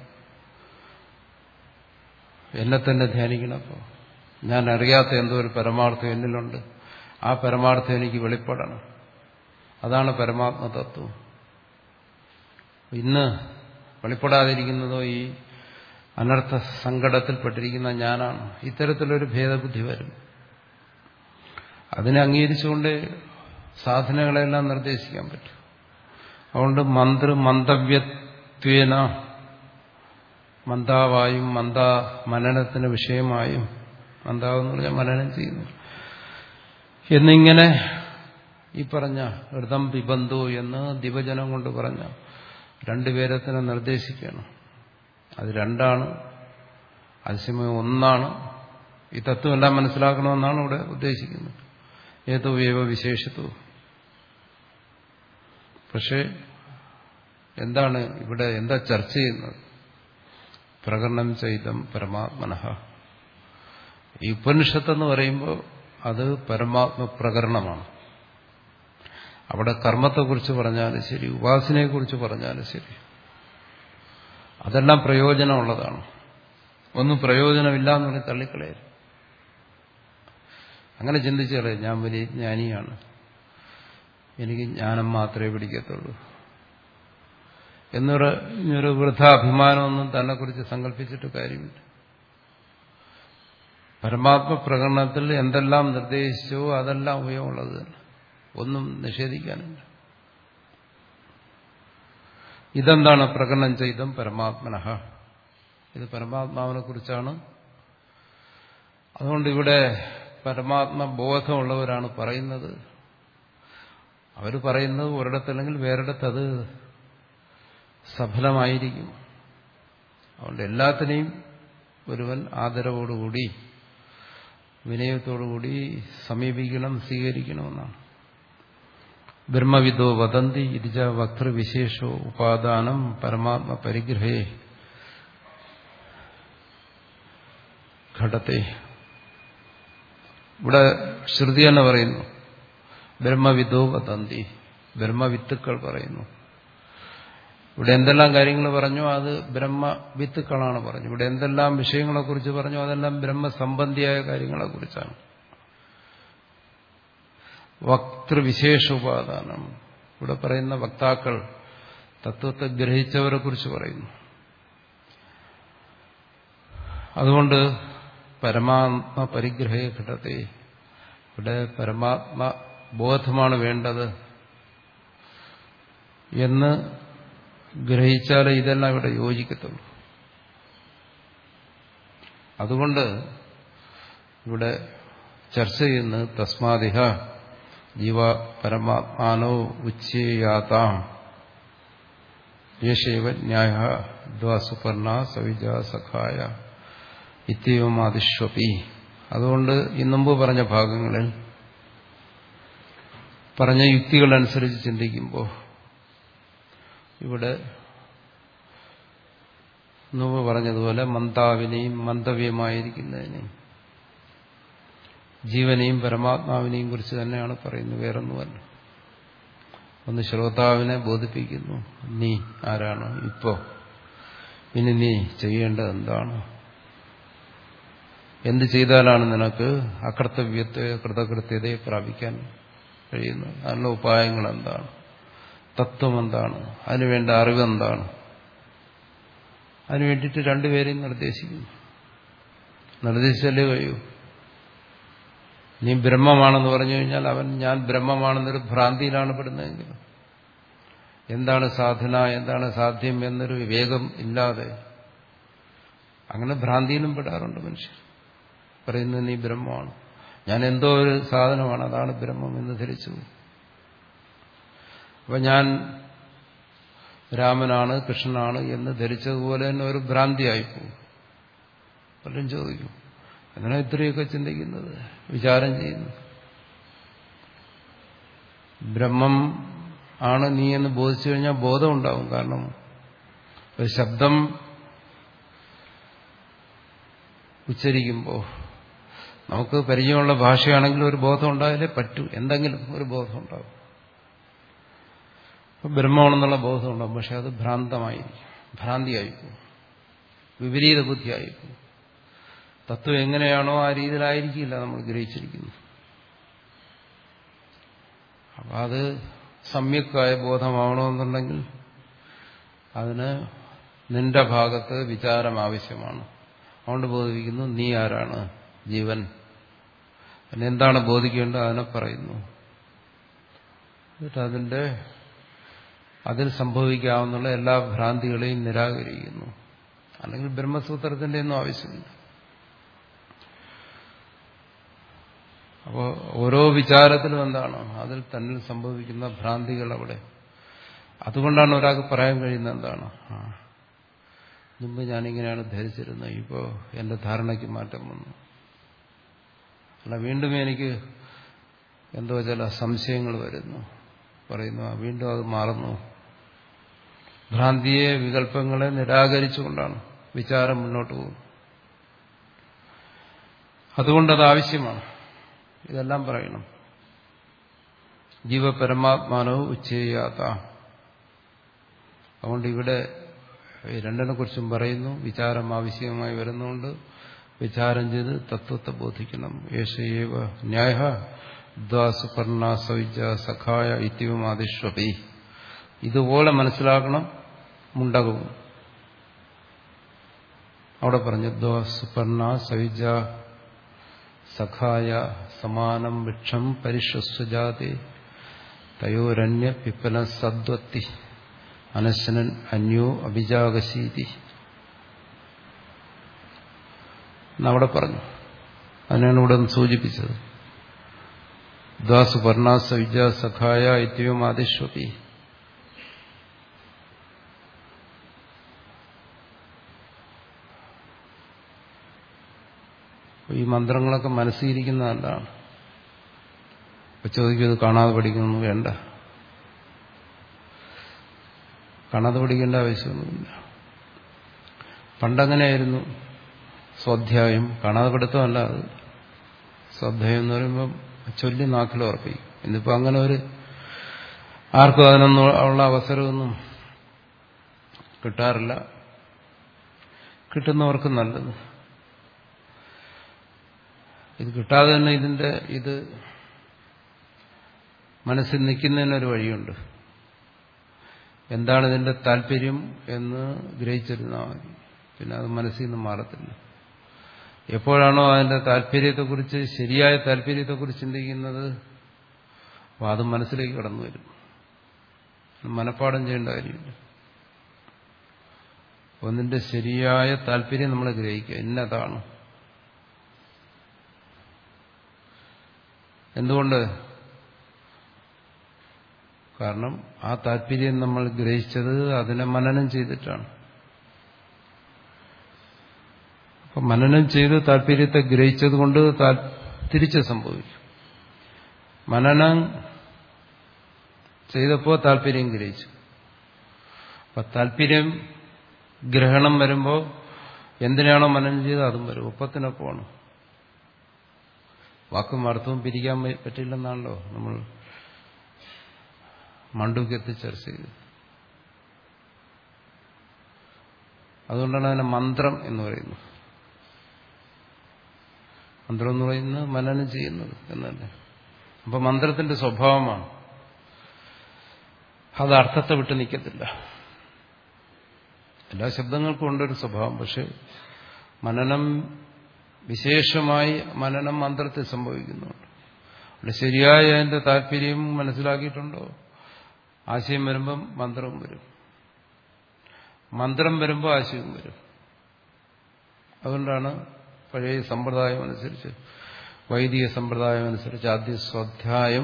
Speaker 1: എന്നെ തന്നെ ധ്യാനിക്കണം അപ്പോൾ ഞാൻ അറിയാത്ത എന്തോ ഒരു പരമാർത്ഥം എന്നിലുണ്ട് ആ പരമാർത്ഥം എനിക്ക് വെളിപ്പെടണം അതാണ് പരമാത്മതത്വം ഇന്ന് വെളിപ്പെടാതിരിക്കുന്നതോ ഈ അനർത്ഥ സങ്കടത്തിൽപ്പെട്ടിരിക്കുന്ന ഞാനാണ് ഇത്തരത്തിലൊരു ഭേദബുദ്ധി വരും അതിനെ അംഗീകരിച്ചുകൊണ്ട് സാധനങ്ങളെല്ലാം നിർദ്ദേശിക്കാൻ പറ്റും അതുകൊണ്ട് മന്ത്ര മന്ദവ്യത്വേന മന്ദാവായും മന്ദ മനനത്തിന് വിഷയമായും മന്ദാവെന്ന് പറഞ്ഞാൽ മനനം ചെയ്യുന്നു എന്നിങ്ങനെ ഈ പറഞ്ഞ ഹൃദം പിബന്ധു എന്ന് ദിവചനം കൊണ്ട് പറഞ്ഞ രണ്ടുപേരത്തിനെ നിർദ്ദേശിക്കണം അത് രണ്ടാണ് അതിശമയം ഒന്നാണ് ഈ തത്വമെല്ലാം മനസ്സിലാക്കണമെന്നാണ് ഇവിടെ ഉദ്ദേശിക്കുന്നത് ഏതോ ഏവ വിശേഷത്വ പക്ഷേ എന്താണ് ഇവിടെ എന്താ ചർച്ച ചെയ്യുന്നത് പ്രകടനം ചെയ്തം പരമാത്മനഃ ഈ ഉപനിഷത്തെന്ന് പറയുമ്പോൾ അത് പരമാത്മ പ്രകരണമാണ് അവിടെ കർമ്മത്തെക്കുറിച്ച് പറഞ്ഞാലും ശരി ഉപാസനയെക്കുറിച്ച് പറഞ്ഞാലും ശരി അതെല്ലാം പ്രയോജനമുള്ളതാണ് ഒന്നും പ്രയോജനമില്ല എന്ന് പറഞ്ഞ് തള്ളിക്കളയരുത് അങ്ങനെ ചിന്തിച്ചാലേ ഞാൻ വലിയ ജ്ഞാനിയാണ് എനിക്ക് ജ്ഞാനം മാത്രമേ പിടിക്കത്തുള്ളൂ എന്നൊരു ഒരു വൃദ്ധാഭിമാനമൊന്നും തന്നെക്കുറിച്ച് സങ്കല്പിച്ചിട്ട് കാര്യമില്ല പരമാത്മ പ്രകടനത്തിൽ എന്തെല്ലാം നിർദ്ദേശിച്ചോ അതെല്ലാം ഉപയോഗമുള്ളത് തന്നെ ഒന്നും നിഷേധിക്കാനില്ല ഇതെന്താണ് പ്രകടനം ചെയ്തം പരമാത്മനഃ ഇത് പരമാത്മാവിനെ കുറിച്ചാണ് അതുകൊണ്ട് ഇവിടെ പരമാത്മ ബോധമുള്ളവരാണ് പറയുന്നത് അവർ പറയുന്നത് ഒരിടത്തല്ലെങ്കിൽ വേറിടത്ത് അത് സഫലമായിരിക്കും അതുകൊണ്ട് എല്ലാത്തിനെയും ഒരുവൻ ആദരവോടുകൂടി വിനയത്തോടുകൂടി സമീപിക്കണം സ്വീകരിക്കണമെന്നാണ് ബ്രഹ്മവിദോ വദന്തി ഇതിജ വക്തൃവിശേഷോ ഉപാദാനം പരമാത്മ പരിഗ്രഹേ ഘടത്തെ ഇവിടെ ശ്രുതി തന്നെ പറയുന്നു ബ്രഹ്മവിദോ വദന്തി ബ്രഹ്മവിത്തുക്കൾ പറയുന്നു ഇവിടെ എന്തെല്ലാം കാര്യങ്ങൾ പറഞ്ഞു അത് ബ്രഹ്മവിത്തുക്കളാണ് പറഞ്ഞു ഇവിടെ എന്തെല്ലാം വിഷയങ്ങളെക്കുറിച്ച് പറഞ്ഞു അതെല്ലാം ബ്രഹ്മസംബന്ധിയായ കാര്യങ്ങളെക്കുറിച്ചാണ് വക്തൃവിശേഷോപാദാനം ഇവിടെ പറയുന്ന വക്താക്കൾ തത്വത്തെ ഗ്രഹിച്ചവരെ കുറിച്ച് പറയുന്നു അതുകൊണ്ട് പരമാത്മ പരിഗ്രഹയെ ഘട്ടത്തെ ഇവിടെ പരമാത്മ ബോധമാണ് വേണ്ടത് എന്ന് ഗ്രഹിച്ചാലേ ഇതെല്ലാം ഇവിടെ യോജിക്കത്തുള്ളൂ അതുകൊണ്ട് ഇവിടെ ചർച്ച ചെയ്യുന്നത് തസ്മാതിഹ ജീവ പരമാത്മാനോ ഉച്ചേയാതാം യേശൈവ ന്യായ ദ്വാസുപർണ സവിജ സഖായ ഇത്യവുമാതിഷ്വപി അതുകൊണ്ട് ഈ മുമ്പ് പറഞ്ഞ ഭാഗങ്ങളിൽ പറഞ്ഞ യുക്തികളനുസരിച്ച് ചിന്തിക്കുമ്പോൾ ഇവിടെ മുമ്പ് പറഞ്ഞതുപോലെ മന്ദാവിനെയും മന്ദവ്യമായിരിക്കുന്നതിനെയും ജീവനെയും പരമാത്മാവിനെയും കുറിച്ച് തന്നെയാണ് പറയുന്നത് വേറൊന്നുമല്ല ഒന്ന് ശ്രോതാവിനെ ബോധിപ്പിക്കുന്നു നീ ആരാണ് ഇപ്പോ ഇനി നീ ചെയ്യേണ്ടത് എന്താണ് എന്ത് ചെയ്താലാണ് നിനക്ക് അകർത്തവ്യത്തെ കൃതകൃത്യതയെ പ്രാപിക്കാൻ കഴിയുന്നത് അതിനുള്ള ഉപായങ്ങൾ എന്താണ് തത്വം എന്താണ് അതിനുവേണ്ട അറിവെന്താണ് അതിനു വേണ്ടിയിട്ട് രണ്ടുപേരെയും നിർദ്ദേശിക്കുന്നു നിർദ്ദേശിച്ചല്ലേ കഴിയൂ നീ ബ്രഹ്മമാണെന്ന് പറഞ്ഞു കഴിഞ്ഞാൽ അവൻ ഞാൻ ബ്രഹ്മമാണെന്നൊരു ഭ്രാന്തിയിലാണ് പെടുന്നതെങ്കിൽ എന്താണ് സാധന എന്താണ് സാധ്യം എന്നൊരു വിവേകം ഇല്ലാതെ അങ്ങനെ ഭ്രാന്തിയിലും പെടാറുണ്ട് മനുഷ്യർ പറയുന്നത് നീ ബ്രഹ്മമാണ് ഞാൻ എന്തോ ഒരു സാധനമാണ് അതാണ് ബ്രഹ്മം എന്ന് ധരിച്ചു അപ്പൊ ഞാൻ രാമനാണ് കൃഷ്ണനാണ് എന്ന് ധരിച്ചതുപോലെ തന്നെ ഒരു ഭ്രാന്തിയായിപ്പോകും പലരും ചോദിക്കും എന്തിനാ ഇത്രയൊക്കെ ചിന്തിക്കുന്നത് വിചാരം ചെയ്യുന്നു ബ്രഹ്മം ആണ് നീ എന്ന് ബോധിച്ചു കഴിഞ്ഞാൽ ബോധം ഉണ്ടാവും കാരണം ഒരു ശബ്ദം ഉച്ചരിക്കുമ്പോൾ നമുക്ക് പരിചയമുള്ള ഭാഷയാണെങ്കിൽ ഒരു ബോധം ഉണ്ടായാലേ പറ്റൂ എന്തെങ്കിലും ഒരു ബോധം ഉണ്ടാവും ബ്രഹ്മമാണെന്നുള്ള ബോധം ഉണ്ടാവും പക്ഷെ അത് ഭ്രാന്തമായിരിക്കും ഭ്രാന്തിയായിപ്പോവും വിപരീത ബുദ്ധിയായിപ്പോവും തത്വം എങ്ങനെയാണോ ആ രീതിയിലായിരിക്കില്ല നമ്മൾ ഗ്രഹിച്ചിരിക്കുന്നത് അപ്പം അത് സമ്യക്കായ ബോധമാവണമെന്നുണ്ടെങ്കിൽ അതിന് നിന്റെ ഭാഗത്ത് വിചാരം ആവശ്യമാണ് അതുകൊണ്ട് ബോധിപ്പിക്കുന്നു നീ ആരാണ് ജീവൻ പിന്നെ എന്താണ് ബോധിക്കേണ്ടത് അതിനെ പറയുന്നു എന്നിട്ട് അതിന്റെ അതിൽ സംഭവിക്കാവുന്ന എല്ലാ ഭ്രാന്തികളെയും നിരാകരിക്കുന്നു അല്ലെങ്കിൽ ബ്രഹ്മസൂത്രത്തിന്റെ ഒന്നും ആവശ്യമില്ല അപ്പോൾ ഓരോ വിചാരത്തിലും എന്താണ് അതിൽ തന്നിൽ സംഭവിക്കുന്ന ഭ്രാന്തികൾ അവിടെ അതുകൊണ്ടാണ് ഒരാൾക്ക് പറയാൻ കഴിയുന്നത് എന്താണ് ആ മുമ്പ് ഞാനിങ്ങനെയാണ് ധരിച്ചിരുന്നത് ഇപ്പോൾ എന്റെ ധാരണയ്ക്ക് മാറ്റം വന്നു അല്ല വീണ്ടും എനിക്ക് എന്തോ ചില സംശയങ്ങൾ വരുന്നു പറയുന്നു വീണ്ടും അത് മാറുന്നു ഭ്രാന്തിയെ വികല്പങ്ങളെ നിരാകരിച്ചുകൊണ്ടാണ് വിചാരം മുന്നോട്ട് പോകുന്നത് അതുകൊണ്ടത് ആവശ്യമാണ് ഇതെല്ലാം പറയണം ജീവപരമാത്മാനവും ഉച്ചയാത്ത അതുകൊണ്ട് ഇവിടെ രണ്ടിനെ കുറിച്ചും പറയുന്നു വിചാരം ആവശ്യമായി വരുന്നുണ്ട് വിചാരം ചെയ്ത് തത്വത്തെ ബോധിക്കണം യേശയേവ ന്യായ ദ്വാസുപർണ സൗജ സഖായ ഇത്യവുമാതിഷ്വപി ഇതുപോലെ മനസ്സിലാക്കണം മുണ്ടകവും അവിടെ പറഞ്ഞു ദ്വാസുപർണ സൗജ സഖായ സമാനം വൃക്ഷം പരിശ്വസ്വജാതി തയോരന്യ പിപ്പല സദ്വത്തി അനശനൻ അന്യോ അഭിജാകശീതി എന്നവിടെ പറഞ്ഞു അതിനാണ് ഇവിടെ സൂചിപ്പിച്ചത് ദ്വാസുപർണ സവിജ സഖായ ഇത്യവും ആദിശ്വപി ഈ മന്ത്രങ്ങളൊക്കെ മനസ്സിലിരിക്കുന്ന നല്ലതാണ് ഇപ്പൊ ചോദിക്കും ഇത് കാണാതെ പഠിക്കുന്നു വേണ്ട കാണാതെ പഠിക്കേണ്ട ആവശ്യമൊന്നുമില്ല പണ്ടങ്ങനെയായിരുന്നു സ്വാധ്യായം കാണാതെ പഠിത്തമല്ല അത് സ്വാധ്യായം എന്ന് പറയുമ്പം ചൊല്ലി നാക്കിൽ ഉറപ്പിക്കും ഇന്നിപ്പോൾ അങ്ങനെ ഒരു ആർക്കും അതിനൊന്നും ഉള്ള അവസരമൊന്നും കിട്ടാറില്ല കിട്ടുന്നവർക്ക് നല്ലത് ഇത് കിട്ടാതെ തന്നെ ഇതിന്റെ ഇത് മനസ്സിൽ നിൽക്കുന്നതിനൊരു വഴിയുണ്ട് എന്താണ് ഇതിന്റെ താല്പര്യം എന്ന് ഗ്രഹിച്ചിരുന്നാൽ മതി പിന്നെ അത് മനസ്സിൽ നിന്ന് മാറത്തില്ല എപ്പോഴാണോ അതിന്റെ താല്പര്യത്തെക്കുറിച്ച് ശരിയായ താല്പര്യത്തെക്കുറിച്ച് ചിന്തിക്കുന്നത് അപ്പോൾ അത് മനസ്സിലേക്ക് കടന്നു വരും മനഃപ്പാടം ചെയ്യേണ്ട കാര്യമില്ല ഒന്നിന്റെ ശരിയായ താല്പര്യം നമ്മൾ ഗ്രഹിക്കുക ഇന്നതാണ് എന്തുകൊണ്ട് കാരണം ആ താല്പര്യം നമ്മൾ ഗ്രഹിച്ചത് അതിനെ മനനം ചെയ്തിട്ടാണ് അപ്പൊ മനനം ചെയ്ത് താല്പര്യത്തെ ഗ്രഹിച്ചത് കൊണ്ട് തിരിച്ച് സംഭവിക്കും മനനം ചെയ്തപ്പോൾ താല്പര്യം ഗ്രഹിച്ചു അപ്പൊ താല്പര്യം ഗ്രഹണം വരുമ്പോൾ എന്തിനാണോ മനനം ചെയ്തത് അതും വരും ഒപ്പത്തിനൊപ്പമാണ് വാക്കും അർത്ഥവും പിരിക്കാൻ പറ്റില്ലെന്നാണല്ലോ നമ്മൾ മണ്ടൂക്കത്ത് ചർച്ച ചെയ്തത് അതുകൊണ്ടാണ് അതിനെ മന്ത്രം എന്ന് പറയുന്നത് മന്ത്രം എന്ന് പറയുന്നത് മനനം ചെയ്യുന്നത് എന്നല്ലേ അപ്പൊ മന്ത്രത്തിന്റെ സ്വഭാവമാണ് അത് അർത്ഥത്തെ വിട്ട് നിൽക്കത്തില്ല എല്ലാ ശബ്ദങ്ങൾക്കും ഉണ്ടൊരു സ്വഭാവം പക്ഷെ മനനം വിശേഷമായി മനനം മന്ത്രത്തിൽ സംഭവിക്കുന്നുണ്ട് അവിടെ ശരിയായ അതിന്റെ താല്പര്യം മനസ്സിലാക്കിയിട്ടുണ്ടോ ആശയം വരുമ്പം മന്ത്രവും വരും മന്ത്രം വരുമ്പോൾ ആശയവും വരും അതുകൊണ്ടാണ് പഴയ സമ്പ്രദായം അനുസരിച്ച് വൈദിക സമ്പ്രദായം അനുസരിച്ച് ആദ്യം സ്വാധ്യായം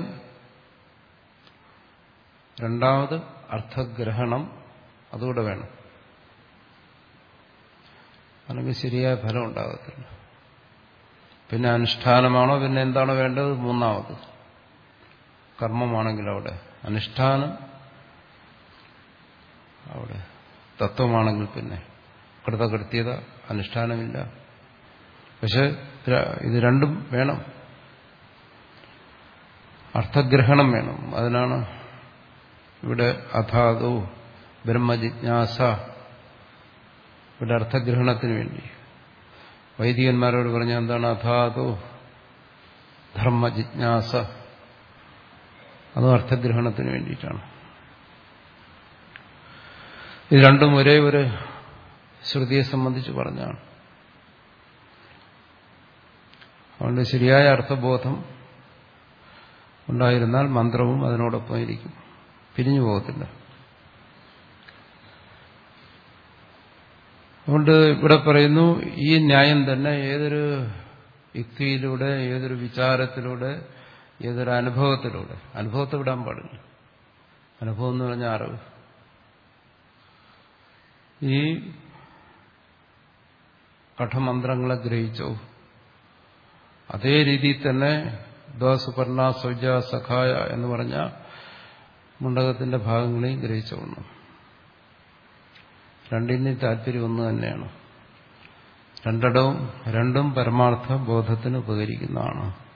Speaker 1: രണ്ടാമത് അർത്ഥഗ്രഹണം അതുകൂടെ വേണം അല്ലെങ്കിൽ ശരിയായ ഫലം ഉണ്ടാകത്തില്ല പിന്നെ അനുഷ്ഠാനമാണോ പിന്നെ എന്താണോ വേണ്ടത് മൂന്നാമത് കർമ്മമാണെങ്കിൽ അവിടെ അനുഷ്ഠാനം അവിടെ തത്വമാണെങ്കിൽ പിന്നെ കൃതകൃത്യത അനുഷ്ഠാനമില്ല പക്ഷെ ഇത് രണ്ടും വേണം അർത്ഥഗ്രഹണം വേണം അതിനാണ് ഇവിടെ അഥാതോ ബ്രഹ്മജിജ്ഞാസ ഇവിടെ അർത്ഥഗ്രഹണത്തിന് വേണ്ടി വൈദികന്മാരോട് പറഞ്ഞ എന്താണ് അഥാതോ ധർമ്മജിജ്ഞാസ അതും അർത്ഥഗ്രഹണത്തിന് വേണ്ടിയിട്ടാണ് ഇത് രണ്ടും ഒരേ ഒരു ശ്രുതിയെ സംബന്ധിച്ച് പറഞ്ഞാണ് അതുകൊണ്ട് ശരിയായ അർത്ഥബോധം ഉണ്ടായിരുന്നാൽ മന്ത്രവും അതിനോടൊപ്പം ഇരിക്കും പിരിഞ്ഞു പോകത്തില്ല അതുകൊണ്ട് ഇവിടെ പറയുന്നു ഈ ന്യായം തന്നെ ഏതൊരു യുക്തിയിലൂടെ ഏതൊരു വിചാരത്തിലൂടെ ഏതൊരു അനുഭവത്തിലൂടെ അനുഭവത്തെ വിടാൻ പാടില്ല അനുഭവം എന്ന് പറഞ്ഞാൽ അറിവ് ഈ കഠമന്ത്രങ്ങളെ ഗ്രഹിച്ചോ അതേ രീതിയിൽ തന്നെ ദ്വസുപർണ സൗജ സഖായ എന്ന് പറഞ്ഞ മുണ്ടകത്തിന്റെ ഭാഗങ്ങളെയും ഗ്രഹിച്ചു വന്നു രണ്ടിൻ്റെയും താല്പര്യം ഒന്ന് തന്നെയാണ് രണ്ടിടവും രണ്ടും പരമാർത്ഥ ബോധത്തിന് ഉപകരിക്കുന്നതാണ്